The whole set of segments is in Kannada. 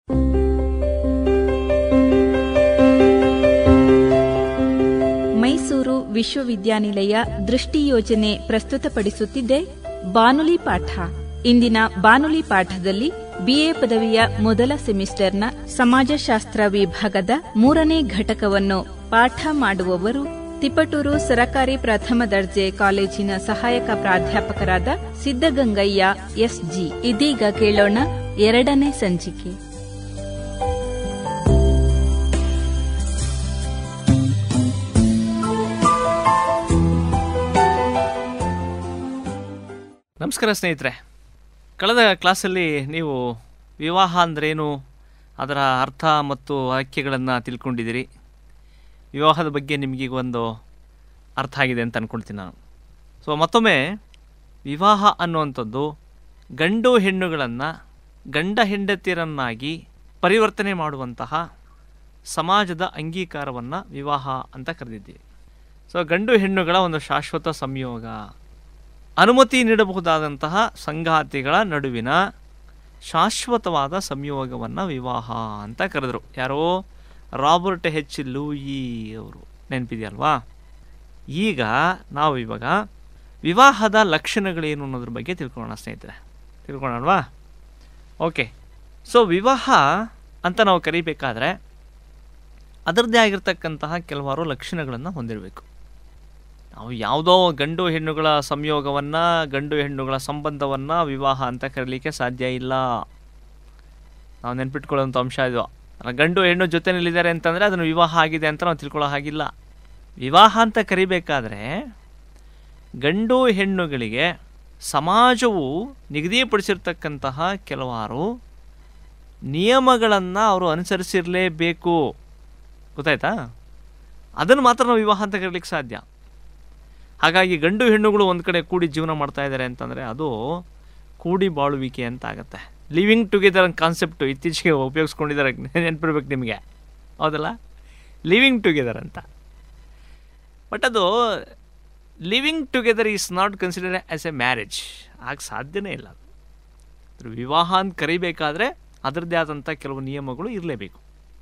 ಮೈಸೂರು ವಿಶ್ವವಿದ್ಯಾನಿಲಯ ದೃಷ್ಟಿ ಯೋಜನೆ ಪ್ರಸ್ತುತಪಡಿಸುತ್ತಿದೆ ಬಾನುಲಿ ಪಾಠ ಇಂದಿನ ಬಾನುಲಿ ಪಾಠದಲ್ಲಿ ಬಿಎ ಪದವಿಯ ಮೊದಲ ಸೆಮಿಸ್ಟರ್ನ ಸಮಾಜಶಾಸ್ತ್ರ ವಿಭಾಗದ ಮೂರನೇ ಘಟಕವನ್ನು ಪಾಠ ಮಾಡುವವರು ತಿಪಟೂರು ಸರಕಾರಿ ಪ್ರಥಮ ದರ್ಜೆ ಕಾಲೇಜಿನ ಸಹಾಯಕ ಪ್ರಾಧ್ಯಾಪಕರಾದ ಸಿದ್ದಗಂಗಯ್ಯ ಎಸ್ಜಿ ಇದೀಗ ಕೇಳೋಣ ಎರಡನೇ ಸಂಚಿಕೆ ನಮಸ್ಕಾರ ಸ್ನೇಹಿತರೆ ಕಳೆದ ಕ್ಲಾಸಲ್ಲಿ ನೀವು ವಿವಾಹ ಅಂದ್ರೇನು ಅದರ ಅರ್ಥ ಮತ್ತು ವಾಕ್ಯಗಳನ್ನು ತಿಳ್ಕೊಂಡಿದ್ದೀರಿ ವಿವಾಹದ ಬಗ್ಗೆ ನಿಮಗೀಗ ಒಂದು ಅರ್ಥ ಆಗಿದೆ ಅಂತ ಅಂದ್ಕೊಳ್ತೀನಿ ನಾನು ಸೊ ಮತ್ತೊಮ್ಮೆ ವಿವಾಹ ಅನ್ನುವಂಥದ್ದು ಗಂಡು ಹೆಣ್ಣುಗಳನ್ನು ಗಂಡ ಹೆಂಡತಿಯರನ್ನಾಗಿ ಪರಿವರ್ತನೆ ಮಾಡುವಂತಹ ಸಮಾಜದ ಅಂಗೀಕಾರವನ್ನು ವಿವಾಹ ಅಂತ ಕರೆದಿದ್ದೀವಿ ಸೊ ಗಂಡು ಹೆಣ್ಣುಗಳ ಒಂದು ಶಾಶ್ವತ ಸಂಯೋಗ ಅನುಮತಿ ನೀಡಬಹುದಾದಂತಹ ಸಂಗಾತಿಗಳ ನಡುವಿನ ಶಾಶ್ವತವಾದ ಸಂಯೋಗವನ್ನು ವಿವಾಹ ಅಂತ ಕರೆದರು ಯಾರೋ ರಾಬರ್ಟ್ ಹೆಚ್ ಲೂಯಿ ಅವರು ನೆನಪಿದೆಯಲ್ವಾ ಈಗ ನಾವು ಇವಾಗ ವಿವಾಹದ ಲಕ್ಷಣಗಳೇನು ಅನ್ನೋದ್ರ ಬಗ್ಗೆ ತಿಳ್ಕೊಳ್ಳೋಣ ಸ್ನೇಹಿತರೆ ತಿಳ್ಕೊಳ್ಳೋಣವಾ ಓಕೆ ಸೊ ವಿವಾಹ ಅಂತ ನಾವು ಕರಿಬೇಕಾದ್ರೆ ಅದರದ್ದೇ ಆಗಿರ್ತಕ್ಕಂತಹ ಕೆಲವಾರು ಲಕ್ಷಣಗಳನ್ನು ಹೊಂದಿರಬೇಕು ನಾವು ಯಾವುದೋ ಗಂಡು ಹೆಣ್ಣುಗಳ ಸಂಯೋಗವನ್ನು ಗಂಡು ಹೆಣ್ಣುಗಳ ಸಂಬಂಧವನ್ನು ವಿವಾಹ ಅಂತ ಕರೀಲಿಕ್ಕೆ ಸಾಧ್ಯ ಇಲ್ಲ ನಾವು ನೆನ್ಪಿಟ್ಕೊಳ್ಳೋಂಥ ಅಂಶ ಇದು ಅಲ್ಲ, ಗಂಡು ಹೆಣ್ಣು ಜೊತೆಯಲ್ಲಿದ್ದಾರೆ ಅಂತಂದರೆ ಅದನ್ನು ವಿವಾಹ ಆಗಿದೆ ಅಂತ ನಾವು ತಿಳ್ಕೊಳ್ಳೋ ಹಾಗಿಲ್ಲ ವಿವಾಹ ಅಂತ ಕರಿಬೇಕಾದ್ರೆ ಗಂಡು ಹೆಣ್ಣುಗಳಿಗೆ ಸಮಾಜವು ನಿಗದಿಪಡಿಸಿರ್ತಕ್ಕಂತಹ ಕೆಲವಾರು ನಿಯಮಗಳನ್ನು ಅವರು ಅನುಸರಿಸಿರಲೇಬೇಕು ಗೊತ್ತಾಯ್ತಾ ಅದನ್ನು ಮಾತ್ರ ನಾವು ವಿವಾಹ ಅಂತ ಕರೀಲಿಕ್ಕೆ ಸಾಧ್ಯ ಹಾಗಾಗಿ ಗಂಡು ಹೆಣ್ಣುಗಳು ಒಂದು ಕಡೆ ಕೂಡಿ ಜೀವನ ಮಾಡ್ತಾ ಇದ್ದಾರೆ ಅಂತಂದರೆ ಅದು ಕೂಡಿ ಬಾಳುವಿಕೆ ಅಂತ ಆಗುತ್ತೆ ಲಿವಿಂಗ್ ಟುಗೆದರ್ ಕಾನ್ಸೆಪ್ಟು ಇತ್ತೀಚೆಗೆ ಉಪಯೋಗಿಸ್ಕೊಂಡಿದ್ದಾರೆ ನೆನಪಿರ್ಬೇಕು ನಿಮಗೆ ಹೌದಲ್ಲ ಲಿವಿಂಗ್ ಟುಗೆದರ್ ಅಂತ ಬಟ್ ಅದು living together is not consider as a marriage ಆಗ ಸಾಧ್ಯನೇ ಇಲ್ಲ ಅದು ಅದ್ರ ವಿವಾಹ ಅಂತ ಕರಿಬೇಕಾದ್ರೆ ಅದರದ್ದೇ ಆದಂಥ ಕೆಲವು ನಿಯಮಗಳು ಇರಲೇಬೇಕು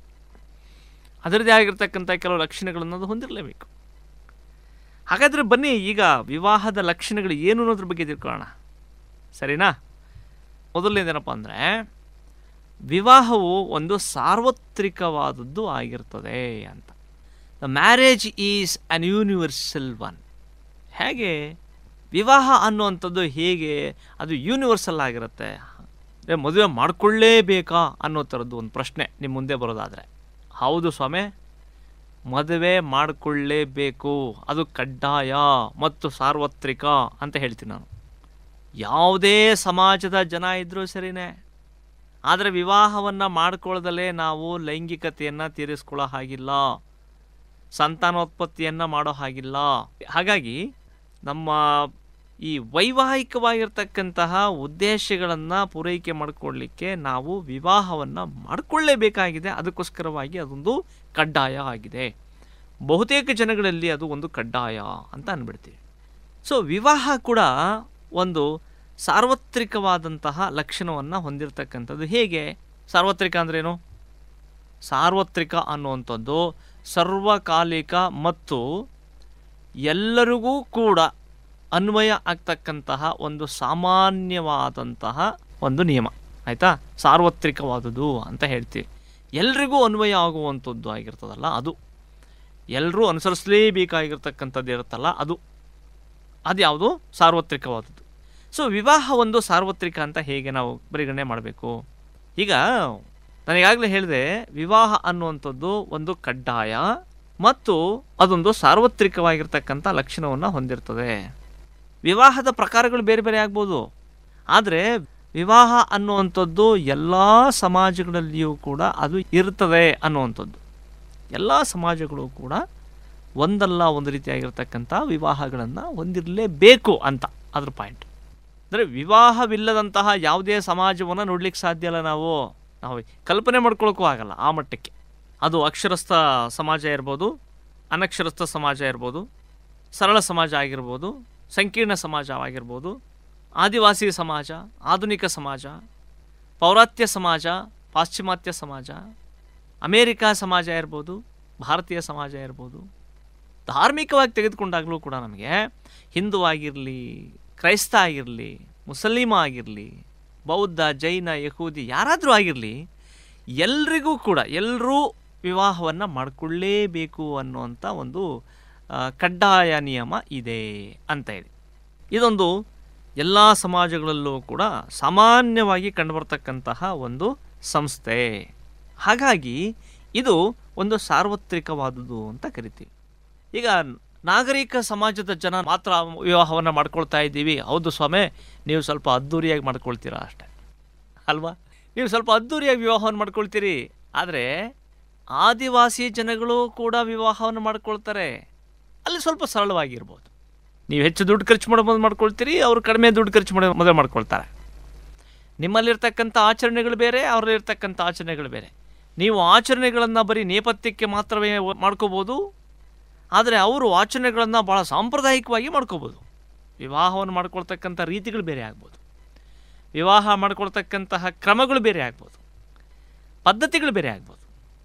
ಅದರದ್ದೇ ಆಗಿರ್ತಕ್ಕಂಥ ಕೆಲವು ಲಕ್ಷಣಗಳನ್ನು ಅದು ಹೊಂದಿರಲೇಬೇಕು ಹಾಗಾದರೆ ಬನ್ನಿ ಈಗ ವಿವಾಹದ ಲಕ್ಷಣಗಳು ಏನು ಅನ್ನೋದ್ರ ಬಗ್ಗೆ ತಿಳ್ಕೊಳ್ಳೋಣ ಸರಿನಾ ಮೊದಲನೇದೇನಪ್ಪ ಅಂದರೆ ವಿವಾಹವು ಒಂದು ಸಾರ್ವತ್ರಿಕವಾದದ್ದು ಆಗಿರ್ತದೆ ಅಂತ the marriage is an universal one ಹೇಗೆ ವಿವಾಹ ಅನ್ನುವಂಥದ್ದು ಹೇಗೆ ಅದು ಯೂನಿವರ್ಸಲ್ ಆಗಿರುತ್ತೆ ಏ, ಮದುವೆ ಮಾಡಿಕೊಳ್ಳೇಬೇಕಾ ಅನ್ನೋ ಥರದ್ದು ಒಂದು ಪ್ರಶ್ನೆ ನಿಮ್ಮ ಮುಂದೆ ಬರೋದಾದರೆ ಹೌದು ಸ್ವಾಮಿ ಮದುವೆ ಮಾಡಿಕೊಳ್ಳೇಬೇಕು ಅದು ಕಡ್ಡಾಯ ಮತ್ತು ಸಾರ್ವತ್ರಿಕ ಅಂತ ಹೇಳ್ತೀನಿ ನಾನು ಯಾವುದೇ ಸಮಾಜದ ಜನ ಇದ್ದರೂ ಸರಿನೇ ಆದರೆ ವಿವಾಹವನ್ನು ಮಾಡ್ಕೊಳ್ಳದಲ್ಲೇ ನಾವು ಲೈಂಗಿಕತೆಯನ್ನು ತೀರಿಸ್ಕೊಳ್ಳೋ ಹಾಗಿಲ್ಲ ಸಂತಾನೋತ್ಪತ್ತಿಯನ್ನು ಮಾಡೋ ಹಾಗಿಲ್ಲ ಹಾಗಾಗಿ ನಮ್ಮ ಈ ವೈವಾಹಿಕವಾಗಿರ್ತಕ್ಕಂತಹ ಉದ್ದೇಶಗಳನ್ನು ಪೂರೈಕೆ ಮಾಡಿಕೊಳ್ಳಿಕ್ಕೆ ನಾವು ವಿವಾಹವನ್ನು ಮಾಡಿಕೊಳ್ಳೇಬೇಕಾಗಿದೆ ಅದಕ್ಕೋಸ್ಕರವಾಗಿ ಅದೊಂದು ಕಡ್ಡಾಯ ಆಗಿದೆ ಬಹುತೇಕ ಜನಗಳಲ್ಲಿ ಅದು ಒಂದು ಕಡ್ಡಾಯ ಅಂತ ಅಂದ್ಬಿಡ್ತೀವಿ ಸೊ ವಿವಾಹ ಕೂಡ ಒಂದು ಸಾರ್ವತ್ರಿಕವಾದಂತಹ ಲಕ್ಷಣವನ್ನು ಹೊಂದಿರತಕ್ಕಂಥದ್ದು ಹೇಗೆ ಸಾರ್ವತ್ರಿಕ ಅಂದ್ರೇನು ಸಾರ್ವತ್ರಿಕ ಅನ್ನುವಂಥದ್ದು ಸರ್ವಕಾಲಿಕ ಮತ್ತು ಎಲ್ಲರಿಗೂ ಕೂಡ ಅನ್ವಯ ಆಗ್ತಕ್ಕಂತಹ ಒಂದು ಸಾಮಾನ್ಯವಾದಂತಹ ಒಂದು ನಿಯಮ ಆಯಿತಾ ಸಾರ್ವತ್ರಿಕವಾದುದು ಅಂತ ಹೇಳ್ತೀವಿ ಎಲ್ರಿಗೂ ಅನ್ವಯ ಆಗುವಂಥದ್ದು ಆಗಿರ್ತದಲ್ಲ ಅದು ಎಲ್ಲರೂ ಅನುಸರಿಸಲೇಬೇಕಾಗಿರ್ತಕ್ಕಂಥದ್ದು ಇರುತ್ತಲ್ಲ ಅದು ಅದು ಯಾವುದು ಸಾರ್ವತ್ರಿಕವಾದದ್ದು ಸೊ ವಿವಾಹ ಒಂದು ಸಾರ್ವತ್ರಿಕ ಅಂತ ಹೇಗೆ ನಾವು ಪರಿಗಣನೆ ಮಾಡಬೇಕು ಈಗ ನನಗಾಗಲೇ ಹೇಳಿದೆ ವಿವಾಹ ಅನ್ನುವಂಥದ್ದು ಒಂದು ಕಡ್ಡಾಯ ಮತ್ತು ಅದೊಂದು ಸಾರ್ವತ್ರಿಕವಾಗಿರ್ತಕ್ಕಂಥ ಲಕ್ಷಣವನ್ನು ಹೊಂದಿರ್ತದೆ ವಿವಾಹದ ಪ್ರಕಾರಗಳು ಬೇರೆ ಬೇರೆ ಆಗ್ಬೋದು ಆದರೆ ವಿವಾಹ ಅನ್ನುವಂಥದ್ದು ಎಲ್ಲ ಸಮಾಜಗಳಲ್ಲಿಯೂ ಕೂಡ ಅದು ಇರ್ತದೆ ಅನ್ನುವಂಥದ್ದು ಎಲ್ಲ ಸಮಾಜಗಳು ಕೂಡ ಒಂದಲ್ಲ ಒಂದು ರೀತಿಯಾಗಿರ್ತಕ್ಕಂಥ ವಿವಾಹಗಳನ್ನು ಹೊಂದಿರಲೇಬೇಕು ಅಂತ ಅದ್ರ ಪಾಯಿಂಟ್ ಅಂದರೆ ವಿವಾಹವಿಲ್ಲದಂತಹ ಯಾವುದೇ ಸಮಾಜವನ್ನು ನೋಡ್ಲಿಕ್ಕೆ ಸಾಧ್ಯ ಇಲ್ಲ ನಾವು ನಾವು ಕಲ್ಪನೆ ಮಾಡ್ಕೊಳಕ್ಕೂ ಆಗಲ್ಲ ಆ ಮಟ್ಟಕ್ಕೆ ಅದು ಅಕ್ಷರಸ್ಥ ಸಮಾಜ ಇರ್ಬೋದು ಅನಕ್ಷರಸ್ಥ ಸಮಾಜ ಇರ್ಬೋದು ಸರಳ ಸಮಾಜ ಆಗಿರ್ಬೋದು ಸಂಕೀರ್ಣ ಸಮಾಜವಾಗಿರ್ಬೋದು ಆದಿವಾಸಿ ಸಮಾಜ ಆಧುನಿಕ ಸಮಾಜ ಪೌರಾತ್ಯ ಸಮಾಜ ಪಾಶ್ಚಿಮಾತ್ಯ ಸಮಾಜ ಅಮೇರಿಕಾ ಸಮಾಜ ಇರ್ಬೋದು ಭಾರತೀಯ ಸಮಾಜ ಇರ್ಬೋದು ಧಾರ್ಮಿಕವಾಗಿ ತೆಗೆದುಕೊಂಡಾಗಲೂ ಕೂಡ ನಮಗೆ ಹಿಂದೂ ಆಗಿರಲಿ ಕ್ರೈಸ್ತ ಆಗಿರಲಿ ಮುಸಲಿಮ ಆಗಿರಲಿ ಬೌದ್ಧ ಜೈನ ಯಹೂದಿ ಯಾರಾದರೂ ಆಗಿರಲಿ ಎಲ್ರಿಗೂ ಕೂಡ ಎಲ್ಲರೂ ವಿವಾಹವನ್ನು ಮಾಡಿಕೊಳ್ಳೇಬೇಕು ಅನ್ನುವಂಥ ಒಂದು ಆ, ಕಡ್ಡಾಯ ನಿಯಮ ಇದೆ ಅಂತ ಇದೆ ಇದೊಂದು ಎಲ್ಲ ಸಮಾಜಗಳಲ್ಲೂ ಕೂಡ ಸಾಮಾನ್ಯವಾಗಿ ಕಂಡುಬರ್ತಕ್ಕಂತಹ ಒಂದು ಸಂಸ್ಥೆ ಹಾಗಾಗಿ ಇದು ಒಂದು ಸಾರ್ವತ್ರಿಕವಾದುದು ಅಂತ ಕರಿತೀವಿ ಈಗ ನಾಗರಿಕ ಸಮಾಜದ ಜನ ಮಾತ್ರ ವಿವಾಹವನ್ನು ಮಾಡ್ಕೊಳ್ತಾ ಇದ್ದೀವಿ ಹೌದು ಸ್ವಾಮಿ ನೀವು ಸ್ವಲ್ಪ ಅದ್ಧೂರಿಯಾಗಿ ಮಾಡ್ಕೊಳ್ತೀರಾ ಅಷ್ಟೆ ಅಲ್ವಾ ನೀವು ಸ್ವಲ್ಪ ಅದ್ಧೂರಿಯಾಗಿ ವಿವಾಹವನ್ನು ಮಾಡ್ಕೊಳ್ತೀರಿ ಆದರೆ ಆದಿವಾಸಿ ಜನಗಳು ಕೂಡ ವಿವಾಹವನ್ನು ಮಾಡ್ಕೊಳ್ತಾರೆ ಅಲ್ಲಿ ಸ್ವಲ್ಪ ಸರಳವಾಗಿರ್ಬೋದು ನೀವು ಹೆಚ್ಚು ದುಡ್ಡು ಖರ್ಚು ಮಾಡೋದು ಮಾಡ್ಕೊಳ್ತೀರಿ ಅವರು ಕಡಿಮೆ ದುಡ್ಡು ಖರ್ಚು ಮಾಡೋ ಮದುವೆ ಮಾಡ್ಕೊಳ್ತಾರೆ ನಿಮ್ಮಲ್ಲಿರ್ತಕ್ಕಂಥ ಆಚರಣೆಗಳು ಬೇರೆ ಅವರಲ್ಲಿರ್ತಕ್ಕಂಥ ಆಚರಣೆಗಳು ಬೇರೆ ನೀವು ಆಚರಣೆಗಳನ್ನು ಬರೀ ನೇಪಥ್ಯಕ್ಕೆ ಮಾತ್ರವೇ ಮಾಡ್ಕೋಬೋದು ಆದರೆ ಅವರು ಆಚರಣೆಗಳನ್ನು ಭಾಳ ಸಾಂಪ್ರದಾಯಿಕವಾಗಿ ಮಾಡ್ಕೋಬೋದು ವಿವಾಹವನ್ನು ಮಾಡ್ಕೊಳ್ತಕ್ಕಂಥ ರೀತಿಗಳು ಬೇರೆ ಆಗ್ಬೋದು ವಿವಾಹ ಮಾಡ್ಕೊಳ್ತಕ್ಕಂತಹ ಕ್ರಮಗಳು ಬೇರೆ ಆಗ್ಬೋದು ಪದ್ಧತಿಗಳು ಬೇರೆ ಆಗ್ಬೋದು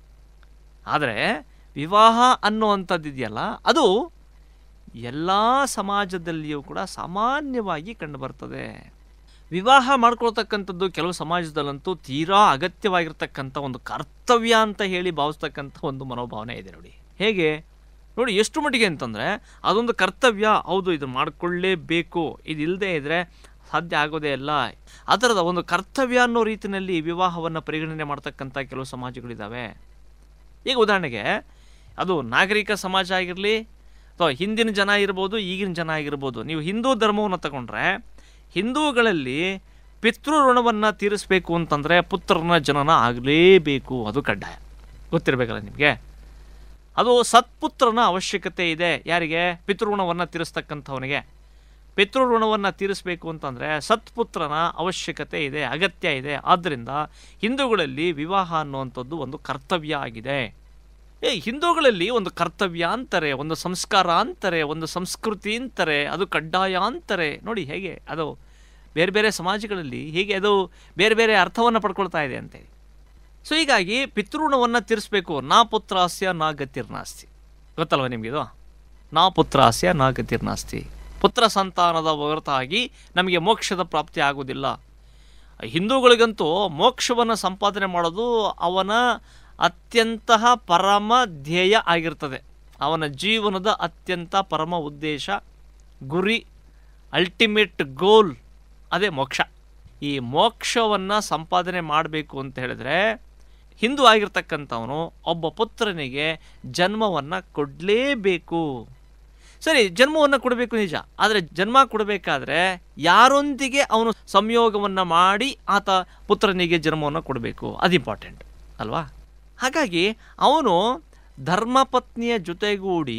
ಆದರೆ ವಿವಾಹ ಅನ್ನುವಂಥದ್ದು ಇದೆಯಲ್ಲ ಅದು ಎಲ್ಲ ಸಮಾಜದಲ್ಲಿಯೂ ಕೂಡ ಸಾಮಾನ್ಯವಾಗಿ ಕಂಡುಬರ್ತದೆ ವಿವಾಹ ಮಾಡ್ಕೊಳ್ತಕ್ಕಂಥದ್ದು ಕೆಲವು ಸಮಾಜದಲ್ಲಂತೂ ತೀರಾ ಅಗತ್ಯವಾಗಿರ್ತಕ್ಕಂಥ ಒಂದು ಕರ್ತವ್ಯ ಅಂತ ಹೇಳಿ ಭಾವಿಸ್ತಕ್ಕಂಥ ಒಂದು ಮನೋಭಾವನೆ ಇದೆ ನೋಡಿ ಹೇಗೆ ನೋಡಿ ಎಷ್ಟು ಮಟ್ಟಿಗೆ ಅಂತಂದರೆ ಅದೊಂದು ಕರ್ತವ್ಯ ಹೌದು ಇದು ಮಾಡಿಕೊಳ್ಳೇಬೇಕು ಇದು ಇಲ್ಲದೆ ಇದ್ದರೆ ಸಾಧ್ಯ ಆಗೋದೇ ಇಲ್ಲ ಆ ಥರದ ಒಂದು ಕರ್ತವ್ಯ ಅನ್ನೋ ರೀತಿಯಲ್ಲಿ ವಿವಾಹವನ್ನು ಪರಿಗಣನೆ ಮಾಡ್ತಕ್ಕಂಥ ಕೆಲವು ಸಮಾಜಗಳಿದ್ದಾವೆ ಈಗ ಉದಾಹರಣೆಗೆ ಅದು ನಾಗರಿಕ ಸಮಾಜ ಆಗಿರಲಿ ಅಥವಾ ಹಿಂದಿನ ಜನ ಇರ್ಬೋದು ಈಗಿನ ಜನ ಆಗಿರ್ಬೋದು ನೀವು ಹಿಂದೂ ಧರ್ಮವನ್ನು ತಗೊಂಡ್ರೆ ಹಿಂದೂಗಳಲ್ಲಿ ಪಿತೃ ಋಣವನ್ನು ತೀರಿಸಬೇಕು ಅಂತಂದರೆ ಪುತ್ರನ ಜನನ ಆಗಲೇಬೇಕು ಅದು ಕಡ್ಡಾಯ ಗೊತ್ತಿರಬೇಕಲ್ಲ ನಿಮಗೆ ಅದು ಸತ್ಪುತ್ರನ ಅವಶ್ಯಕತೆ ಇದೆ ಯಾರಿಗೆ ಪಿತೃಋಣವನ್ನು ತೀರಿಸ್ತಕ್ಕಂಥವನಿಗೆ ಪಿತೃಋಣವನ್ನು ತೀರಿಸಬೇಕು ಅಂತಂದರೆ ಸತ್ಪುತ್ರನ ಅವಶ್ಯಕತೆ ಇದೆ ಅಗತ್ಯ ಇದೆ ಆದ್ದರಿಂದ ಹಿಂದೂಗಳಲ್ಲಿ ವಿವಾಹ ಅನ್ನುವಂಥದ್ದು ಒಂದು ಕರ್ತವ್ಯ ಆಗಿದೆ ಏ ಹಿಂದೂಗಳಲ್ಲಿ ಒಂದು ಕರ್ತವ್ಯ ಅಂತಾರೆ ಒಂದು ಸಂಸ್ಕಾರ ಅಂತಾರೆ ಒಂದು ಸಂಸ್ಕೃತಿ ಅಂತಾರೆ ಅದು ಕಡ್ಡಾಯ ಅಂತಾರೆ ನೋಡಿ ಹೇಗೆ ಅದು ಬೇರೆ ಬೇರೆ ಸಮಾಜಗಳಲ್ಲಿ ಹೇಗೆ ಅದು ಬೇರೆ ಬೇರೆ ಅರ್ಥವನ್ನು ಪಡ್ಕೊಳ್ತಾ ಇದೆ ಅಂತೇಳಿ ಸೊ ಹೀಗಾಗಿ ಪಿತೃಋಣವನ್ನು ತೀರಿಸಬೇಕು ನಾ ಪುತ್ರಾಸ್ಯ ನಾ ಗತಿರ್ನಾಸ್ತಿ ಗೊತ್ತಲ್ವ ನಿಮಗಿದು ನಾ ಪುತ್ರಾಸ್ಯ ನಾ ಗತಿರ್ನಾಸ್ತಿ ಪುತ್ರ ಸಂತಾನದ ಹೊರತಾಗಿ ನಮಗೆ ಮೋಕ್ಷದ ಪ್ರಾಪ್ತಿ ಆಗುವುದಿಲ್ಲ ಹಿಂದೂಗಳಿಗಂತೂ ಮೋಕ್ಷವನ್ನು ಸಂಪಾದನೆ ಮಾಡೋದು ಅವನ ಅತ್ಯಂತ ಪರಮ ಧ್ಯೇಯ ಆಗಿರ್ತದೆ ಅವನ ಜೀವನದ ಅತ್ಯಂತ ಪರಮ ಉದ್ದೇಶ ಗುರಿ ಅಲ್ಟಿಮೇಟ್ ಗೋಲ್ ಅದೇ ಮೋಕ್ಷ ಈ ಮೋಕ್ಷವನ್ನು ಸಂಪಾದನೆ ಮಾಡಬೇಕು ಅಂತ ಹೇಳಿದ್ರೆ ಹಿಂದೂ ಆಗಿರ್ತಕ್ಕಂಥವನು ಒಬ್ಬ ಪುತ್ರನಿಗೆ ಜನ್ಮವನ್ನು ಕೊಡಲೇಬೇಕು ಸರಿ ಜನ್ಮವನ್ನು ಕೊಡಬೇಕು ನಿಜ ಆದರೆ ಜನ್ಮ ಕೊಡಬೇಕಾದ್ರೆ ಯಾರೊಂದಿಗೆ ಅವನು ಸಂಯೋಗವನ್ನು ಮಾಡಿ ಆತ ಪುತ್ರನಿಗೆ ಜನ್ಮವನ್ನು ಕೊಡಬೇಕು ಅದು ಇಂಪಾರ್ಟೆಂಟ್ ಅಲ್ವಾ ಹಾಗಾಗಿ ಅವನು ಧರ್ಮಪತ್ನಿಯ ಜೊತೆಗೂಡಿ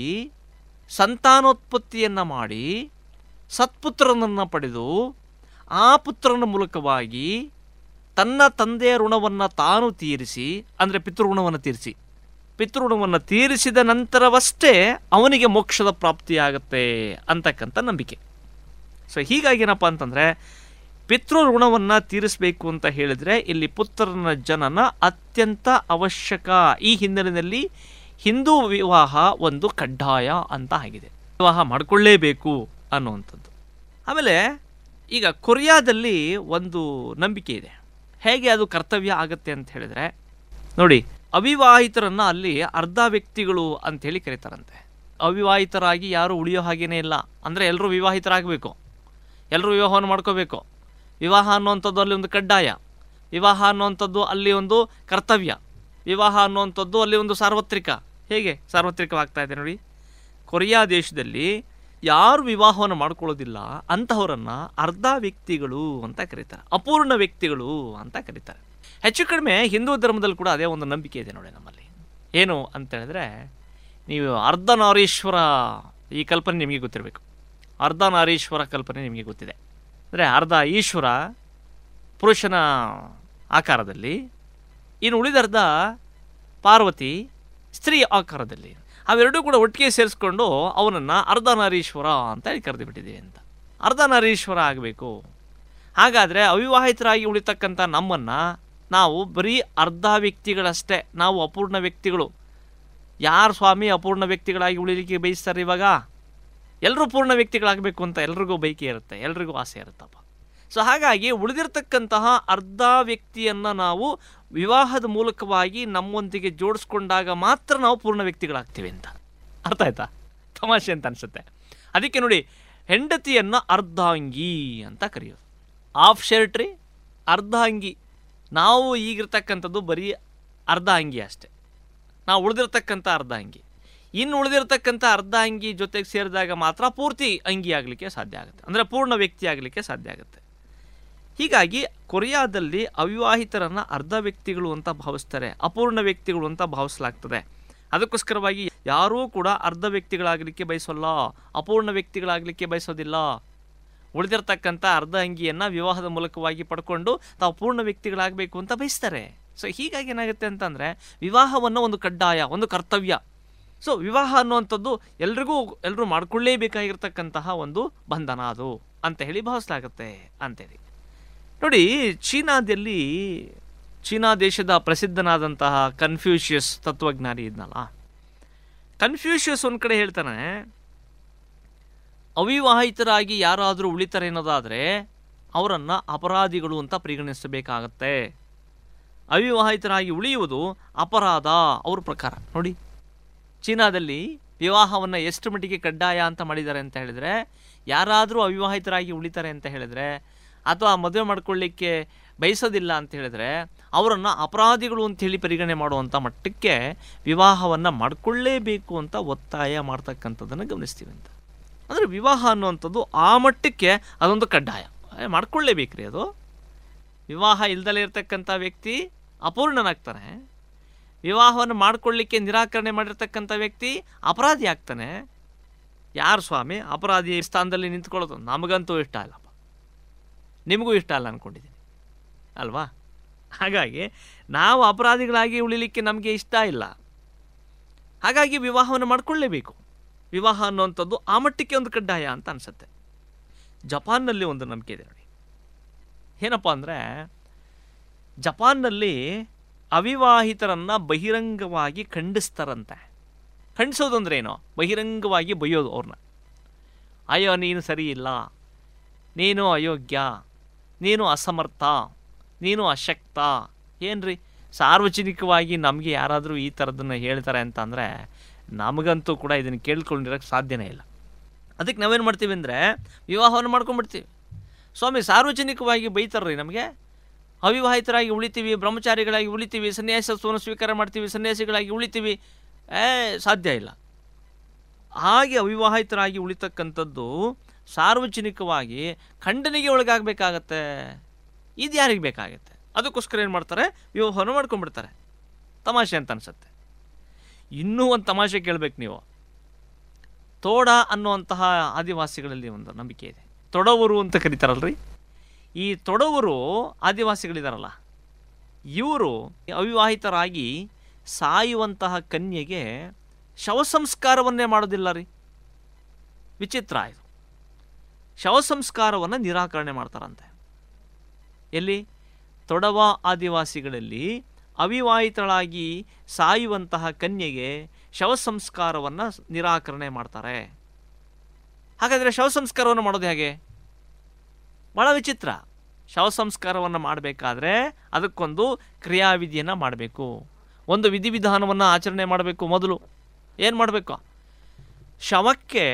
ಸಂತಾನೋತ್ಪತ್ತಿಯನ್ನು ಮಾಡಿ ಸತ್ಪುತ್ರನನ್ನು ಪಡೆದು ಆ ಪುತ್ರನ ಮೂಲಕವಾಗಿ ತನ್ನ ತಂದೆಯ ಋಣವನ್ನು ತಾನು ತೀರಿಸಿ ಅಂದರೆ ಪಿತೃಋಣವನ್ನು ತೀರಿಸಿ ಪಿತೃಋಣವನ್ನು ತೀರಿಸಿದ ನಂತರವಷ್ಟೇ ಅವನಿಗೆ ಮೋಕ್ಷದ ಪ್ರಾಪ್ತಿಯಾಗತ್ತೆ ಅಂತಕ್ಕಂಥ ನಂಬಿಕೆ ಸೊ ಹೀಗಾಗಿ ಏನಪ್ಪ ಅಂತಂದರೆ ಪಿತೃ ಋಣವನ್ನು ತೀರಿಸಬೇಕು ಅಂತ ಹೇಳಿದರೆ ಇಲ್ಲಿ ಪುತ್ರನ ಜನನ ಅತ್ಯಂತ ಅವಶ್ಯಕ ಈ ಹಿನ್ನೆಲೆಯಲ್ಲಿ ಹಿಂದೂ ವಿವಾಹ ಒಂದು ಕಡ್ಡಾಯ ಅಂತ ಆಗಿದೆ ವಿವಾಹ ಮಾಡಿಕೊಳ್ಳೇಬೇಕು ಅನ್ನುವಂಥದ್ದು ಆಮೇಲೆ ಈಗ ಕೊರಿಯಾದಲ್ಲಿ ಒಂದು ನಂಬಿಕೆ ಇದೆ ಹೇಗೆ ಅದು ಕರ್ತವ್ಯ ಆಗತ್ತೆ ಅಂತ ಹೇಳಿದರೆ ನೋಡಿ ಅವಿವಾಹಿತರನ್ನು ಅಲ್ಲಿ ಅರ್ಧ ವ್ಯಕ್ತಿಗಳು ಅಂಥೇಳಿ ಕರೀತಾರಂತೆ ಅವಿವಾಹಿತರಾಗಿ ಯಾರು ಉಳಿಯೋ ಹಾಗೇನೇ ಇಲ್ಲ ಅಂದರೆ ಎಲ್ಲರೂ ವಿವಾಹಿತರಾಗಬೇಕು ಎಲ್ಲರೂ ವಿವಾಹವನ್ನು ಮಾಡ್ಕೋಬೇಕು ವಿವಾಹ ಅನ್ನುವಂಥದ್ದು ಅಲ್ಲಿ ಒಂದು ಕಡ್ಡಾಯ ವಿವಾಹ ಅನ್ನುವಂಥದ್ದು ಅಲ್ಲಿ ಒಂದು ಕರ್ತವ್ಯ ವಿವಾಹ ಅನ್ನುವಂಥದ್ದು ಅಲ್ಲಿ ಒಂದು ಸಾರ್ವತ್ರಿಕ ಹೇಗೆ ಸಾರ್ವತ್ರಿಕವಾಗ್ತಾ ಇದೆ ನೋಡಿ ಕೊರಿಯಾ ದೇಶದಲ್ಲಿ ಯಾರು ವಿವಾಹವನ್ನು ಮಾಡ್ಕೊಳ್ಳೋದಿಲ್ಲ ಅಂತಹವರನ್ನು ಅರ್ಧ ವ್ಯಕ್ತಿಗಳು ಅಂತ ಕರೀತಾರೆ ಅಪೂರ್ಣ ವ್ಯಕ್ತಿಗಳು ಅಂತ ಕರೀತಾರೆ ಹೆಚ್ಚು ಕಡಿಮೆ ಹಿಂದೂ ಧರ್ಮದಲ್ಲಿ ಕೂಡ ಅದೇ ಒಂದು ನಂಬಿಕೆ ಇದೆ ನೋಡಿ ನಮ್ಮಲ್ಲಿ ಏನು ಅಂತ ಹೇಳಿದ್ರೆ ನೀವು ಅರ್ಧನಾರೀಶ್ವರ ಈ ಕಲ್ಪನೆ ನಿಮಗೆ ಗೊತ್ತಿರಬೇಕು ಅರ್ಧನಾರೀಶ್ವರ ಕಲ್ಪನೆ ನಿಮಗೆ ಗೊತ್ತಿದೆ ಅಂದರೆ ಅರ್ಧ ಈಶ್ವರ ಪುರುಷನ ಆಕಾರದಲ್ಲಿ ಇನ್ನು ಉಳಿದರ್ಧ ಪಾರ್ವತಿ ಸ್ತ್ರೀ ಆಕಾರದಲ್ಲಿ ಅವೆರಡೂ ಕೂಡ ಒಟ್ಟಿಗೆ ಸೇರಿಸ್ಕೊಂಡು ಅವನನ್ನು ಅರ್ಧನಾರೀಶ್ವರ ಅಂತ ಹೇಳಿ ಕರೆದು ಬಿಟ್ಟಿದ್ದೀವಿ ಅಂತ ಅರ್ಧನಾರೀಶ್ವರ ಆಗಬೇಕು ಹಾಗಾದರೆ ಅವಿವಾಹಿತರಾಗಿ ಉಳಿತಕ್ಕಂಥ ನಮ್ಮನ್ನು ನಾವು ಬರೀ ಅರ್ಧ ವ್ಯಕ್ತಿಗಳಷ್ಟೇ ನಾವು ಅಪೂರ್ಣ ವ್ಯಕ್ತಿಗಳು ಯಾರು ಸ್ವಾಮಿ ಅಪೂರ್ಣ ವ್ಯಕ್ತಿಗಳಾಗಿ ಉಳಿಲಿಕ್ಕೆ ಬಯಸ್ತಾರೆ ಇವಾಗ ಎಲ್ಲರೂ ಪೂರ್ಣ ವ್ಯಕ್ತಿಗಳಾಗಬೇಕು ಅಂತ ಎಲ್ರಿಗೂ ಬೈಕೆ ಇರುತ್ತೆ ಎಲ್ರಿಗೂ ಆಸೆ ಇರುತ್ತಪ್ಪ ಸೊ ಹಾಗಾಗಿ ಉಳಿದಿರ್ತಕ್ಕಂತಹ ಅರ್ಧ ವ್ಯಕ್ತಿಯನ್ನು ನಾವು ವಿವಾಹದ ಮೂಲಕವಾಗಿ ನಮ್ಮೊಂದಿಗೆ ಜೋಡಿಸ್ಕೊಂಡಾಗ ಮಾತ್ರ ನಾವು ಪೂರ್ಣ ವ್ಯಕ್ತಿಗಳಾಗ್ತೀವಿ ಅಂತ ಅರ್ಥ ಆಯ್ತಾ ತಮಾಷೆ ಅಂತ ಅನಿಸುತ್ತೆ ಅದಕ್ಕೆ ನೋಡಿ ಹೆಂಡತಿಯನ್ನು ಅರ್ಧಾಂಗಿ ಅಂತ ಕರೆಯೋದು ಆಫ್ ಶರ್ಟ್ರಿ ಅರ್ಧ ಅಂಗಿ ನಾವು ಈಗಿರ್ತಕ್ಕಂಥದ್ದು ಬರೀ ಅರ್ಧ ಅಂಗಿ ಅಷ್ಟೆ ನಾವು ಉಳಿದಿರ್ತಕ್ಕಂಥ ಅರ್ಧ ಅಂಗಿ ಇನ್ನು ಉಳಿದಿರ್ತಕ್ಕಂಥ ಅರ್ಧ ಅಂಗಿ ಜೊತೆಗೆ ಸೇರಿದಾಗ ಮಾತ್ರ ಪೂರ್ತಿ ಅಂಗಿ ಆಗಲಿಕ್ಕೆ ಸಾಧ್ಯ ಆಗುತ್ತೆ ಅಂದರೆ ಪೂರ್ಣ ವ್ಯಕ್ತಿ ಆಗಲಿಕ್ಕೆ ಸಾಧ್ಯ ಆಗುತ್ತೆ ಹೀಗಾಗಿ ಕೊರಿಯಾದಲ್ಲಿ ಅವಿವಾಹಿತರನ್ನು ಅರ್ಧ ವ್ಯಕ್ತಿಗಳು ಅಂತ ಭಾವಿಸ್ತಾರೆ ಅಪೂರ್ಣ ವ್ಯಕ್ತಿಗಳು ಅಂತ ಭಾವಿಸಲಾಗ್ತದೆ ಅದಕ್ಕೋಸ್ಕರವಾಗಿ ಯಾರೂ ಕೂಡ ಅರ್ಧ ವ್ಯಕ್ತಿಗಳಾಗಲಿಕ್ಕೆ ಬಯಸೋಲ್ಲ ಅಪೂರ್ಣ ವ್ಯಕ್ತಿಗಳಾಗಲಿಕ್ಕೆ ಬಯಸೋದಿಲ್ಲ ಉಳಿದಿರ್ತಕ್ಕಂಥ ಅರ್ಧ ಅಂಗಿಯನ್ನು ವಿವಾಹದ ಮೂಲಕವಾಗಿ ಪಡ್ಕೊಂಡು ತಾವು ಪೂರ್ಣ ವ್ಯಕ್ತಿಗಳಾಗಬೇಕು ಅಂತ ಬಯಸ್ತಾರೆ ಸೊ ಹೀಗಾಗಿ ಏನಾಗುತ್ತೆ ಅಂತಂದರೆ ವಿವಾಹವನ್ನು ಒಂದು ಕಡ್ಡಾಯ ಒಂದು ಕರ್ತವ್ಯ ಸೊ ವಿವಾಹ ಅನ್ನುವಂಥದ್ದು ಎಲ್ರಿಗೂ ಎಲ್ಲರೂ ಮಾಡ್ಕೊಳ್ಳೇಬೇಕಾಗಿರ್ತಕ್ಕಂತಹ ಒಂದು ಬಂಧನ ಅದು ಅಂತ ಹೇಳಿ ಭಾವಿಸಲಾಗುತ್ತೆ ಅಂತೇಳಿ ನೋಡಿ ಚೀನಾದಲ್ಲಿ ಚೀನಾ ದೇಶದ ಪ್ರಸಿದ್ಧನಾದಂತಹ ಕನ್ಫ್ಯೂಷಿಯಸ್ ತತ್ವಜ್ಞಾನಿ ಇದ್ನಲ್ಲ ಕನ್ಫ್ಯೂಷಿಯಸ್ ಒಂದು ಕಡೆ ಹೇಳ್ತಾನೆ ಅವಿವಾಹಿತರಾಗಿ ಯಾರಾದರೂ ಉಳಿತಾರೆ ಅನ್ನೋದಾದರೆ ಅವರನ್ನು ಅಪರಾಧಿಗಳು ಅಂತ ಪರಿಗಣಿಸಬೇಕಾಗತ್ತೆ ಅವಿವಾಹಿತರಾಗಿ ಉಳಿಯುವುದು ಅಪರಾಧ ಅವ್ರ ಪ್ರಕಾರ ನೋಡಿ ಚೀನಾದಲ್ಲಿ ವಿವಾಹವನ್ನು ಎಷ್ಟು ಮಟ್ಟಿಗೆ ಕಡ್ಡಾಯ ಅಂತ ಮಾಡಿದ್ದಾರೆ ಅಂತ ಹೇಳಿದರೆ ಯಾರಾದರೂ ಅವಿವಾಹಿತರಾಗಿ ಉಳಿತಾರೆ ಅಂತ ಹೇಳಿದರೆ ಅಥವಾ ಮದುವೆ ಮಾಡ್ಕೊಳ್ಳಿಕ್ಕೆ ಬಯಸೋದಿಲ್ಲ ಅಂತ ಹೇಳಿದರೆ ಅವರನ್ನು ಅಪರಾಧಿಗಳು ಅಂತೇಳಿ ಪರಿಗಣನೆ ಮಾಡುವಂಥ ಮಟ್ಟಕ್ಕೆ ವಿವಾಹವನ್ನು ಮಾಡಿಕೊಳ್ಳೇಬೇಕು ಅಂತ ಒತ್ತಾಯ ಮಾಡ್ತಕ್ಕಂಥದ್ದನ್ನು ಗಮನಿಸ್ತೀವಿ ಅಂತ ಅಂದರೆ ವಿವಾಹ ಅನ್ನುವಂಥದ್ದು ಆ ಮಟ್ಟಕ್ಕೆ ಅದೊಂದು ಕಡ್ಡಾಯ ಏ, ಮಾಡ್ಕೊಳ್ಳೇಬೇಕ್ರಿ ಅದು ವಿವಾಹ ಇಲ್ದಲೇ ಇರತಕ್ಕಂಥ ವ್ಯಕ್ತಿ ಅಪೂರ್ಣನಾಗ್ತಾನೆ ವಿವಾಹವನ್ನು ಮಾಡಿಕೊಳ್ಳಿಕ್ಕೆ ನಿರಾಕರಣೆ ಮಾಡಿರ್ತಕ್ಕಂಥ ವ್ಯಕ್ತಿ ಅಪರಾಧಿ ಆಗ್ತಾನೆ ಯಾರು ಸ್ವಾಮಿ ಅಪರಾಧಿ ಸ್ಥಾನದಲ್ಲಿ ನಿಂತ್ಕೊಳ್ಳೋದು ನಮಗಂತೂ ಇಷ್ಟ ಇಲ್ಲಪ್ಪ ನಿಮಗೂ ಇಷ್ಟ ಅಲ್ಲ ಅಂದ್ಕೊಂಡಿದ್ದೀನಿ ಅಲ್ವಾ ಹಾಗಾಗಿ ನಾವು ಅಪರಾಧಿಗಳಾಗಿ ಉಳಿಲಿಕ್ಕೆ ನಮಗೆ ಇಷ್ಟ ಇಲ್ಲ ಹಾಗಾಗಿ ವಿವಾಹವನ್ನು ಮಾಡಿಕೊಳ್ಳೇಬೇಕು ವಿವಾಹ ಅನ್ನುವಂಥದ್ದು ಆ ಮಟ್ಟಕ್ಕೆ ಒಂದು ಕಡ್ಡಾಯ ಅಂತ ಅನಿಸುತ್ತೆ ಜಪಾನ್ನಲ್ಲಿ ಒಂದು ನಂಬಿಕೆ ಇದೆ ನೋಡಿ ಏನಪ್ಪ ಅಂದರೆ ಜಪಾನ್ನಲ್ಲಿ ಅವಿವಾಹಿತರನ್ನು ಬಹಿರಂಗವಾಗಿ ಖಂಡಿಸ್ತಾರಂತೆ ಖಂಡಿಸೋದು ಅಂದ್ರೆ ಏನು ಬಹಿರಂಗವಾಗಿ ಬೈಯೋದು ಅವ್ರನ್ನ ಅಯ್ಯೋ ನೀನು ಸರಿ ಇಲ್ಲ ನೀನು ಅಯೋಗ್ಯ ನೀನು ಅಸಮರ್ಥ ನೀನು ಅಶಕ್ತ ಏನ್ರಿ ಸಾರ್ವಜನಿಕವಾಗಿ ನಮಗೆ ಯಾರಾದರೂ ಈ ಥರದನ್ನು ಹೇಳ್ತಾರೆ ಅಂತ ಅಂದರೆ ನಮಗಂತೂ ಕೂಡ ಇದನ್ನು ಕೇಳ್ಕೊಂಡಿರೋಕ್ಕೆ ಸಾಧ್ಯನೇ ಇಲ್ಲ ಅದಕ್ಕೆ ನಾವೇನು ಮಾಡ್ತೀವಿ ಅಂದರೆ ವಿವಾಹವನ್ನು ಮಾಡ್ಕೊಂಡ್ಬಿಡ್ತೀವಿ ಸ್ವಾಮಿ ಸಾರ್ವಜನಿಕವಾಗಿ ಬೈತಾರ್ರಿ ನಮಗೆ ಅವಿವಾಹಿತರಾಗಿ ಉಳಿತೀವಿ ಬ್ರಹ್ಮಚಾರಿಗಳಾಗಿ ಉಳಿತೀವಿ ಸನ್ಯಾಸತ್ವವನ್ನು ಸ್ವೀಕಾರ ಮಾಡ್ತೀವಿ ಸನ್ಯಾಸಿಗಳಾಗಿ ಉಳಿತೀವಿ ಏ ಸಾಧ್ಯ ಇಲ್ಲ ಹಾಗೆ ಅವಿವಾಹಿತರಾಗಿ ಉಳಿತಕ್ಕಂಥದ್ದು ಸಾರ್ವಜನಿಕವಾಗಿ ಖಂಡನೆಗೆ ಒಳಗಾಗಬೇಕಾಗತ್ತೆ ಇದು ಯಾರಿಗೆ ಬೇಕಾಗುತ್ತೆ ಅದಕ್ಕೋಸ್ಕರ ಏನು ಮಾಡ್ತಾರೆ ವಿವಾಹವನ್ನು ಮಾಡ್ಕೊಂಡ್ಬಿಡ್ತಾರೆ ತಮಾಷೆ ಅಂತ ಅನ್ಸುತ್ತೆ ಇನ್ನೂ ಒಂದು ತಮಾಷೆ ಕೇಳಬೇಕು ನೀವು ತೋಡ ಅನ್ನುವಂತಹ ಆದಿವಾಸಿಗಳಲ್ಲಿ ಒಂದು ನಂಬಿಕೆ ಇದೆ ತೊಡವರು ಅಂತ ಕರೀತಾರಲ್ರಿ ಈ ತೊಡವರು ಆದಿವಾಸಿಗಳಿದಾರಲ್ಲ ಇವರು ಅವಿವಾಹಿತರಾಗಿ ಸಾಯುವಂತಹ ಕನ್ಯೆಗೆ ಶವ ಸಂಸ್ಕಾರವನ್ನೇ ಮಾಡೋದಿಲ್ಲ ರೀ ವಿಚಿತ್ರ ಇದು ಶವ ಸಂಸ್ಕಾರವನ್ನು ನಿರಾಕರಣೆ ಮಾಡ್ತಾರಂತೆ ಎಲ್ಲಿ ತೊಡವ ಆದಿವಾಸಿಗಳಲ್ಲಿ ಅವಿವಾಹಿತಳಾಗಿ ಸಾಯುವಂತಹ ಕನ್ಯೆಗೆ ಶವ ಸಂಸ್ಕಾರವನ್ನು ನಿರಾಕರಣೆ ಮಾಡ್ತಾರೆ ಹಾಗಾದರೆ ಶವ ಸಂಸ್ಕಾರವನ್ನು ಮಾಡೋದು ಹೇಗೆ ಭಾಳ ವಿಚಿತ್ರ ಶವ ಸಂಸ್ಕಾರವನ್ನು ಮಾಡಬೇಕಾದ್ರೆ ಅದಕ್ಕೊಂದು ಕ್ರಿಯಾವಿಧಿಯನ್ನು ಮಾಡಬೇಕು ಒಂದು ವಿಧಿವಿಧಾನವನ್ನು ಆಚರಣೆ ಮಾಡಬೇಕು ಮೊದಲು ಏನು ಮಾಡಬೇಕು ಶವಕ್ಕೆ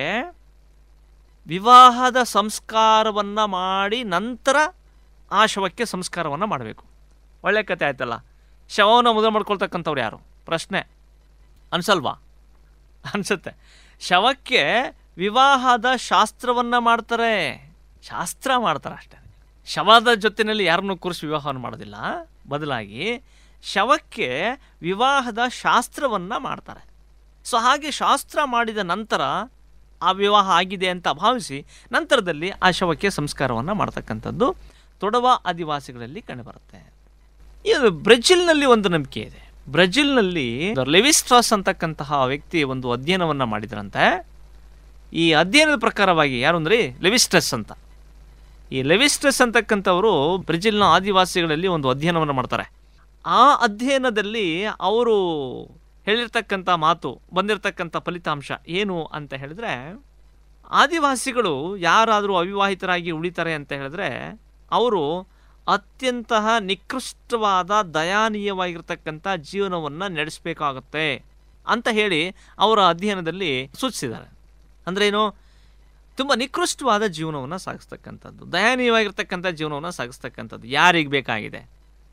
ವಿವಾಹದ ಸಂಸ್ಕಾರವನ್ನು ಮಾಡಿ ನಂತರ ಆ ಶವಕ್ಕೆ ಸಂಸ್ಕಾರವನ್ನು ಮಾಡಬೇಕು ಒಳ್ಳೆ ಕತೆ ಆಯ್ತಲ್ಲ ಶವವನ್ನು ಮದುವೆ ಮಾಡ್ಕೊಳ್ತಕ್ಕಂಥವ್ರು ಯಾರು ಪ್ರಶ್ನೆ ಅನ್ಸಲ್ವಾ ಅನ್ಸುತ್ತೆ ಶವಕ್ಕೆ ವಿವಾಹದ ಶಾಸ್ತ್ರವನ್ನು ಮಾಡ್ತಾರೆ ಶಾಸ್ತ್ರ ಮಾಡ್ತಾರೆ ಅಷ್ಟೇ ಶವದ ಜೊತೆಯಲ್ಲಿ ಯಾರನ್ನೂ ಕೂರಿಸಿ ವಿವಾಹವನ್ನು ಮಾಡೋದಿಲ್ಲ ಬದಲಾಗಿ ಶವಕ್ಕೆ ವಿವಾಹದ ಶಾಸ್ತ್ರವನ್ನು ಮಾಡ್ತಾರೆ ಸೊ ಹಾಗೆ ಶಾಸ್ತ್ರ ಮಾಡಿದ ನಂತರ ಆ ವಿವಾಹ ಆಗಿದೆ ಅಂತ ಭಾವಿಸಿ ನಂತರದಲ್ಲಿ ಆ ಶವಕ್ಕೆ ಸಂಸ್ಕಾರವನ್ನು ಮಾಡ್ತಕ್ಕಂಥದ್ದು ತೊಡವ ಆದಿವಾಸಿಗಳಲ್ಲಿ ಕಂಡುಬರುತ್ತೆ ಇದು ಬ್ರೆಜಿಲ್ನಲ್ಲಿ ಒಂದು ನಂಬಿಕೆ ಇದೆ ಬ್ರೆಜಿಲ್ನಲ್ಲಿ ಲೆವಿಸ್ಟ್ರಾಸ್ ಅಂತಕ್ಕಂತಹ ವ್ಯಕ್ತಿ ಒಂದು ಅಧ್ಯಯನವನ್ನು ಮಾಡಿದ್ರಂತೆ ಈ ಅಧ್ಯಯನದ ಪ್ರಕಾರವಾಗಿ ಯಾರು ಅಂದರೆ ಲೆವಿಸ್ಟ್ರಸ್ ಅಂತ ಈ ಲೆವಿಸ್ಟ್ರಸ್ ಅಂತಕ್ಕಂಥವರು ಬ್ರೆಜಿಲ್ನ ಆದಿವಾಸಿಗಳಲ್ಲಿ ಒಂದು ಅಧ್ಯಯನವನ್ನು ಮಾಡ್ತಾರೆ ಆ ಅಧ್ಯಯನದಲ್ಲಿ ಅವರು ಹೇಳಿರ್ತಕ್ಕಂಥ ಮಾತು ಬಂದಿರತಕ್ಕಂಥ ಫಲಿತಾಂಶ ಏನು ಅಂತ ಹೇಳಿದ್ರೆ ಆದಿವಾಸಿಗಳು ಯಾರಾದರೂ ಅವಿವಾಹಿತರಾಗಿ ಉಳಿತಾರೆ ಅಂತ ಹೇಳಿದ್ರೆ ಅವರು ಅತ್ಯಂತ ನಿಕೃಷ್ಟವಾದ ದಯಾನೀಯವಾಗಿರ್ತಕ್ಕಂಥ ಜೀವನವನ್ನು ನಡೆಸಬೇಕಾಗುತ್ತೆ ಅಂತ ಹೇಳಿ ಅವರ ಅಧ್ಯಯನದಲ್ಲಿ ಸೂಚಿಸಿದ್ದಾರೆ ಅಂದ್ರೇನು ತುಂಬ ನಿಕೃಷ್ಟವಾದ ಜೀವನವನ್ನು ಸಾಗಿಸ್ತಕ್ಕಂಥದ್ದು ದಯನೀಯವಾಗಿರ್ತಕ್ಕಂಥ ಜೀವನವನ್ನು ಸಾಗಿಸ್ತಕ್ಕಂಥದ್ದು ಯಾರಿಗೆ ಬೇಕಾಗಿದೆ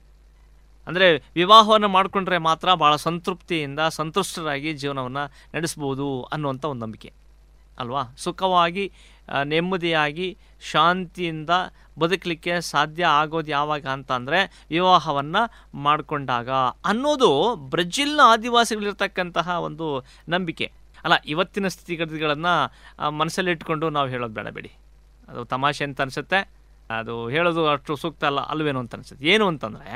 ಅಂದರೆ ವಿವಾಹವನ್ನು ಮಾಡಿಕೊಂಡ್ರೆ ಮಾತ್ರ ಭಾಳ ಸಂತೃಪ್ತಿಯಿಂದ ಸಂತುಷ್ಟರಾಗಿ ಜೀವನವನ್ನು ನಡೆಸ್ಬೋದು ಅನ್ನುವಂಥ ಒಂದು ನಂಬಿಕೆ ಅಲ್ವಾ ಸುಖವಾಗಿ ಆ, ನೆಮ್ಮದಿಯಾಗಿ ಶಾಂತಿಯಿಂದ ಬದುಕಲಿಕ್ಕೆ ಸಾಧ್ಯ ಆಗೋದು ಯಾವಾಗ ಅಂತ ಅಂದರೆ ವಿವಾಹವನ್ನು ಮಾಡಿಕೊಂಡಾಗ ಅನ್ನೋದು ಬ್ರೆಜಿಲ್ನ ಆದಿವಾಸಿಗಳಿರ್ತಕ್ಕಂತಹ ಒಂದು ನಂಬಿಕೆ ಅಲ್ಲ ಇವತ್ತಿನ ಸ್ಥಿತಿಗತಿಗಳನ್ನು ಮನಸ್ಸಲ್ಲಿಟ್ಕೊಂಡು ನಾವು ಹೇಳೋದು ಬೇಡ ಬಿಡಿ ಅದು ತಮಾಷೆ ಅಂತ ಅನಿಸುತ್ತೆ ಅದು ಹೇಳೋದು ಅಷ್ಟು ಸೂಕ್ತ ಅಲ್ಲ ಅಲ್ವೇನೋ ಅಂತ ಅನಿಸುತ್ತೆ ಏನು ಅಂತಂದರೆ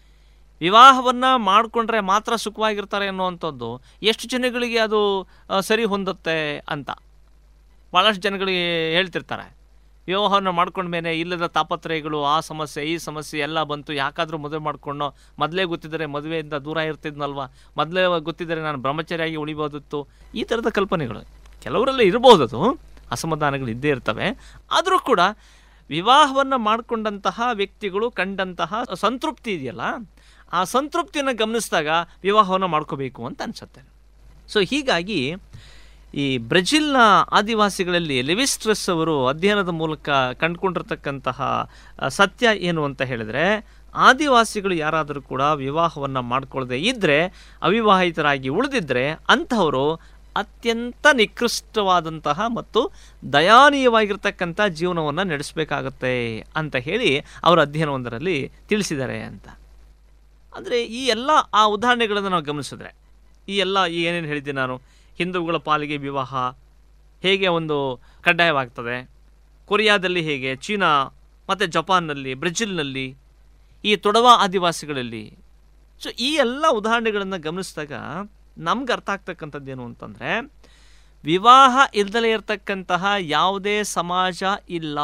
ವಿವಾಹವನ್ನು ಮಾಡಿಕೊಂಡ್ರೆ ಮಾತ್ರ ಸುಖವಾಗಿರ್ತಾರೆ ಅನ್ನುವಂಥದ್ದು ಎಷ್ಟು ಜನಗಳಿಗೆ ಅದು ಆ, ಸರಿ ಹೊಂದುತ್ತೆ ಅಂತ ಭಾಳಷ್ಟು ಜನಗಳಿಗೆ ಹೇಳ್ತಿರ್ತಾರೆ ವಿವಾಹವನ್ನು ಮಾಡ್ಕೊಂಡ್ಮೇಲೆ ಇಲ್ಲದ ತಾಪತ್ರಯಗಳು ಆ ಸಮಸ್ಯೆ ಈ ಸಮಸ್ಯೆ ಎಲ್ಲ ಬಂತು ಯಾಕಾದರೂ ಮದುವೆ ಮಾಡ್ಕೊಂಡು ಮೊದಲೇ ಗೊತ್ತಿದ್ದರೆ ಮದುವೆಯಿಂದ ದೂರ ಇರ್ತಿದ್ನಲ್ವ ಮೊದಲೇ ಗೊತ್ತಿದ್ದರೆ ನಾನು ಬ್ರಹ್ಮಚಾರಿಯಾಗಿ ಉಳಿಬೋದಿತ್ತು ಈ ಥರದ ಕಲ್ಪನೆಗಳು ಕೆಲವರೆಲ್ಲ ಇರ್ಬೋದು ಅದು ಅಸಮಾಧಾನಗಳು ಇದ್ದೇ ಇರ್ತವೆ ಆದರೂ ಕೂಡ ವಿವಾಹವನ್ನು ಮಾಡಿಕೊಂಡಂತಹ ವ್ಯಕ್ತಿಗಳು ಕಂಡಂತಹ ಸಂತೃಪ್ತಿ ಇದೆಯಲ್ಲ ಆ ಸಂತೃಪ್ತಿಯನ್ನು ಗಮನಿಸಿದಾಗ ವಿವಾಹವನ್ನು ಮಾಡ್ಕೋಬೇಕು ಅಂತ ಅನಿಸುತ್ತೆ ಸೊ ಹೀಗಾಗಿ ಈ ಬ್ರೆಜಿಲ್ನ ಆದಿವಾಸಿಗಳಲ್ಲಿ ಲೆವಿಸ್ಟ್ರೆಸ್ ಅವರು ಅಧ್ಯಯನದ ಮೂಲಕ ಕಂಡುಕೊಂಡಿರ್ತಕ್ಕಂತಹ ಆ, ಸತ್ಯ ಏನು ಅಂತ ಹೇಳಿದರೆ ಆದಿವಾಸಿಗಳು ಯಾರಾದರೂ ಕೂಡ ವಿವಾಹವನ್ನು ಮಾಡ್ಕೊಳ್ಳದೆ ಇದ್ದರೆ ಅವಿವಾಹಿತರಾಗಿ ಉಳಿದಿದ್ದರೆ ಅಂಥವರು ಅತ್ಯಂತ ನಿಕೃಷ್ಟವಾದಂತಹ ಮತ್ತು ದಯಾನೀಯವಾಗಿರ್ತಕ್ಕಂಥ ಜೀವನವನ್ನು ನಡೆಸಬೇಕಾಗತ್ತೆ ಅಂತ ಹೇಳಿ ಅವರ ಅಧ್ಯಯನವೊಂದರಲ್ಲಿ ತಿಳಿಸಿದ್ದಾರೆ ಅಂತ ಅಂದರೆ ಈ ಎಲ್ಲ ಆ ಉದಾಹರಣೆಗಳನ್ನು ನಾವು ಗಮನಿಸಿದ್ರೆ ಈ ಎಲ್ಲ ಈ ಏನೇನು ಹೇಳಿದ್ದೆ ನಾನು ಹಿಂದೂಗಳ ಪಾಲಿಗೆ ವಿವಾಹ ಹೇಗೆ ಒಂದು ಕಡ್ಡಾಯವಾಗ್ತದೆ ಕೊರಿಯಾದಲ್ಲಿ ಹೇಗೆ ಚೀನಾ ಮತ್ತು ಜಪಾನ್ನಲ್ಲಿ ಬ್ರೆಜಿಲ್ನಲ್ಲಿ ಈ ತೊಡವ ಆದಿವಾಸಿಗಳಲ್ಲಿ ಸೊ ಈ ಎಲ್ಲ ಉದಾಹರಣೆಗಳನ್ನು ಗಮನಿಸಿದಾಗ ನಮ್ಗೆ ಅರ್ಥ ಆಗ್ತಕ್ಕಂಥದ್ದು ಏನು ಅಂತಂದರೆ ವಿವಾಹ ಇಲ್ದಲೇ ಇರತಕ್ಕಂತಹ ಯಾವುದೇ ಸಮಾಜ ಇಲ್ಲ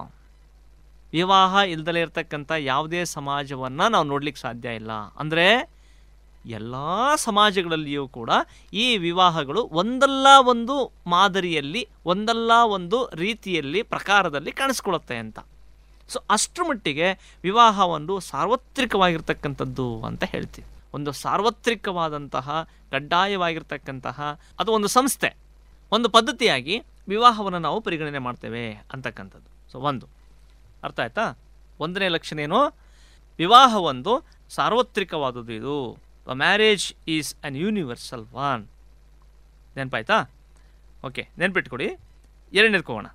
ವಿವಾಹ ಇಲ್ದಲೇ ಇರತಕ್ಕಂಥ ಯಾವುದೇ ಸಮಾಜವನ್ನು ನಾವು ನೋಡ್ಲಿಕ್ಕೆ ಸಾಧ್ಯ ಇಲ್ಲ ಅಂದರೆ ಎಲ್ಲ ಸಮಾಜಗಳಲ್ಲಿಯೂ ಕೂಡ ಈ ವಿವಾಹಗಳು ಒಂದಲ್ಲ ಒಂದು ಮಾದರಿಯಲ್ಲಿ ಒಂದಲ್ಲ ಒಂದು ರೀತಿಯಲ್ಲಿ ಪ್ರಕಾರದಲ್ಲಿ ಕಾಣಿಸ್ಕೊಳ್ಳುತ್ತೆ ಅಂತ ಸೊ ಅಷ್ಟರ ಮಟ್ಟಿಗೆ ವಿವಾಹ ಒಂದು ಸಾರ್ವತ್ರಿಕವಾಗಿರ್ತಕ್ಕಂಥದ್ದು ಅಂತ ಹೇಳ್ತೀವಿ ಒಂದು ಸಾರ್ವತ್ರಿಕವಾದಂತಹ ಕಡ್ಡಾಯವಾಗಿರ್ತಕ್ಕಂತಹ ಅದು ಒಂದು ಸಂಸ್ಥೆ ಒಂದು ಪದ್ಧತಿಯಾಗಿ ವಿವಾಹವನ್ನು ನಾವು ಪರಿಗಣನೆ ಮಾಡ್ತೇವೆ ಅಂತಕ್ಕಂಥದ್ದು ಸೊ ಒಂದು ಅರ್ಥ ಆಯ್ತಾ ಒಂದನೇ ಲಕ್ಷಣ ಏನು ವಿವಾಹ ಒಂದು ಸಾರ್ವತ್ರಿಕವಾದದ್ದು ಇದು marriage is an universal one ನೆನಪಾಯ್ತಾ ಓಕೆ ನೆನ್ಪಿಟ್ಕೊಡಿ ಎರಡನೇದು ಹೋಗೋಣ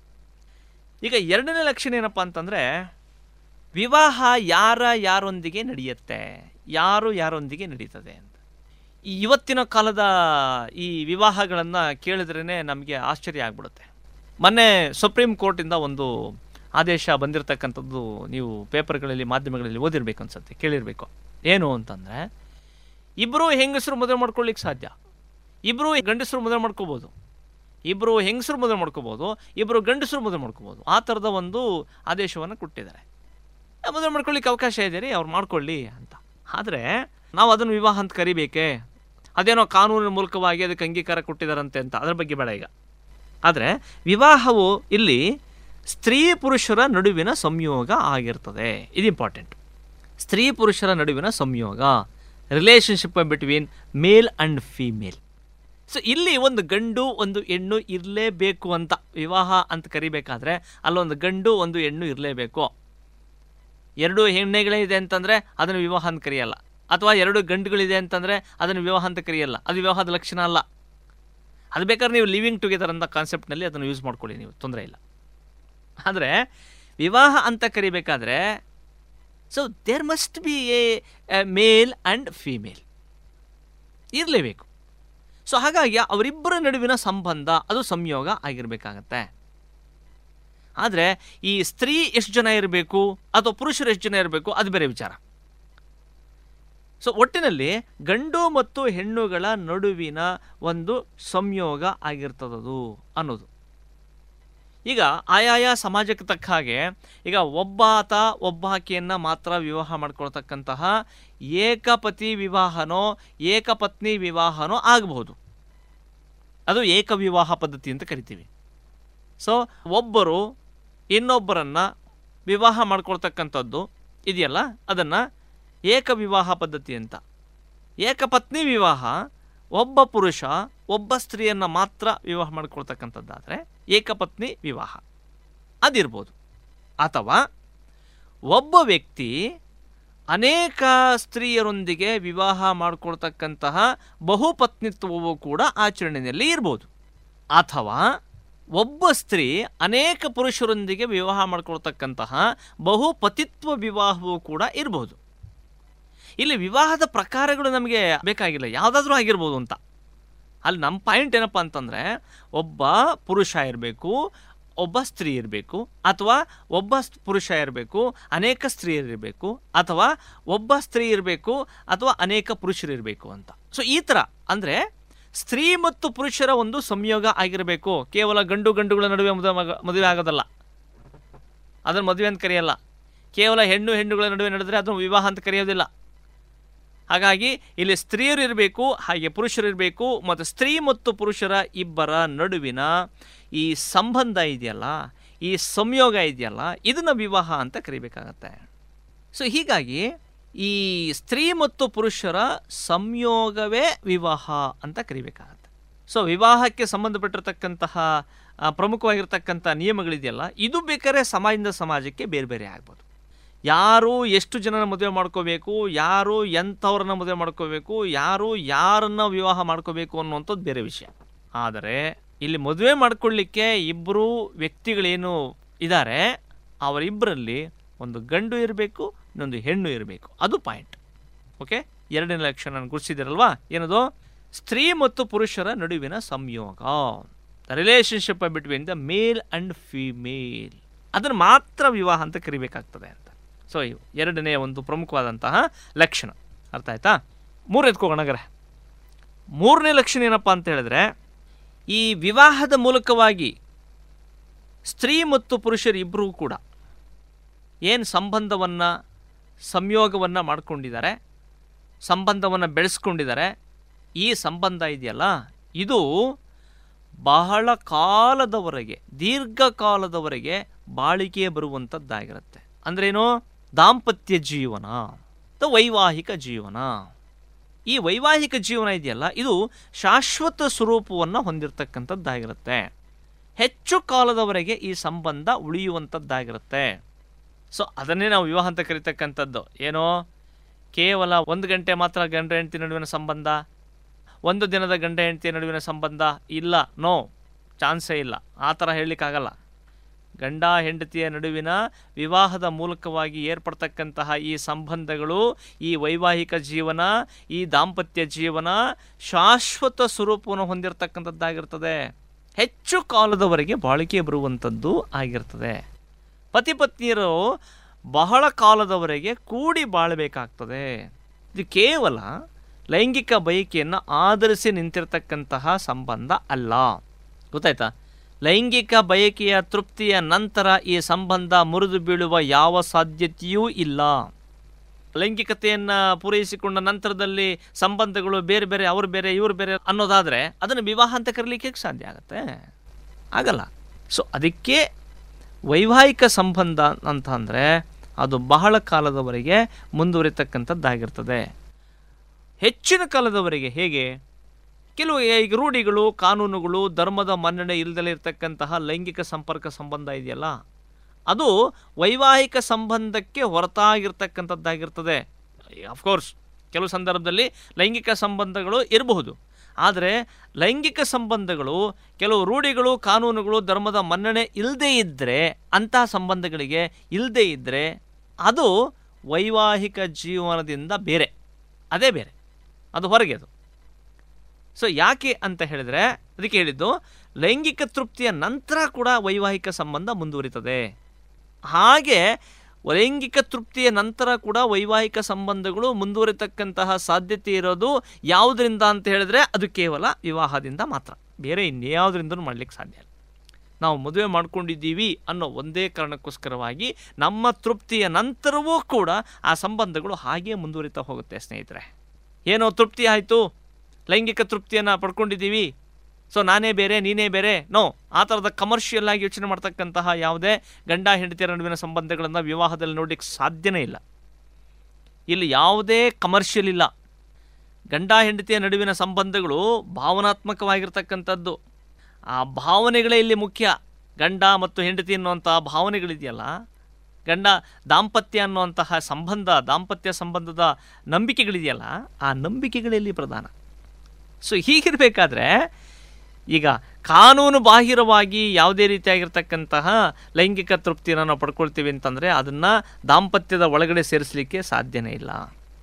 ಈಗ ಎರಡನೇ ಲಕ್ಷಣ ಏನಪ್ಪ ಅಂತಂದರೆ ವಿವಾಹ ಯಾರ ಯಾರೊಂದಿಗೆ ನಡೆಯುತ್ತೆ ಯಾರು ಯಾರೊಂದಿಗೆ ನಡೀತದೆ ಅಂತ ಈ ಇವತ್ತಿನ ಕಾಲದ ಈ ವಿವಾಹಗಳನ್ನು ಕೇಳಿದ್ರೇ ನಮಗೆ ಆಶ್ಚರ್ಯ ಆಗ್ಬಿಡುತ್ತೆ ಮೊನ್ನೆ ಸುಪ್ರೀಂ ಕೋರ್ಟಿಂದ ಒಂದು ಆದೇಶ ಬಂದಿರತಕ್ಕಂಥದ್ದು ನೀವು ಪೇಪರ್ಗಳಲ್ಲಿ ಮಾಧ್ಯಮಗಳಲ್ಲಿ ಓದಿರ್ಬೇಕು ಅನ್ಸುತ್ತೆ ಕೇಳಿರಬೇಕು ಏನು ಅಂತಂದರೆ ಇಬ್ಬರು ಹೆಂಗಸರು ಮದುವೆ ಮಾಡ್ಕೊಳ್ಳಿಕ್ಕೆ ಸಾಧ್ಯ ಇಬ್ಬರು ಗಂಡಸರು ಮದುವೆ ಮಾಡ್ಕೋಬೋದು ಇಬ್ಬರು ಹೆಂಗಸರು ಮದುವೆ ಮಾಡ್ಕೋಬೋದು ಇಬ್ಬರು ಗಂಡಸರು ಮದುವೆ ಮಾಡ್ಕೋಬೋದು ಆ ಥರದ ಒಂದು ಆದೇಶವನ್ನು ಕೊಟ್ಟಿದ್ದಾರೆ ಆ, ಮದುವೆ ಮಾಡ್ಕೊಳ್ಳಿಕ್ಕೆ ಅವಕಾಶ ಇದೆ ರೀ ಅವ್ರು ಮಾಡ್ಕೊಳ್ಳಿ ಅಂತ ಆದರೆ ನಾವು ಅದನ್ನು ವಿವಾಹ ಅಂತ ಕರಿಬೇಕೇ ಅದೇನೋ ಕಾನೂನಿನ ಮೂಲಕವಾಗಿ ಅದಕ್ಕೆ ಅಂಗೀಕಾರ ಕೊಟ್ಟಿದ್ದಾರಂತೆ ಅಂತ ಅದ್ರ ಬಗ್ಗೆ ಬೇಡ ಈಗ ಆದರೆ ವಿವಾಹವು ಇಲ್ಲಿ ಸ್ತ್ರೀ ಪುರುಷರ ನಡುವಿನ ಸಂಯೋಗ ಆಗಿರ್ತದೆ ಇದು ಇಂಪಾರ್ಟೆಂಟ್ ಸ್ತ್ರೀ ಪುರುಷರ ನಡುವಿನ ಸಂಯೋಗ relationship between male and female so ಇಲ್ಲಿ ಒಂದು ಗಂಡು ಒಂದು ಹೆಣ್ಣು ಇರಲೇಬೇಕು ಅಂತ ವಿವಾಹ ಅಂತ ಕರಿಬೇಕಾದ್ರೆ ಅಲ್ಲೊಂದು ಗಂಡು ಒಂದು ಹೆಣ್ಣು ಇರಲೇಬೇಕು ಎರಡು ಹೆಣ್ಣೆಗಳೇ ಇದೆ ಅಂತಂದರೆ ಅದನ್ನು ವಿವಾಹ ಅಂತ ಕರೆಯಲ್ಲ ಅಥವಾ ಎರಡು ಗಂಡುಗಳಿದೆ ಅಂತಂದರೆ ಅದನ್ನು ವಿವಾಹ ಅಂತ ಕರೆಯಲ್ಲ ಅದು ವಿವಾಹದ ಲಕ್ಷಣ ಅಲ್ಲ ಅದು ಬೇಕಾದ್ರೆ ನೀವು ಲಿವಿಂಗ್ ಟುಗೆದರ್ ಅಂತ ಕಾನ್ಸೆಪ್ಟ್ನಲ್ಲಿ ಅದನ್ನು ಯೂಸ್ ಮಾಡ್ಕೊಳ್ಳಿ ನೀವು ತೊಂದರೆ ಇಲ್ಲ ಆದರೆ ವಿವಾಹ ಅಂತ ಕರಿಬೇಕಾದ್ರೆ so there must be a male and female ಇರಲೇಬೇಕು ಸೊ ಹಾಗಾಗಿ ಅವರಿಬ್ಬರ ನಡುವಿನ ಸಂಬಂಧ ಅದು ಸಂಯೋಗ ಆಗಿರಬೇಕಾಗತ್ತೆ ಆದರೆ ಈ ಸ್ತ್ರೀ ಎಷ್ಟು ಜನ ಇರಬೇಕು ಅಥವಾ ಪುರುಷರು ಎಷ್ಟು ಜನ ಇರಬೇಕು ಅದು ಬೇರೆ ವಿಚಾರ ಸೊ ಒಟ್ಟಿನಲ್ಲಿ ಗಂಡು ಮತ್ತು ಹೆಣ್ಣುಗಳ ನಡುವಿನ ಒಂದು ಸಂಯೋಗ ಆಗಿರ್ತದದು ಅನ್ನೋದು ಈಗ ಆಯಾಯ ಸಮಾಜಕ್ಕೆ ತಕ್ಕ ಹಾಗೆ ಈಗ ಒಬ್ಬ ಆತ ಒಬ್ಬ ಆಕೆಯನ್ನು ಮಾತ್ರ ವಿವಾಹ ಮಾಡ್ಕೊಳ್ತಕ್ಕಂತಹ ಏಕಪತಿ ವಿವಾಹನೋ ಏಕಪತ್ನಿ ವಿವಾಹನೋ ಆಗಬಹುದು ಅದು ಏಕವಿವಾಹ ಪದ್ಧತಿ ಅಂತ ಕರಿತೀವಿ ಸೊ ಒಬ್ಬರು ಇನ್ನೊಬ್ಬರನ್ನು ವಿವಾಹ ಮಾಡ್ಕೊಳ್ತಕ್ಕಂಥದ್ದು ಇದೆಯಲ್ಲ ಅದನ್ನು ಏಕವಿವಾಹ ಪದ್ಧತಿ ಅಂತ ಏಕಪತ್ನಿ ವಿವಾಹ ಒಬ್ಬ ಪುರುಷ ಒಬ್ಬ ಸ್ತ್ರೀಯನ್ನು ಮಾತ್ರ ವಿವಾಹ ಮಾಡ್ಕೊಳ್ತಕ್ಕಂಥದ್ದಾದರೆ ಏಕಪತ್ನಿ ವಿವಾಹ ಅದಿರ್ಬೋದು ಅಥವಾ ಒಬ್ಬ ವ್ಯಕ್ತಿ ಅನೇಕ ಸ್ತ್ರೀಯರೊಂದಿಗೆ ವಿವಾಹ ಮಾಡಿಕೊಳ್ತಕ್ಕಂತಹ ಬಹುಪತ್ನಿತ್ವವು ಕೂಡ ಆಚರಣೆಯಲ್ಲಿ ಇರ್ಬೋದು ಅಥವಾ ಒಬ್ಬ ಸ್ತ್ರೀ ಅನೇಕ ಪುರುಷರೊಂದಿಗೆ ವಿವಾಹ ಮಾಡ್ಕೊಳ್ತಕ್ಕಂತಹ ಬಹುಪತಿತ್ವ ವಿವಾಹವೂ ಕೂಡ ಇರ್ಬೋದು ಇಲ್ಲಿ ವಿವಾಹದ ಪ್ರಕಾರಗಳು ನಮಗೆ ಬೇಕಾಗಿಲ್ಲ ಯಾವುದಾದ್ರೂ ಆಗಿರ್ಬೋದು ಅಂತ ಅಲ್ಲಿ ನಮ್ಮ ಪಾಯಿಂಟ್ ಏನಪ್ಪ ಅಂತಂದರೆ ಒಬ್ಬ ಪುರುಷ ಇರಬೇಕು ಒಬ್ಬ ಸ್ತ್ರೀ ಇರಬೇಕು ಅಥವಾ ಒಬ್ಬ ಸ್- ಪುರುಷ ಇರಬೇಕು ಅನೇಕ ಸ್ತ್ರೀಯರಿರಬೇಕು ಅಥವಾ ಒಬ್ಬ ಸ್ತ್ರೀ ಇರಬೇಕು ಅಥವಾ ಅನೇಕ ಪುರುಷರಿರಬೇಕು ಅಂತ ಸೊ ಈ ಥರ ಅಂದರೆ ಸ್ತ್ರೀ ಮತ್ತು ಪುರುಷರ ಒಂದು ಸಂಯೋಗ ಆಗಿರಬೇಕು ಕೇವಲ ಗಂಡು ಗಂಡುಗಳ ನಡುವೆ ಮದುವೆ ಮಗ- ಮದುವೆ ಆಗೋದಲ್ಲ ಅದನ್ನು ಮದುವೆ ಅಂತ ಕರೆಯಲ್ಲ ಕೇವಲ ಹೆಣ್ಣು ಹೆಣ್ಣುಗಳ ನಡುವೆ ನಡೆದರೆ ಅದನ್ನು ವಿವಾಹ ಅಂತ ಕರೆಯೋದಿಲ್ಲ ಹಾಗಾಗಿ ಇಲ್ಲಿ ಸ್ತ್ರೀಯರು ಇರಬೇಕು ಹಾಗೆ ಪುರುಷರಿರಬೇಕು ಮತ್ತು ಸ್ತ್ರೀ ಮತ್ತು ಪುರುಷರ ಇಬ್ಬರ ನಡುವಿನ ಈ ಸಂಬಂಧ ಇದೆಯಲ್ಲ ಈ ಸಂಯೋಗ ಇದೆಯಲ್ಲ ಇದನ್ನು ವಿವಾಹ ಅಂತ ಕರಿಬೇಕಾಗತ್ತೆ ಸೊ ಹೀಗಾಗಿ ಈ ಸ್ತ್ರೀ ಮತ್ತು ಪುರುಷರ ಸಂಯೋಗವೇ ವಿವಾಹ ಅಂತ ಕರಿಬೇಕಾಗತ್ತೆ ಸೊ ವಿವಾಹಕ್ಕೆ ಸಂಬಂಧಪಟ್ಟಿರ್ತಕ್ಕಂತಹ ಆ, ಪ್ರಮುಖವಾಗಿರ್ತಕ್ಕಂಥ ನಿಯಮಗಳಿದೆಯಲ್ಲ ಇದು ಬೇಕಾದ್ರೆ ಸಮಾಜದಿಂದ ಸಮಾಜಕ್ಕೆ ಬೇರೆ ಬೇರೆ ಆಗ್ಬೋದು ಯಾರು ಎಷ್ಟು ಜನನ ಮದುವೆ ಮಾಡ್ಕೋಬೇಕು ಯಾರು ಎಂಥವ್ರನ್ನ ಮದುವೆ ಮಾಡ್ಕೋಬೇಕು ಯಾರು ಯಾರನ್ನ ವಿವಾಹ ಮಾಡ್ಕೋಬೇಕು ಅನ್ನುವಂಥದ್ದು ಬೇರೆ ವಿಷಯ ಆದರೆ ಇಲ್ಲಿ ಮದುವೆ ಮಾಡ್ಕೊಳ್ಳಿಕ್ಕೆ ಇಬ್ಬರು ವ್ಯಕ್ತಿಗಳೇನು ಇದ್ದಾರೆ ಅವರಿಬ್ಬರಲ್ಲಿ ಒಂದು ಗಂಡು ಇರಬೇಕು ಇನ್ನೊಂದು ಹೆಣ್ಣು ಇರಬೇಕು ಅದು ಪಾಯಿಂಟ್ ಓಕೆ ಎರಡನೇ ಲಕ್ಷಣ ನಾನು ಗುರುತಿಸಿದಿರಲ್ವಾ ಏನದು ಸ್ತ್ರೀ ಮತ್ತು ಪುರುಷರ ನಡುವಿನ ಸಂಯೋಗ the relationship between the male and female ಅದನ್ನು ಮಾತ್ರ ವಿವಾಹ ಅಂತ ಕರಿಬೇಕಾಗ್ತದೆ ಅಂತ ಸೊ ಇವು ಎರಡನೇ ಒಂದು ಪ್ರಮುಖವಾದಂತಹ ಲಕ್ಷಣ ಅರ್ಥ ಆಯ್ತಾ ಮೂರು ಎತ್ಕೋಗೋಣಗರೆ ಮೂರನೇ ಲಕ್ಷಣ ಏನಪ್ಪ ಅಂತ ಹೇಳಿದ್ರೆ ಈ ವಿವಾಹದ ಮೂಲಕವಾಗಿ ಸ್ತ್ರೀ ಮತ್ತು ಪುರುಷರು ಇಬ್ಬರೂ ಕೂಡ ಏನು ಸಂಬಂಧವನ್ನು ಸಂಯೋಗವನ್ನು ಮಾಡ್ಕೊಂಡಿದ್ದಾರೆ ಸಂಬಂಧವನ್ನು ಬೆಳೆಸ್ಕೊಂಡಿದ್ದಾರೆ ಈ ಸಂಬಂಧ ಇದೆಯಲ್ಲ ಇದು ಬಹಳ ಕಾಲದವರೆಗೆ ದೀರ್ಘಕಾಲದವರೆಗೆ ಬಾಳಿಕೆ ಬರುವಂಥದ್ದಾಗಿರುತ್ತೆ ಅಂದ್ರೇನು ದಾಂಪತ್ಯ ಜೀವನ ಅಥವಾ ವೈವಾಹಿಕ ಜೀವನ ಈ ವೈವಾಹಿಕ ಜೀವನ ಇದೆಯಲ್ಲ ಇದು ಶಾಶ್ವತ ಸ್ವರೂಪವನ್ನು ಹೊಂದಿರತಕ್ಕಂಥದ್ದಾಗಿರುತ್ತೆ ಹೆಚ್ಚು ಕಾಲದವರೆಗೆ ಈ ಸಂಬಂಧ ಉಳಿಯುವಂಥದ್ದಾಗಿರುತ್ತೆ ಸೊ ಅದನ್ನೇ ನಾವು ವಿವಾಹ ಅಂತ ಕರಿತಕ್ಕಂಥದ್ದು ಏನೋ ಕೇವಲ ಒಂದು ಗಂಟೆ ಮಾತ್ರ ಗಂಡ ಹೆಂಡತಿ ನಡುವಿನ ಸಂಬಂಧ ಒಂದು ದಿನದ ಗಂಡ ಹೆಂಡತಿಯ ನಡುವಿನ ಸಂಬಂಧ ಇಲ್ಲ ನೋ ಚಾನ್ಸೇ ಇಲ್ಲ ಆ ಥರ ಹೇಳಲಿಕ್ಕಾಗಲ್ಲ ಗಂಡ ಹೆಂಡತಿಯ ನಡುವಿನ ವಿವಾಹದ ಮೂಲಕವಾಗಿ ಏರ್ಪಡ್ತಕ್ಕಂತಹ ಈ ಸಂಬಂಧಗಳು ಈ ವೈವಾಹಿಕ ಜೀವನ ಈ ದಾಂಪತ್ಯ ಜೀವನ ಶಾಶ್ವತ ಸ್ವರೂಪವನ್ನು ಹೊಂದಿರತಕ್ಕಂಥದ್ದಾಗಿರ್ತದೆ ಹೆಚ್ಚು ಕಾಲದವರೆಗೆ ಬಾಳಿಕೆ ಬರುವಂಥದ್ದು ಆಗಿರ್ತದೆ ಪತಿ ಪತ್ನಿಯರು ಬಹಳ ಕಾಲದವರೆಗೆ ಕೂಡಿ ಬಾಳಬೇಕಾಗ್ತದೆ ಇದು ಕೇವಲ ಲೈಂಗಿಕ ಬಯಕೆಯನ್ನು ಆಧರಿಸಿ ನಿಂತಿರ್ತಕ್ಕಂತಹ ಸಂಬಂಧ ಅಲ್ಲ ಗೊತ್ತಾಯ್ತಾ ಲೈಂಗಿಕ ಬಯಕೆಯ ತೃಪ್ತಿಯ ನಂತರ ಈ ಸಂಬಂಧ ಮುರಿದು ಬೀಳುವ ಯಾವ ಸಾಧ್ಯತೆಯೂ ಇಲ್ಲ ಲೈಂಗಿಕತೆಯನ್ನು ಪೂರೈಸಿಕೊಂಡ ನಂತರದಲ್ಲಿ ಸಂಬಂಧಗಳು ಬೇರೆ ಬೇರೆ ಅವ್ರು ಬೇರೆ ಇವ್ರು ಬೇರೆ ಅನ್ನೋದಾದರೆ ಅದನ್ನು ವಿವಾಹ ಅಂತ ಕರೀಲಿಕ್ಕೆ ಹೇಗೆ ಸಾಧ್ಯ ಆಗುತ್ತೆ ಆಗಲ್ಲ ಸೊ ಅದಕ್ಕೆ ವೈವಾಹಿಕ ಸಂಬಂಧ ಅಂತ ಅಂದರೆ ಅದು ಬಹಳ ಕಾಲದವರೆಗೆ ಮುಂದುವರಿತಕ್ಕಂಥದ್ದಾಗಿರ್ತದೆ ಹೆಚ್ಚಿನ ಕಾಲದವರೆಗೆ ಹೇಗೆ ಕೆಲವು ಈಗ ರೂಢಿಗಳು ಕಾನೂನುಗಳು ಧರ್ಮದ ಮನ್ನಣೆ ಇಲ್ಲದಲೇ ಇರತಕ್ಕಂತಹ ಲೈಂಗಿಕ ಸಂಪರ್ಕ ಸಂಬಂಧ ಇದೆಯಲ್ಲ ಅದು ವೈವಾಹಿಕ ಸಂಬಂಧಕ್ಕೆ ಹೊರತಾಗಿರ್ತಕ್ಕಂಥದ್ದಾಗಿರ್ತದೆ ಅಫ್ಕೋರ್ಸ್ ಕೆಲವು ಸಂದರ್ಭದಲ್ಲಿ ಲೈಂಗಿಕ ಸಂಬಂಧಗಳು ಇರಬಹುದು ಆದರೆ ಲೈಂಗಿಕ ಸಂಬಂಧಗಳು ಕೆಲವು ರೂಢಿಗಳು ಕಾನೂನುಗಳು ಧರ್ಮದ ಮನ್ನಣೆ ಇಲ್ಲದೇ ಇದ್ದರೆ ಅಂತಹ ಸಂಬಂಧಗಳಿಗೆ ಇಲ್ಲದೇ ಇದ್ದರೆ ಅದು ವೈವಾಹಿಕ ಜೀವನದಿಂದ ಬೇರೆ ಅದೇ ಬೇರೆ ಅದು ಹೊರಗೆ ಅದು ಸೊ ಯಾಕೆ ಅಂತ ಹೇಳಿದರೆ ಅದಕ್ಕೆ ಹೇಳಿದ್ದು ಲೈಂಗಿಕ ತೃಪ್ತಿಯ ನಂತರ ಕೂಡ ವೈವಾಹಿಕ ಸಂಬಂಧ ಮುಂದುವರಿತದೆ ಹಾಗೆ ಲೈಂಗಿಕ ತೃಪ್ತಿಯ ನಂತರ ಕೂಡ ವೈವಾಹಿಕ ಸಂಬಂಧಗಳು ಮುಂದುವರಿತಕ್ಕಂತಹ ಸಾಧ್ಯತೆ ಇರೋದು ಯಾವುದರಿಂದ ಅಂತ ಹೇಳಿದ್ರೆ ಅದು ಕೇವಲ ವಿವಾಹದಿಂದ ಮಾತ್ರ ಬೇರೆ ಇನ್ಯಾವುದರಿಂದನೂ ಮಾಡಲಿಕ್ಕೆ ಸಾಧ್ಯ ಇಲ್ಲ ನಾವು ಮದುವೆ ಮಾಡ್ಕೊಂಡಿದ್ದೀವಿ ಅನ್ನೋ ಒಂದೇ ಕಾರಣಕ್ಕೋಸ್ಕರವಾಗಿ ನಮ್ಮ ತೃಪ್ತಿಯ ನಂತರವೂ ಕೂಡ ಆ ಸಂಬಂಧಗಳು ಹಾಗೇ ಮುಂದುವರಿತಾ ಹೋಗುತ್ತೆ ಸ್ನೇಹಿತರೆ ಏನೋ ತೃಪ್ತಿ ಆಯಿತು ಲೈಂಗಿಕ ತೃಪ್ತಿಯನ್ನು ಪಡ್ಕೊಂಡಿದ್ದೀವಿ ಸೊ ನಾನೇ ಬೇರೆ ನೀನೇ ಬೇರೆ ನೋ ಆ ಥರದ ಕಮರ್ಷಿಯಲ್ ಆಗಿ ಯೋಚನೆ ಮಾಡ್ತಕ್ಕಂತಹ ಯಾವುದೇ ಗಂಡ ಹೆಂಡತಿಯರ ನಡುವಿನ ಸಂಬಂಧಗಳನ್ನು ವಿವಾಹದಲ್ಲಿ ನೋಡಲಿಕ್ಕೆ ಸಾಧ್ಯನೇ ಇಲ್ಲ ಇಲ್ಲಿ ಯಾವುದೇ ಕಮರ್ಷಿಯಲ್ ಇಲ್ಲ ಗಂಡ ಹೆಂಡತಿಯ ನಡುವಿನ ಸಂಬಂಧಗಳು ಭಾವನಾತ್ಮಕವಾಗಿರ್ತಕ್ಕಂಥದ್ದು ಆ ಭಾವನೆಗಳೇ ಇಲ್ಲಿ ಮುಖ್ಯ ಗಂಡ ಮತ್ತು ಹೆಂಡತಿ ಅನ್ನುವಂತಹ ಭಾವನೆಗಳಿದೆಯಲ್ಲ ಗಂಡ ದಾಂಪತ್ಯ ಅನ್ನುವಂತಹ ಸಂಬಂಧ ದಾಂಪತ್ಯ ಸಂಬಂಧದ ನಂಬಿಕೆಗಳಿದೆಯಲ್ಲ ಆ ನಂಬಿಕೆಗಳಲ್ಲಿ ಪ್ರಧಾನ ಸೊ ಹೀಗಿರಬೇಕಾದ್ರೆ ಈಗ ಕಾನೂನು ಬಾಹಿರವಾಗಿ ಯಾವುದೇ ರೀತಿಯಾಗಿರ್ತಕ್ಕಂತಹ ಲೈಂಗಿಕ ತೃಪ್ತಿಯನ್ನು ನಾವು ಪಡ್ಕೊಳ್ತೀವಿ ಅಂತಂದರೆ ಅದನ್ನು ದಾಂಪತ್ಯದ ಒಳಗಡೆ ಸೇರಿಸಲಿಕ್ಕೆ ಸಾಧ್ಯನೇ ಇಲ್ಲ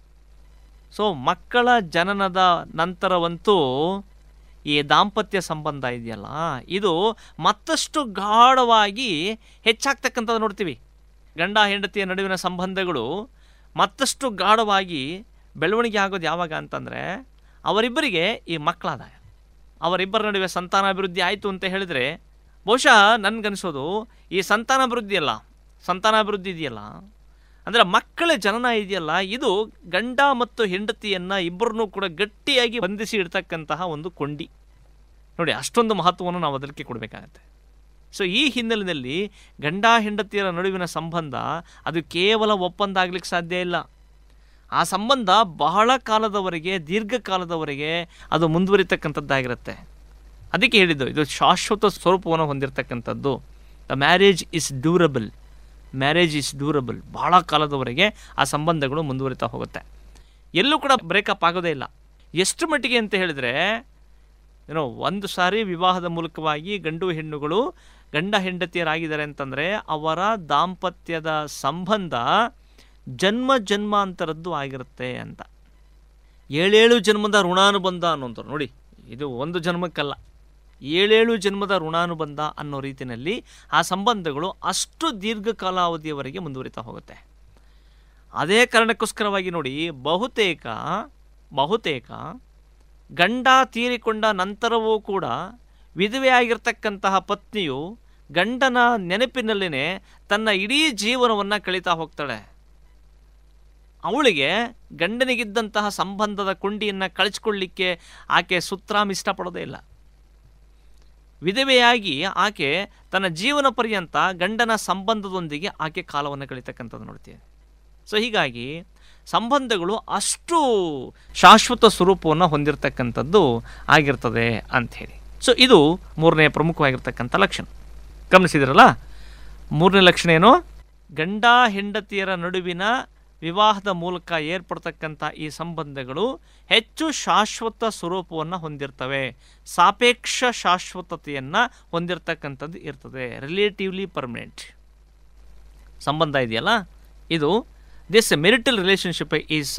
ಸೊ ಮಕ್ಕಳ ಜನನದ ನಂತರವಂತೂ ಈ ದಾಂಪತ್ಯ ಸಂಬಂಧ ಇದೆಯಲ್ಲ ಇದು ಮತ್ತಷ್ಟು ಗಾಢವಾಗಿ ಹೆಚ್ಚಾಗ್ತಕ್ಕಂಥದ್ದು ನೋಡ್ತೀವಿ ಗಂಡ ಹೆಂಡತಿಯ ನಡುವಿನ ಸಂಬಂಧಗಳು ಮತ್ತಷ್ಟು ಗಾಢವಾಗಿ ಬೆಳವಣಿಗೆ ಆಗೋದು ಯಾವಾಗ ಅಂತಂದರೆ ಅವರಿಬ್ಬರಿಗೆ ಈ ಮಕ್ಕಳಾದಾಗ ಅವರಿಬ್ಬರ ನಡುವೆ ಸಂತಾನಾಭಿವೃದ್ಧಿ ಆಯಿತು ಅಂತ ಹೇಳಿದರೆ ಬಹುಶಃ ನನಗನ್ಸೋದು ಈ ಸಂತಾನಾಭಿವೃದ್ಧಿ ಅಲ್ಲ ಸಂತಾನಾಭಿವೃದ್ಧಿ ಇದೆಯಲ್ಲ ಅಂದರೆ ಮಕ್ಕಳ ಜನನ ಇದೆಯಲ್ಲ ಇದು ಗಂಡ ಮತ್ತು ಹೆಂಡತಿಯನ್ನು ಇಬ್ಬರನ್ನೂ ಕೂಡ ಗಟ್ಟಿಯಾಗಿ ಬಂಧಿಸಿ ಇಡ್ತಕ್ಕಂತಹ ಒಂದು ಕೊಂಡಿ ನೋಡಿ ಅಷ್ಟೊಂದು ಮಹತ್ವವನ್ನು ನಾವು ಅದಕ್ಕೆ ಕೊಡಬೇಕಾಗತ್ತೆ ಸೊ ಈ ಹಿನ್ನೆಲೆಯಲ್ಲಿ ಗಂಡ ಹೆಂಡತಿಯರ ನಡುವಿನ ಸಂಬಂಧ ಅದು ಕೇವಲ ಒಪ್ಪಂದ ಆಗ್ಲಿಕ್ಕೆ ಸಾಧ್ಯ ಇಲ್ಲ ಆ ಸಂಬಂಧ ಬಹಳ ಕಾಲದವರೆಗೆ ದೀರ್ಘಕಾಲದವರೆಗೆ ಅದು ಮುಂದುವರಿತಕ್ಕಂಥದ್ದಾಗಿರುತ್ತೆ ಅದಕ್ಕೆ ಹೇಳಿದ್ದು ಇದು ಶಾಶ್ವತ ಸ್ವರೂಪವನ್ನು ಹೊಂದಿರತಕ್ಕಂಥದ್ದು the marriage is durable marriage is durable ಭಾಳ ಕಾಲದವರೆಗೆ ಆ ಸಂಬಂಧಗಳು ಮುಂದುವರಿತಾ ಹೋಗುತ್ತೆ ಎಲ್ಲೂ ಕೂಡ ಬ್ರೇಕಪ್ ಆಗೋದೇ ಇಲ್ಲ ಎಷ್ಟು ಮಟ್ಟಿಗೆ ಅಂತ ಹೇಳಿದರೆ ಏನೋ ಒಂದು ಸಾರಿ ವಿವಾಹದ ಮೂಲಕವಾಗಿ ಗಂಡು ಹೆಣ್ಣುಗಳು ಗಂಡ ಹೆಂಡತಿಯರಾಗಿದ್ದಾರೆ ಅಂತಂದರೆ ಅವರ ದಾಂಪತ್ಯದ ಸಂಬಂಧ ಜನ್ಮ ಜನ್ಮಾಂತರದ್ದು ಆಗಿರುತ್ತೆ ಅಂತ ಏಳೇಳು ಜನ್ಮದ ಋಣಾನುಬಂಧ ಅನ್ನೋಂಥವ್ರು ನೋಡಿ ಇದು ಒಂದು ಜನ್ಮಕ್ಕಲ್ಲ ಏಳೇಳು ಜನ್ಮದ ಋಣಾನುಬಂಧ ಅನ್ನೋ ರೀತಿಯಲ್ಲಿ ಆ ಸಂಬಂಧಗಳು ಅಷ್ಟು ದೀರ್ಘಕಾಲಾವಧಿಯವರೆಗೆ ಮುಂದುವರಿತಾ ಹೋಗುತ್ತೆ ಅದೇ ಕಾರಣಕ್ಕೋಸ್ಕರವಾಗಿ ನೋಡಿ ಬಹುತೇಕ ಬಹುತೇಕ ಗಂಡ ತೀರಿಕೊಂಡ ನಂತರವೂ ಕೂಡ ವಿಧವೆಯಾಗಿರ್ತಕ್ಕಂತಹ ಪತ್ನಿಯು ಗಂಡನ ನೆನಪಿನಲ್ಲೇ ತನ್ನ ಇಡೀ ಜೀವನವನ್ನು ಕಳೀತಾ ಹೋಗ್ತಾಳೆ ಅವಳಿಗೆ ಗಂಡನಿಗಿದ್ದಂತಹ ಸಂಬಂಧದ ಕೊಂಡಿಯನ್ನು ಕಳಿಸ್ಕೊಳ್ಳಿಕ್ಕೆ ಆಕೆ ಸುತ್ರಾಮ್ ಇಷ್ಟಪಡೋದೇ ಇಲ್ಲ ವಿಧವೆಯಾಗಿ ಆಕೆ ತನ್ನ ಜೀವನ ಪರ್ಯಂತ ಗಂಡನ ಸಂಬಂಧದೊಂದಿಗೆ ಆಕೆ ಕಾಲವನ್ನು ಕಳೀತಕ್ಕಂಥದ್ದು ನೋಡ್ತೀವಿ ಸೊ ಹೀಗಾಗಿ ಸಂಬಂಧಗಳು ಅಷ್ಟು ಶಾಶ್ವತ ಸ್ವರೂಪವನ್ನು ಹೊಂದಿರತಕ್ಕಂಥದ್ದು ಆಗಿರ್ತದೆ ಅಂಥೇಳಿ ಸೊ ಇದು ಮೂರನೇ ಪ್ರಮುಖವಾಗಿರ್ತಕ್ಕಂಥ ಲಕ್ಷಣ ಗಮನಿಸಿದ್ರಲ್ಲ ಮೂರನೇ ಲಕ್ಷಣ ಏನು ಗಂಡ ಹೆಂಡತಿಯರ ನಡುವಿನ ವಿವಾಹದ ಮೂಲಕ ಏರ್ಪಡ್ತಕ್ಕಂಥ ಈ ಸಂಬಂಧಗಳು ಹೆಚ್ಚು ಶಾಶ್ವತ ಸ್ವರೂಪವನ್ನು ಹೊಂದಿರ್ತವೆ ಸಾಪೇಕ್ಷ ಶಾಶ್ವತತೆಯನ್ನು ಹೊಂದಿರತಕ್ಕಂಥದ್ದು ಇರ್ತದೆ ರಿಲೇಟಿವ್ಲಿ ಪರ್ಮನೆಂಟ್ ಸಂಬಂಧ ಇದೆಯಲ್ಲ ಇದು this marital relationship is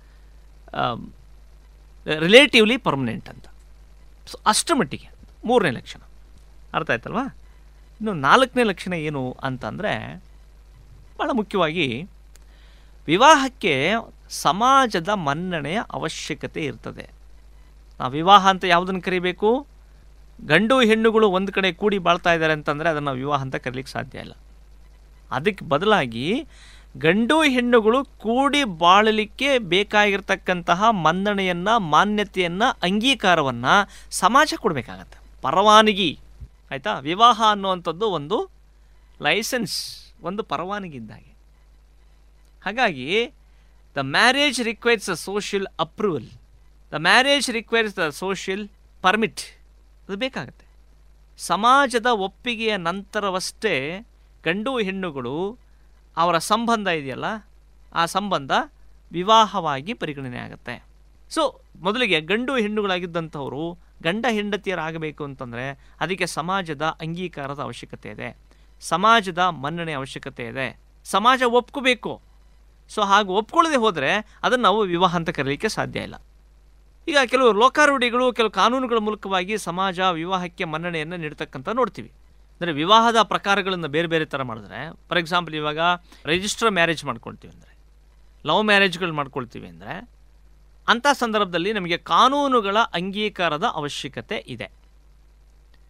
relatively permanent ಅಂತ ಸೊ ಅಷ್ಟರ ಮಟ್ಟಿಗೆ ಮೂರನೇ ಲಕ್ಷಣ ಅರ್ಥ ಆಯ್ತಲ್ವಾ ಇನ್ನು ನಾಲ್ಕನೇ ಲಕ್ಷಣ ಏನು ಅಂತಂದರೆ ಭಾಳ ಮುಖ್ಯವಾಗಿ ವಿವಾಹಕ್ಕೆ ಸಮಾಜದ ಮನ್ನಣೆಯ ಅವಶ್ಯಕತೆ ಇರ್ತದೆ ನಾವು ವಿವಾಹ ಅಂತ ಯಾವುದನ್ನು ಕರಿಬೇಕು ಗಂಡು ಹೆಣ್ಣುಗಳು ಒಂದು ಕಡೆ ಕೂಡಿ ಬಾಳ್ತಾ ಇದ್ದಾರೆ ಅಂತಂದರೆ ಅದನ್ನು ವಿವಾಹ ಅಂತ ಕರೀಲಿಕ್ಕೆ ಸಾಧ್ಯ ಇಲ್ಲ ಅದಕ್ಕೆ ಬದಲಾಗಿ ಗಂಡು ಹೆಣ್ಣುಗಳು ಕೂಡಿ ಬಾಳಲಿಕ್ಕೆ ಬೇಕಾಗಿರ್ತಕ್ಕಂತಹ ಮನ್ನಣೆಯನ್ನು ಮಾನ್ಯತೆಯನ್ನು ಅಂಗೀಕಾರವನ್ನು ಸಮಾಜ ಕೊಡಬೇಕಾಗತ್ತೆ ಪರವಾನಗಿ ಆಯಿತಾ ವಿವಾಹ ಅನ್ನುವಂಥದ್ದು ಒಂದು ಲೈಸೆನ್ಸ್ ಒಂದು ಪರವಾನಗಿ ಇದ್ದಾಗೆ ಹಾಗಾಗಿ the marriage requires a social approval the marriage requires the social permit ಅದು ಬೇಕಾಗತ್ತೆ ಸಮಾಜದ ಒಪ್ಪಿಗೆಯ ನಂತರವಷ್ಟೇ ಗಂಡು ಹೆಣ್ಣುಗಳು ಅವರ ಸಂಬಂಧ ಇದೆಯಲ್ಲ ಆ ಸಂಬಂಧ ವಿವಾಹವಾಗಿ ಪರಿಗಣನೆ ಆಗುತ್ತೆ ಸೊ ಮೊದಲಿಗೆ ಗಂಡು ಹೆಣ್ಣುಗಳಾಗಿದ್ದಂಥವರು ಗಂಡ ಹೆಂಡತಿಯರಾಗಬೇಕು ಅಂತಂದರೆ ಅದಕ್ಕೆ ಸಮಾಜದ ಅಂಗೀಕಾರದ ಅವಶ್ಯಕತೆ ಇದೆ ಸಮಾಜದ ಮನ್ನಣೆ ಅವಶ್ಯಕತೆ ಇದೆ ಸಮಾಜ ಒಪ್ಕೋಬೇಕು ಸೊ ಹಾಗೆ ಒಪ್ಕೊಳ್ಳದೆ ಹೋದರೆ ಅದನ್ನು ನಾವು ವಿವಾಹ ಅಂತ ಕರೀಲಿಕ್ಕೆ ಸಾಧ್ಯ ಇಲ್ಲ ಈಗ ಕೆಲವು ಲೋಕಾರೂಢಿಗಳು ಕೆಲವು ಕಾನೂನುಗಳ ಮೂಲಕವಾಗಿ ಸಮಾಜ ವಿವಾಹಕ್ಕೆ ಮನ್ನಣೆಯನ್ನು ನೀಡ್ತಕ್ಕಂಥ ನೋಡ್ತೀವಿ ಅಂದರೆ ವಿವಾಹದ ಪ್ರಕಾರಗಳನ್ನು ಬೇರೆ ಬೇರೆ ಥರ ಮಾಡಿದ್ರೆ ಫಾರ್ ಎಕ್ಸಾಂಪಲ್ ಇವಾಗ ರಿಜಿಸ್ಟರ್ ಮ್ಯಾರೇಜ್ ಮಾಡ್ಕೊಳ್ತೀವಿ ಅಂದರೆ ಲವ್ ಮ್ಯಾರೇಜ್ಗಳು ಮಾಡ್ಕೊಳ್ತೀವಿ ಅಂದರೆ ಅಂಥ ಸಂದರ್ಭದಲ್ಲಿ ನಮಗೆ ಕಾನೂನುಗಳ ಅಂಗೀಕಾರದ ಅವಶ್ಯಕತೆ ಇದೆ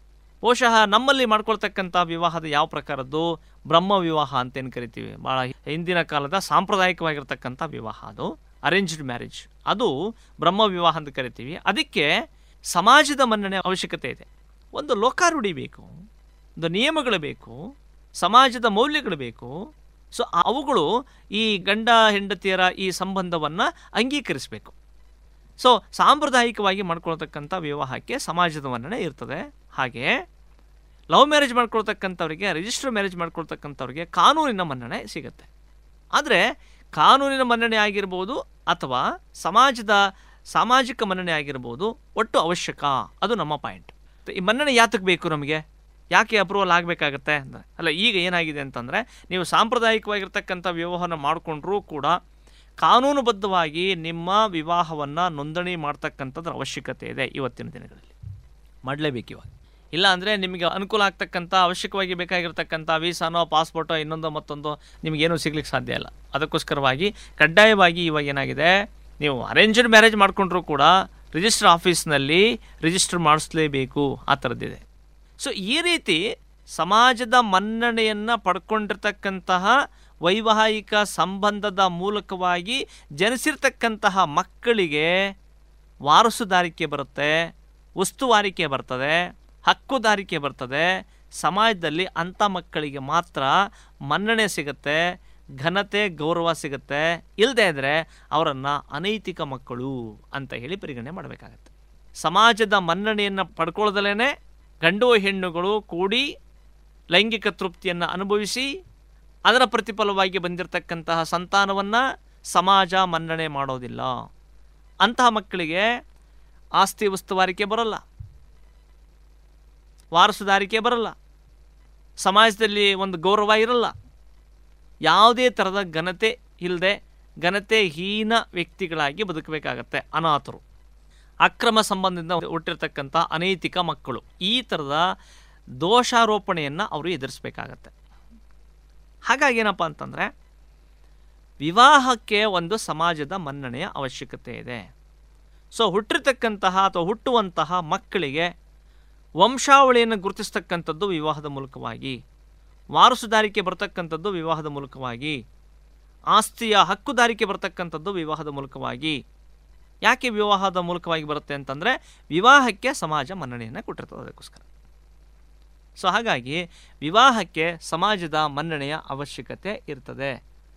ಬಹುಶಃ ನಮ್ಮಲ್ಲಿ ಮಾಡ್ಕೊಳ್ತಕ್ಕಂಥ ವಿವಾಹದ ಯಾವ ಪ್ರಕಾರದ್ದು ಬ್ರಹ್ಮ ವಿವಾಹ ಅಂತೇನು ಕರಿತೀವಿ ಭಾಳ ಹಿಂದಿನ ಕಾಲದ ಸಾಂಪ್ರದಾಯಿಕವಾಗಿರ್ತಕ್ಕಂಥ ವಿವಾಹ ಅದು ಅರೇಂಜ್ಡ್ ಮ್ಯಾರೇಜ್ ಅದು ಬ್ರಹ್ಮ ವಿವಾಹ ಅಂತ ಕರಿತೀವಿ ಅದಕ್ಕೆ ಸಮಾಜದ ಮನ್ನಣೆ ಅವಶ್ಯಕತೆ ಇದೆ ಒಂದು ಲೋಕಾರೂಢಿ ಬೇಕು ಒಂದು ನಿಯಮಗಳು ಬೇಕು ಸಮಾಜದ ಮೌಲ್ಯಗಳು ಬೇಕು ಸೊ ಅವುಗಳು ಈ ಗಂಡ ಹೆಂಡತಿಯರ ಈ ಸಂಬಂಧವನ್ನು ಅಂಗೀಕರಿಸಬೇಕು ಸೊ ಸಾಂಪ್ರದಾಯಿಕವಾಗಿ ಮಾಡ್ಕೊಳ್ತಕ್ಕಂಥ ವಿವಾಹಕ್ಕೆ ಸಮಾಜದ ಮನ್ನಣೆ ಇರ್ತದೆ ಹಾಗೆ ಲವ್ ಮ್ಯಾರೇಜ್ ಮಾಡ್ಕೊಳ್ತಕ್ಕಂಥವ್ರಿಗೆ ರಿಜಿಸ್ಟರ್ ಮ್ಯಾರೇಜ್ ಮಾಡ್ಕೊಳ್ತಕ್ಕಂಥವ್ರಿಗೆ ಕಾನೂನಿನ ಮನ್ನಣೆ ಸಿಗುತ್ತೆ ಆದರೆ ಕಾನೂನಿನ ಮನ್ನಣೆ ಆಗಿರ್ಬೋದು ಅಥವಾ ಸಮಾಜದ ಸಾಮಾಜಿಕ ಮನ್ನಣೆ ಆಗಿರ್ಬೋದು ಒಟ್ಟು ಅವಶ್ಯಕ ಅದು ನಮ್ಮ ಪಾಯಿಂಟ್ ಈ ಮನ್ನಣೆ ಯಾತಕ್ಕೆ ಬೇಕು ನಮಗೆ ಯಾಕೆ ಅಪ್ರೂವಲ್ ಆಗಬೇಕಾಗತ್ತೆ ಅಂತ ಅಲ್ಲ ಈಗ ಏನಾಗಿದೆ ಅಂತಂದರೆ ನೀವು ಸಾಂಪ್ರದಾಯಿಕವಾಗಿರ್ತಕ್ಕಂಥ ವಿವಾಹನ ಮಾಡಿಕೊಂಡ್ರೂ ಕೂಡ ಕಾನೂನುಬದ್ಧವಾಗಿ ನಿಮ್ಮ ವಿವಾಹವನ್ನು ನೋಂದಣಿ ಮಾಡ್ತಕ್ಕಂಥದ್ರ ಅವಶ್ಯಕತೆ ಇದೆ ಇವತ್ತಿನ ದಿನಗಳಲ್ಲಿ ಮಾಡಲೇಬೇಕು ಇವಾಗ ಇಲ್ಲ ಅಂದರೆ ನಿಮಗೆ ಅನುಕೂಲ ಆಗ್ತಕ್ಕಂಥ ಅವಶ್ಯಕವಾಗಿ ಬೇಕಾಗಿರ್ತಕ್ಕಂಥ ವೀಸಾನೋ ಪಾಸ್ಪೋರ್ಟೋ ಇನ್ನೊಂದು ಮತ್ತೊಂದು ನಿಮಗೇನೂ ಸಿಗ್ಲಿಕ್ಕೆ ಸಾಧ್ಯ ಇಲ್ಲ ಅದಕ್ಕೋಸ್ಕರವಾಗಿ ಕಡ್ಡಾಯವಾಗಿ ಇವಾಗ ಏನಾಗಿದೆ ನೀವು ಅರೇಂಜ್ಡ್ ಮ್ಯಾರೇಜ್ ಮಾಡಿಕೊಂಡ್ರೂ ಕೂಡ ರಿಜಿಸ್ಟರ್ ಆಫೀಸ್ನಲ್ಲಿ ರಿಜಿಸ್ಟರ್ ಮಾಡಿಸ್ಲೇಬೇಕು ಆ ಥರದ್ದಿದೆ ಸೊ ಈ ರೀತಿ ಸಮಾಜದ ಮನ್ನಣೆಯನ್ನು ಪಡ್ಕೊಂಡಿರ್ತಕ್ಕಂತಹ ವೈವಾಹಿಕ ಸಂಬಂಧದ ಮೂಲಕವಾಗಿ ಜನಿಸಿರ್ತಕ್ಕಂತಹ ಮಕ್ಕಳಿಗೆ ವಾರಸುದಾರಿಕೆ ಬರುತ್ತೆ ಉಸ್ತುವಾರಿಕೆ ಬರ್ತದೆ ಹಕ್ಕುದಾರಿಕೆ ಬರ್ತದೆ ಸಮಾಜದಲ್ಲಿ ಅಂಥ ಮಕ್ಕಳಿಗೆ ಮಾತ್ರ ಮನ್ನಣೆ ಸಿಗುತ್ತೆ ಘನತೆ ಗೌರವ ಸಿಗುತ್ತೆ ಇಲ್ಲದೇ ಇದ್ದರೆ ಅವರನ್ನು ಅನೈತಿಕ ಮಕ್ಕಳು ಅಂತ ಹೇಳಿ ಪರಿಗಣನೆ ಮಾಡಬೇಕಾಗತ್ತೆ ಸಮಾಜದ ಮನ್ನಣೆಯನ್ನು ಪಡ್ಕೊಳ್ಳದಲೇ ಗಂಡು ಹೆಣ್ಣುಗಳು ಕೂಡಿ ಲೈಂಗಿಕ ತೃಪ್ತಿಯನ್ನು ಅನುಭವಿಸಿ ಅದರ ಪ್ರತಿಫಲವಾಗಿ ಬಂದಿರತಕ್ಕಂತಹ ಸಂತಾನವನ್ನು ಸಮಾಜ ಮನ್ನಣೆ ಮಾಡೋದಿಲ್ಲ ಅಂತಹ ಮಕ್ಕಳಿಗೆ ಆಸ್ತಿ ಉಸ್ತುವಾರಿಕೆ ಬರಲ್ಲ ವಾರಸುದಾರಿಕೆ ಬರಲ್ಲ ಸಮಾಜದಲ್ಲಿ ಒಂದು ಗೌರವ ಇರಲ್ಲ ಯಾವುದೇ ಥರದ ಘನತೆ ಇಲ್ಲದೆ ಘನತೆ ಹೀನ ವ್ಯಕ್ತಿಗಳಾಗಿ ಬದುಕಬೇಕಾಗತ್ತೆ ಅನಾಥರು ಅಕ್ರಮ ಸಂಬಂಧದಿಂದ ಹುಟ್ಟಿರ್ತಕ್ಕಂಥ ಅನೈತಿಕ ಮಕ್ಕಳು ಈ ಥರದ ದೋಷಾರೋಪಣೆಯನ್ನು ಅವರು ಎದುರಿಸಬೇಕಾಗತ್ತೆ ಹಾಗಾಗಿ ಏನಪ್ಪ ಅಂತಂದರೆ ವಿವಾಹಕ್ಕೆ ಒಂದು ಸಮಾಜದ ಮನ್ನಣೆಯ ಅವಶ್ಯಕತೆ ಇದೆ ಸೊ ಹುಟ್ಟಿರ್ತಕ್ಕಂತಹ ಅಥವಾ ಹುಟ್ಟುವಂತಹ ಮಕ್ಕಳಿಗೆ ವಂಶಾವಳಿಯನ್ನು ಗುರುತಿಸ್ತಕ್ಕಂಥದ್ದು ವಿವಾಹದ ಮೂಲಕವಾಗಿ ವಾರಸುದಾರಿಕೆ ಬರ್ತಕ್ಕಂಥದ್ದು ವಿವಾಹದ ಮೂಲಕವಾಗಿ ಆಸ್ತಿಯ ಹಕ್ಕುದಾರಿಕೆ ಬರ್ತಕ್ಕಂಥದ್ದು ವಿವಾಹದ ಮೂಲಕವಾಗಿ ಯಾಕೆ ವಿವಾಹದ ಮೂಲಕವಾಗಿ ಬರುತ್ತೆ ಅಂತಂದರೆ ವಿವಾಹಕ್ಕೆ ಸಮಾಜ ಮನ್ನಣೆಯನ್ನು ಕೊಟ್ಟಿರ್ತದೆ ಅದಕ್ಕೋಸ್ಕರ ಸೊ ಹಾಗಾಗಿ ವಿವಾಹಕ್ಕೆ ಸಮಾಜದ ಮನ್ನಣೆಯ ಅವಶ್ಯಕತೆ ಇರ್ತದೆ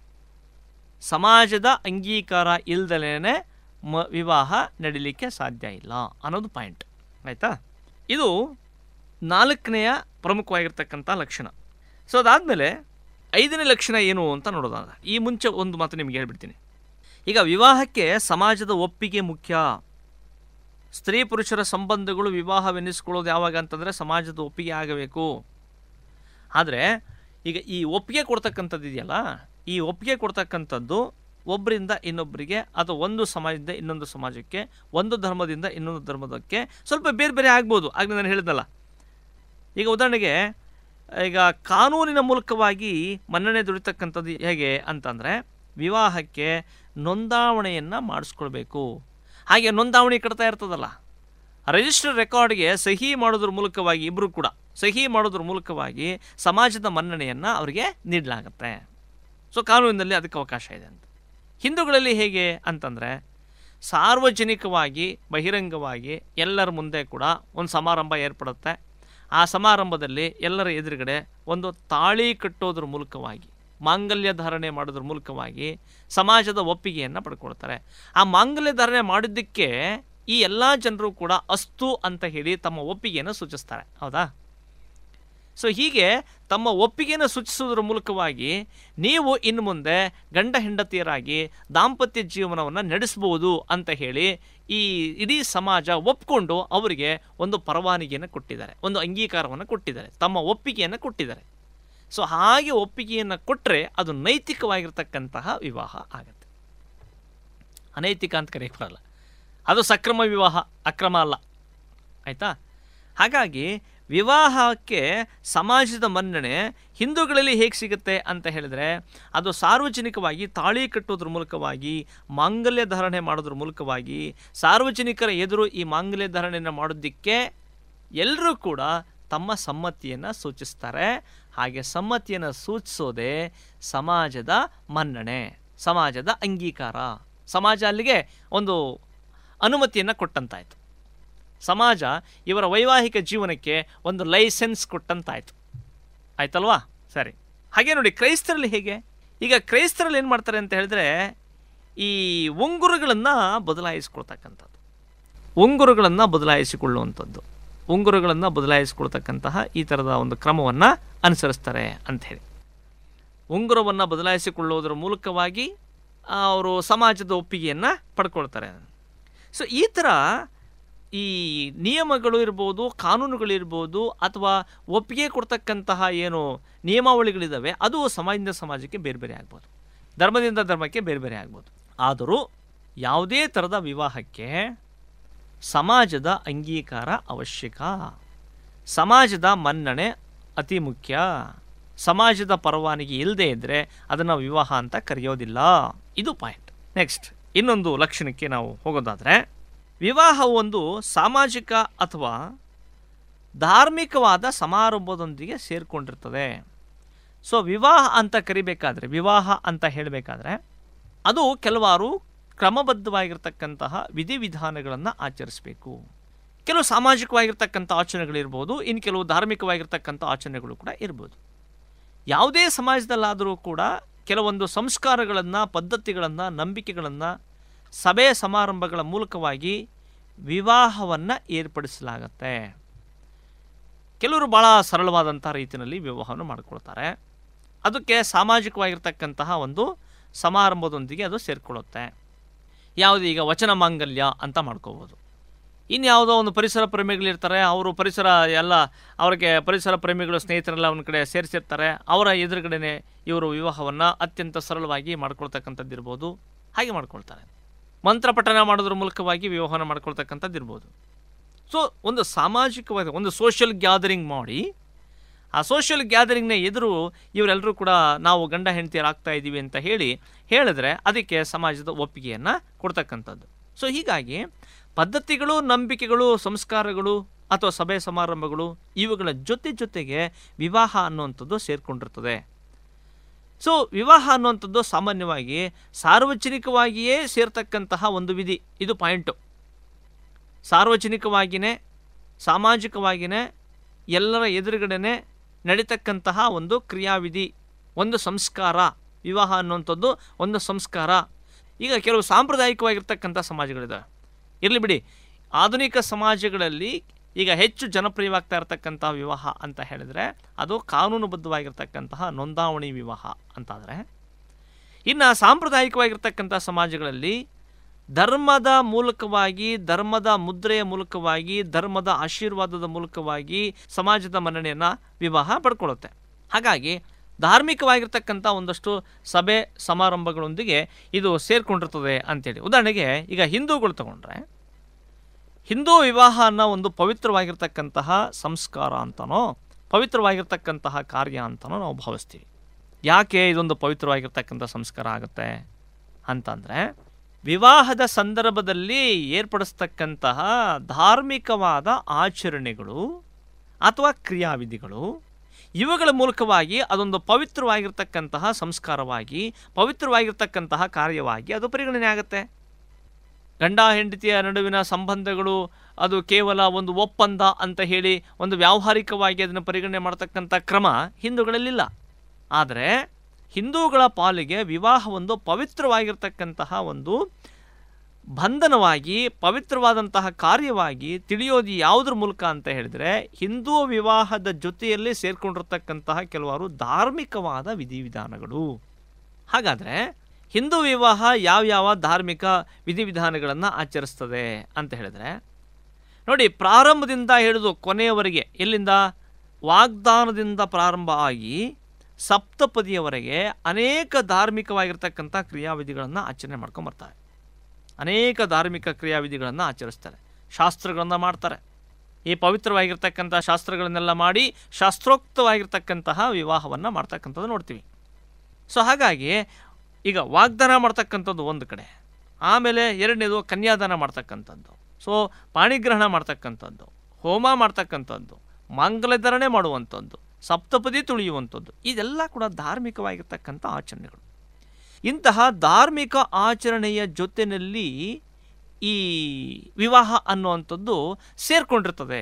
ಸಮಾಜದ ಅಂಗೀಕಾರ ಇಲ್ದಲೇ ಮ ವಿವಾಹ ನಡೀಲಿಕ್ಕೆ ಸಾಧ್ಯ ಇಲ್ಲ ಅನ್ನೋದು ಪಾಯಿಂಟ್ ಆಯಿತಾ ಇದು ನಾಲ್ಕನೆಯ ಪ್ರಮುಖವಾಗಿರ್ತಕ್ಕಂಥ ಲಕ್ಷಣ ಸೊ ಅದಾದಮೇಲೆ ಐದನೇ ಲಕ್ಷಣ ಏನು ಅಂತ ನೋಡೋದಾದ ಈ ಮುಂಚೆ ಒಂದು ಮಾತು ನಿಮ್ಗೆ ಹೇಳ್ಬಿಡ್ತೀನಿ ಈಗ ವಿವಾಹಕ್ಕೆ ಸಮಾಜದ ಒಪ್ಪಿಗೆ ಮುಖ್ಯ ಸ್ತ್ರೀ ಪುರುಷರ ಸಂಬಂಧಗಳು ವಿವಾಹವೆನ್ನಿಸ್ಕೊಳ್ಳೋದು ಯಾವಾಗ ಅಂತಂದರೆ ಸಮಾಜದ ಒಪ್ಪಿಗೆ ಆಗಬೇಕು ಆದರೆ ಈಗ ಈ ಒಪ್ಪಿಗೆ ಕೊಡ್ತಕ್ಕಂಥದ್ದು ಇದೆಯಲ್ಲ ಈ ಒಪ್ಪಿಗೆ ಕೊಡ್ತಕ್ಕಂಥದ್ದು ಒಬ್ಬರಿಂದ ಇನ್ನೊಬ್ಬರಿಗೆ ಅಥವಾ ಒಂದು ಸಮಾಜದಿಂದ ಇನ್ನೊಂದು ಸಮಾಜಕ್ಕೆ ಒಂದು ಧರ್ಮದಿಂದ ಇನ್ನೊಂದು ಧರ್ಮದಕ್ಕೆ ಸ್ವಲ್ಪ ಬೇರೆ ಬೇರೆ ಆಗ್ಬೋದು ಆಗಲೇ ನಾನು ಹೇಳಿದ್ನಲ್ಲ ಈಗ ಉದಾಹರಣೆಗೆ ಈಗ ಕಾನೂನಿನ ಮೂಲಕವಾಗಿ ಮನ್ನಣೆ ದುಡಿತಕ್ಕಂಥದ್ದು ಹೇಗೆ ಅಂತಂದರೆ ವಿವಾಹಕ್ಕೆ ನೋಂದಾವಣೆಯನ್ನು ಮಾಡಿಸ್ಕೊಳ್ಬೇಕು ಹಾಗೆ ನೋಂದಾವಣಿ ಕಟ್ತಾ ಇರ್ತದಲ್ಲ ರಿಜಿಸ್ಟರ್ ರೆಕಾರ್ಡ್ಗೆ ಸಹಿ ಮಾಡೋದ್ರ ಮೂಲಕವಾಗಿ ಇಬ್ಬರು ಕೂಡ ಸಹಿ ಮಾಡೋದ್ರ ಮೂಲಕವಾಗಿ ಸಮಾಜದ ಮನ್ನಣೆಯನ್ನು ಅವರಿಗೆ ನೀಡಲಾಗತ್ತೆ ಸೊ ಕಾನೂನಿನಲ್ಲಿ ಅದಕ್ಕೆ ಅವಕಾಶ ಇದೆ ಅಂತ ಹಿಂದೂಗಳಲ್ಲಿ ಹೇಗೆ ಅಂತಂದರೆ ಸಾರ್ವಜನಿಕವಾಗಿ ಬಹಿರಂಗವಾಗಿ ಎಲ್ಲರ ಮುಂದೆ ಕೂಡ ಒಂದು ಸಮಾರಂಭ ಏರ್ಪಡುತ್ತೆ ಆ ಸಮಾರಂಭದಲ್ಲಿ ಎಲ್ಲರ ಎದುರುಗಡೆ ಒಂದು ತಾಳಿ ಕಟ್ಟೋದ್ರ ಮೂಲಕವಾಗಿ ಮಾಂಗಲ್ಯ ಧಾರಣೆ ಮಾಡೋದ್ರ ಮೂಲಕವಾಗಿ ಸಮಾಜದ ಒಪ್ಪಿಗೆಯನ್ನು ಪಡ್ಕೊಳ್ತಾರೆ ಆ ಮಾಂಗಲ್ಯ ಧಾರಣೆ ಮಾಡಿದ್ದಕ್ಕೆ ಈ ಎಲ್ಲ ಜನರು ಕೂಡ ಅಸ್ತು ಅಂತ ಹೇಳಿ ತಮ್ಮ ಒಪ್ಪಿಗೆಯನ್ನು ಸೂಚಿಸ್ತಾರೆ ಹೌದಾ ಸೊ ಹೀಗೆ ತಮ್ಮ ಒಪ್ಪಿಗೆಯನ್ನು ಸೂಚಿಸೋದ್ರ ಮೂಲಕವಾಗಿ ನೀವು ಇನ್ನು ಮುಂದೆ ಗಂಡ ಹೆಂಡತಿಯರಾಗಿ ದಾಂಪತ್ಯ ಜೀವನವನ್ನು ನಡೆಸ್ಬೋದು ಅಂತ ಹೇಳಿ ಈ ಇಡೀ ಸಮಾಜ ಒಪ್ಕೊಂಡು ಅವರಿಗೆ ಒಂದು ಪರವಾನಗಿಯನ್ನು ಕೊಟ್ಟಿದ್ದಾರೆ ಒಂದು ಅಂಗೀಕಾರವನ್ನು ಕೊಟ್ಟಿದ್ದಾರೆ ತಮ್ಮ ಒಪ್ಪಿಗೆಯನ್ನು ಕೊಟ್ಟಿದ್ದಾರೆ ಸೊ ಹಾಗೆ ಒಪ್ಪಿಗೆಯನ್ನು ಕೊಟ್ಟರೆ ಅದು ನೈತಿಕವಾಗಿರ್ತಕ್ಕಂತಹ ವಿವಾಹ ಆಗತ್ತೆ ಅನೈತಿಕ ಅಂತ ಕರೆಯಕ್ಕೆ ಬರಲ್ಲ ಅದು ಸಕ್ರಮ ವಿವಾಹ ಅಕ್ರಮ ಅಲ್ಲ ಆಯಿತಾ ಹಾಗಾಗಿ ವಿವಾಹಕ್ಕೆ ಸಮಾಜದ ಮನ್ನಣೆ ಹಿಂದೂಗಳಲ್ಲಿ ಹೇಗೆ ಸಿಗುತ್ತೆ ಅಂತ ಹೇಳಿದ್ರೆ ಅದು ಸಾರ್ವಜನಿಕವಾಗಿ ತಾಳಿ ಕಟ್ಟೋದ್ರ ಮೂಲಕವಾಗಿ ಮಾಂಗಲ್ಯ ಧಾರಣೆ ಮಾಡೋದ್ರ ಮೂಲಕವಾಗಿ ಸಾರ್ವಜನಿಕರ ಎದುರು ಈ ಮಾಂಗಲ್ಯ ಧಾರಣೆಯನ್ನು ಮಾಡೋದಕ್ಕೆ ಎಲ್ಲರೂ ಕೂಡ ತಮ್ಮ ಸಮ್ಮತಿಯನ್ನು ಸೂಚಿಸ್ತಾರೆ ಹಾಗೆ ಸಮ್ಮತಿಯನ್ನು ಸೂಚಿಸೋದೇ ಸಮಾಜದ ಮನ್ನಣೆ ಸಮಾಜದ ಅಂಗೀಕಾರ ಸಮಾಜ ಅಲ್ಲಿಗೆ ಒಂದು ಅನುಮತಿಯನ್ನು ಕೊಟ್ಟಂತಾಯಿತು ಸಮಾಜ ಇವರ ವೈವಾಹಿಕ ಜೀವನಕ್ಕೆ ಒಂದು ಲೈಸೆನ್ಸ್ ಕೊಟ್ಟಂತಾಯಿತು ಆಯ್ತಲ್ವಾ ಸರಿ ಹಾಗೆ ನೋಡಿ ಕ್ರೈಸ್ತರಲ್ಲಿ ಹೇಗೆ ಈಗ ಕ್ರೈಸ್ತರಲ್ಲಿ ಏನು ಮಾಡ್ತಾರೆ ಅಂತ ಹೇಳಿದ್ರೆ ಈ ಉಂಗುರಗಳನ್ನು ಬದಲಾಯಿಸ್ಕೊಳ್ತಕ್ಕಂಥದ್ದು ಉಂಗುರಗಳನ್ನು ಬದಲಾಯಿಸಿಕೊಳ್ಳುವಂಥದ್ದು ಉಂಗುರಗಳನ್ನು ಬದಲಾಯಿಸಿಕೊಳ್ತಕ್ಕಂತಹ ಈ ಥರದ ಒಂದು ಕ್ರಮವನ್ನು ಅನುಸರಿಸ್ತಾರೆ ಅಂಥೇಳಿ ಉಂಗುರವನ್ನು ಬದಲಾಯಿಸಿಕೊಳ್ಳುವುದರ ಮೂಲಕವಾಗಿ ಅವರು ಸಮಾಜದ ಒಪ್ಪಿಗೆಯನ್ನು ಪಡ್ಕೊಳ್ತಾರೆ ಸೊ ಈ ಥರ ಈ ನಿಯಮಗಳು ಇರ್ಬೋದು ಕಾನೂನುಗಳಿರ್ಬೋದು ಅಥವಾ ಒಪ್ಪಿಗೆ ಕೊಡ್ತಕ್ಕಂತಹ ಏನು ನಿಯಮಾವಳಿಗಳಿದ್ದಾವೆ ಅದು ಸಮಾಜದಿಂದ ಸಮಾಜಕ್ಕೆ ಬೇರೆ ಬೇರೆ ಆಗ್ಬೋದು ಧರ್ಮದಿಂದ ಧರ್ಮಕ್ಕೆ ಬೇರೆ ಬೇರೆ ಆಗ್ಬೋದು ಆದರೂ ಯಾವುದೇ ಥರದ ವಿವಾಹಕ್ಕೆ ಸಮಾಜದ ಅಂಗೀಕಾರ ಅವಶ್ಯಕ ಸಮಾಜದ ಮನ್ನಣೆ ಅತಿ ಮುಖ್ಯ ಸಮಾಜದ ಪರವಾನಗಿ ಇಲ್ಲದೆ ಇದ್ದರೆ ಅದನ್ನು ವಿವಾಹ ಅಂತ ಕರೆಯೋದಿಲ್ಲ ಇದು ಪಾಯಿಂಟ್ ನೆಕ್ಸ್ಟ್ ಇನ್ನೊಂದು ಲಕ್ಷಣಕ್ಕೆ ನಾವು ಹೋಗೋದಾದರೆ ವಿವಾಹ ಒಂದು ಸಾಮಾಜಿಕ ಅಥವಾ ಧಾರ್ಮಿಕವಾದ ಸಮಾರಂಭದೊಂದಿಗೆ ಸೇರಿಕೊಂಡಿರ್ತದೆ ಸೊ ವಿವಾಹ ಅಂತ ಕರಿಬೇಕಾದ್ರೆ ವಿವಾಹ ಅಂತ ಹೇಳಬೇಕಾದ್ರೆ ಅದು ಕೆಲವಾರು ಕ್ರಮಬದ್ಧವಾಗಿರ್ತಕ್ಕಂತಹ ವಿಧಿವಿಧಾನಗಳನ್ನು ಆಚರಿಸಬೇಕು ಕೆಲವು ಸಾಮಾಜಿಕವಾಗಿರ್ತಕ್ಕಂಥ ಆಚರಣೆಗಳಿರ್ಬೋದು ಇನ್ನು ಕೆಲವು ಧಾರ್ಮಿಕವಾಗಿರ್ತಕ್ಕಂಥ ಆಚರಣೆಗಳು ಕೂಡ ಇರ್ಬೋದು ಯಾವುದೇ ಸಮಾಜದಲ್ಲಾದರೂ ಕೂಡ ಕೆಲವೊಂದು ಸಂಸ್ಕಾರಗಳನ್ನು ಪದ್ಧತಿಗಳನ್ನು ನಂಬಿಕೆಗಳನ್ನು ಸಭೆ ಸಮಾರಂಭಗಳ ಮೂಲಕವಾಗಿ ವಿವಾಹವನ್ನು ಏರ್ಪಡಿಸಲಾಗತ್ತೆ ಕೆಲವರು ಭಾಳ ಸರಳವಾದಂಥ ರೀತಿಯಲ್ಲಿ ವಿವಾಹವನ್ನು ಮಾಡಿಕೊಳ್ತಾರೆ ಅದಕ್ಕೆ ಸಾಮಾಜಿಕವಾಗಿರ್ತಕ್ಕಂತಹ ಒಂದು ಸಮಾರಂಭದೊಂದಿಗೆ ಅದು ಸೇರಿಕೊಳ್ಳುತ್ತೆ ಯಾವುದು ಈಗ ವಚನ ಮಾಂಗಲ್ಯ ಅಂತ ಮಾಡ್ಕೋಬೋದು ಇನ್ಯಾವುದೋ ಒಂದು ಪರಿಸರ ಪ್ರೇಮಿಗಳಿರ್ತಾರೆ ಅವರು ಪರಿಸರ ಎಲ್ಲ ಅವ್ರಿಗೆ ಪರಿಸರ ಪ್ರೇಮಿಗಳು ಸ್ನೇಹಿತರೆಲ್ಲ ಒಂದು ಕಡೆ ಸೇರಿಸಿರ್ತಾರೆ ಅವರ ಎದುರುಗಡೆನೆ ಇವರು ವಿವಾಹವನ್ನು ಅತ್ಯಂತ ಸರಳವಾಗಿ ಮಾಡ್ಕೊಳ್ತಕ್ಕಂಥದ್ದು ಇರ್ಬೋದು ಹಾಗೆ ಮಾಡ್ಕೊಳ್ತಾರೆ ಮಂತ್ರ ಪಠನ ಮಾಡೋದ್ರ ಮೂಲಕವಾಗಿ ವಿವಾಹನ ಮಾಡ್ಕೊಳ್ತಕ್ಕಂಥದ್ದು ಇರ್ಬೋದು ಸೊ ಒಂದು ಸಾಮಾಜಿಕವಾದ ಒಂದು ಸೋಷಿಯಲ್ ಗ್ಯಾದರಿಂಗ್ ಮಾಡಿ ಆ ಸೋಷಿಯಲ್ ಗ್ಯಾದರಿಂಗ್ನ ಎದುರು ಇವರೆಲ್ಲರೂ ಕೂಡ ನಾವು ಗಂಡ ಹೆಂಡತಿಯರಾಗ್ತಾ ಇದ್ದೀವಿ ಅಂತ ಹೇಳಿ ಹೇಳಿದ್ರೆ ಅದಕ್ಕೆ ಸಮಾಜದ ಒಪ್ಪಿಗೆಯನ್ನು ಕೊಡ್ತಕ್ಕಂಥದ್ದು ಸೊ ಹೀಗಾಗಿ ಪದ್ಧತಿಗಳು ನಂಬಿಕೆಗಳು ಸಂಸ್ಕಾರಗಳು ಅಥವಾ ಸಭೆ ಸಮಾರಂಭಗಳು ಇವುಗಳ ಜೊತೆ ಜೊತೆಗೆ ವಿವಾಹ ಅನ್ನುವಂಥದ್ದು ಸೇರಿಕೊಂಡಿರ್ತದೆ ಸೊ ವಿವಾಹ ಅನ್ನುವಂಥದ್ದು ಸಾಮಾನ್ಯವಾಗಿ ಸಾರ್ವಜನಿಕವಾಗಿಯೇ ಸೇರ್ತಕ್ಕಂತಹ ಒಂದು ವಿಧಿ ಇದು ಪಾಯಿಂಟು ಸಾರ್ವಜನಿಕವಾಗಿಯೇ ಸಾಮಾಜಿಕವಾಗಿಯೇ ಎಲ್ಲರ ಎದುರುಗಡೆನೆ ನಡೀತಕ್ಕಂತಹ ಒಂದು ಕ್ರಿಯಾವಿಧಿ ಒಂದು ಸಂಸ್ಕಾರ ವಿವಾಹ ಅನ್ನುವಂಥದ್ದು ಒಂದು ಸಂಸ್ಕಾರ ಈಗ ಕೆಲವು ಸಾಂಪ್ರದಾಯಿಕವಾಗಿರ್ತಕ್ಕಂಥ ಸಮಾಜಗಳಿದ್ದಾವೆ ಇರಲಿ ಬಿಡಿ ಆಧುನಿಕ ಸಮಾಜಗಳಲ್ಲಿ ಈಗ ಹೆಚ್ಚು ಜನಪ್ರಿಯವಾಗ್ತಾ ಇರತಕ್ಕಂತಹ ವಿವಾಹ ಅಂತ ಹೇಳಿದರೆ ಅದು ಕಾನೂನುಬದ್ಧವಾಗಿರ್ತಕ್ಕಂತಹ ನೋಂದಾವಣಿ ವಿವಾಹ ಅಂತಾದರೆ ಇನ್ನು ಸಾಂಪ್ರದಾಯಿಕವಾಗಿರ್ತಕ್ಕಂಥ ಸಮಾಜಗಳಲ್ಲಿ ಧರ್ಮದ ಮೂಲಕವಾಗಿ ಧರ್ಮದ ಮುದ್ರೆಯ ಮೂಲಕವಾಗಿ ಧರ್ಮದ ಆಶೀರ್ವಾದದ ಮೂಲಕವಾಗಿ ಸಮಾಜದ ಮನ್ನಣೆಯನ್ನು ವಿವಾಹ ಪಡ್ಕೊಳ್ಳುತ್ತೆ ಹಾಗಾಗಿ ಧಾರ್ಮಿಕವಾಗಿರ್ತಕ್ಕಂಥ ಒಂದಷ್ಟು ಸಭೆ ಸಮಾರಂಭಗಳೊಂದಿಗೆ ಇದು ಸೇರ್ಕೊಂಡಿರ್ತದೆ ಅಂತೇಳಿ ಉದಾಹರಣೆಗೆ ಈಗ ಹಿಂದೂಗಳು ತಗೊಂಡ್ರೆ ಹಿಂದೂ ವಿವಾಹ ಅನ್ನೋ ಒಂದು ಪವಿತ್ರವಾಗಿರ್ತಕ್ಕಂತಹ ಸಂಸ್ಕಾರ ಅಂತನೋ ಪವಿತ್ರವಾಗಿರ್ತಕ್ಕಂತಹ ಕಾರ್ಯ ಅಂತನೋ ನಾವು ಭಾವಿಸ್ತೀವಿ ಯಾಕೆ ಇದೊಂದು ಪವಿತ್ರವಾಗಿರ್ತಕ್ಕಂಥ ಸಂಸ್ಕಾರ ಆಗುತ್ತೆ ಅಂತಂದರೆ ವಿವಾಹದ ಸಂದರ್ಭದಲ್ಲಿ ಏರ್ಪಡಿಸ್ತಕ್ಕಂತಹ ಧಾರ್ಮಿಕವಾದ ಆಚರಣೆಗಳು ಅಥವಾ ಕ್ರಿಯಾವಿಧಿಗಳು ಇವುಗಳ ಮೂಲಕವಾಗಿ ಅದೊಂದು ಪವಿತ್ರವಾಗಿರ್ತಕ್ಕಂತಹ ಸಂಸ್ಕಾರವಾಗಿ ಪವಿತ್ರವಾಗಿರ್ತಕ್ಕಂತಹ ಕಾರ್ಯವಾಗಿ ಅದು ಪರಿಗಣನೆ ಆಗುತ್ತೆ ಗಂಡ ಹೆಂಡತಿಯ ನಡುವಿನ ಸಂಬಂಧಗಳು ಅದು ಕೇವಲ ಒಂದು ಒಪ್ಪಂದ ಅಂತ ಹೇಳಿ ಒಂದು ವ್ಯಾವಹಾರಿಕವಾಗಿ ಅದನ್ನು ಪರಿಗಣನೆ ಮಾಡ್ತಕ್ಕಂಥ ಕ್ರಮ ಹಿಂದೂಗಳಲ್ಲಿಲ್ಲ ಆದರೆ ಹಿಂದೂಗಳ ಪಾಲಿಗೆ ವಿವಾಹ ಒಂದು ಪವಿತ್ರವಾಗಿರ್ತಕ್ಕಂತಹ ಒಂದು ಬಂಧನವಾಗಿ ಪವಿತ್ರವಾದಂತಹ ಕಾರ್ಯವಾಗಿ ತಿಳಿಯೋದು ಯಾವುದ್ರ ಮೂಲಕ ಅಂತ ಹೇಳಿದರೆ ಹಿಂದೂ ವಿವಾಹದ ಜೊತೆಯಲ್ಲಿ ಸೇರ್ಕೊಂಡಿರ್ತಕ್ಕಂತಹ ಕೆಲವಾರು ಧಾರ್ಮಿಕವಾದ ವಿಧಿವಿಧಾನಗಳು ಹಾಗಾದರೆ ಹಿಂದೂ ವಿವಾಹ ಯಾವ್ಯಾವ ಧಾರ್ಮಿಕ ವಿಧಿವಿಧಾನಗಳನ್ನು ಆಚರಿಸ್ತದೆ ಅಂತ ಹೇಳಿದ್ರೆ ನೋಡಿ ಪ್ರಾರಂಭದಿಂದ ಹಿಡಿದು ಕೊನೆಯವರೆಗೆ ಎಲ್ಲಿಂದ ವಾಗ್ದಾನದಿಂದ ಪ್ರಾರಂಭ ಆಗಿ ಸಪ್ತಪದಿಯವರೆಗೆ ಅನೇಕ ಧಾರ್ಮಿಕವಾಗಿರ್ತಕ್ಕಂಥ ಕ್ರಿಯಾವಿಧಿಗಳನ್ನು ಆಚರಣೆ ಮಾಡ್ಕೊಂಬರ್ತಾರೆ ಅನೇಕ ಧಾರ್ಮಿಕ ಕ್ರಿಯಾವಿಧಿಗಳನ್ನು ಆಚರಿಸ್ತಾರೆ ಶಾಸ್ತ್ರಗಳನ್ನು ಮಾಡ್ತಾರೆ ಈ ಪವಿತ್ರವಾಗಿರ್ತಕ್ಕಂಥ ಶಾಸ್ತ್ರಗಳನ್ನೆಲ್ಲ ಮಾಡಿ ಶಾಸ್ತ್ರೋಕ್ತವಾಗಿರ್ತಕ್ಕಂತಹ ವಿವಾಹವನ್ನು ಮಾಡ್ತಕ್ಕಂಥದ್ದು ನೋಡ್ತೀವಿ ಸೊ ಹಾಗಾಗಿ ಈಗ ವಾಗ್ದಾನ ಮಾಡ್ತಕ್ಕಂಥದ್ದು ಒಂದು ಕಡೆ ಆಮೇಲೆ ಎರಡನೇದು ಕನ್ಯಾದಾನ ಮಾಡ್ತಕ್ಕಂಥದ್ದು ಸೊ ಪಾಣಿಗ್ರಹಣ ಮಾಡ್ತಕ್ಕಂಥದ್ದು ಹೋಮ ಮಾಡ್ತಕ್ಕಂಥದ್ದು ಮಾಂಗಲ್ಯಧಾರಣೆ ಮಾಡುವಂಥದ್ದು ಸಪ್ತಪದಿ ತುಳಿಯುವಂಥದ್ದು ಇದೆಲ್ಲ ಕೂಡ ಧಾರ್ಮಿಕವಾಗಿರ್ತಕ್ಕಂಥ ಆಚರಣೆಗಳು ಇಂತಹ ಧಾರ್ಮಿಕ ಆಚರಣೆಯ ಜೊತೆಯಲ್ಲಿ ಈ ವಿವಾಹ ಅನ್ನುವಂಥದ್ದು ಸೇರ್ಕೊಂಡಿರ್ತದೆ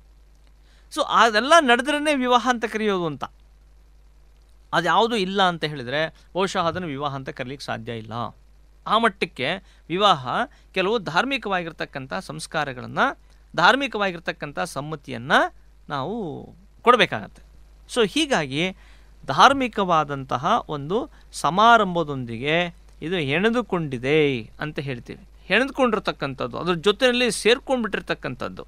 ಸೊ ಅದೆಲ್ಲ ನಡೆದ್ರೇ ವಿವಾಹ ಅಂತ ಕರೆಯೋದು ಅಂತ ಅದ್ಯಾವುದು ಇಲ್ಲ ಅಂತ ಹೇಳಿದರೆ ಬಹುಶಃ ಅದನ್ನು ವಿವಾಹ ಅಂತ ಕರೀಲಿಕ್ಕೆ ಸಾಧ್ಯ ಇಲ್ಲ ಆ ಮಟ್ಟಕ್ಕೆ ವಿವಾಹ ಕೆಲವು ಧಾರ್ಮಿಕವಾಗಿರ್ತಕ್ಕಂಥ ಸಂಸ್ಕಾರಗಳನ್ನು ಧಾರ್ಮಿಕವಾಗಿರ್ತಕ್ಕಂಥ ಸಮ್ಮತಿಯನ್ನು ನಾವು ಕೊಡಬೇಕಾಗತ್ತೆ ಸೊ ಹೀಗಾಗಿ ಧಾರ್ಮಿಕವಾದಂತಹ ಒಂದು ಸಮಾರಂಭದೊಂದಿಗೆ ಇದು ಹೆಣೆದುಕೊಂಡಿದೆ ಅಂತ ಹೇಳ್ತೀವಿ ಹೆಣೆದುಕೊಂಡಿರ್ತಕ್ಕಂಥದ್ದು ಅದ್ರ ಜೊತೆಯಲ್ಲಿ ಸೇರ್ಕೊಂಡ್ಬಿಟ್ಟಿರ್ತಕ್ಕಂಥದ್ದು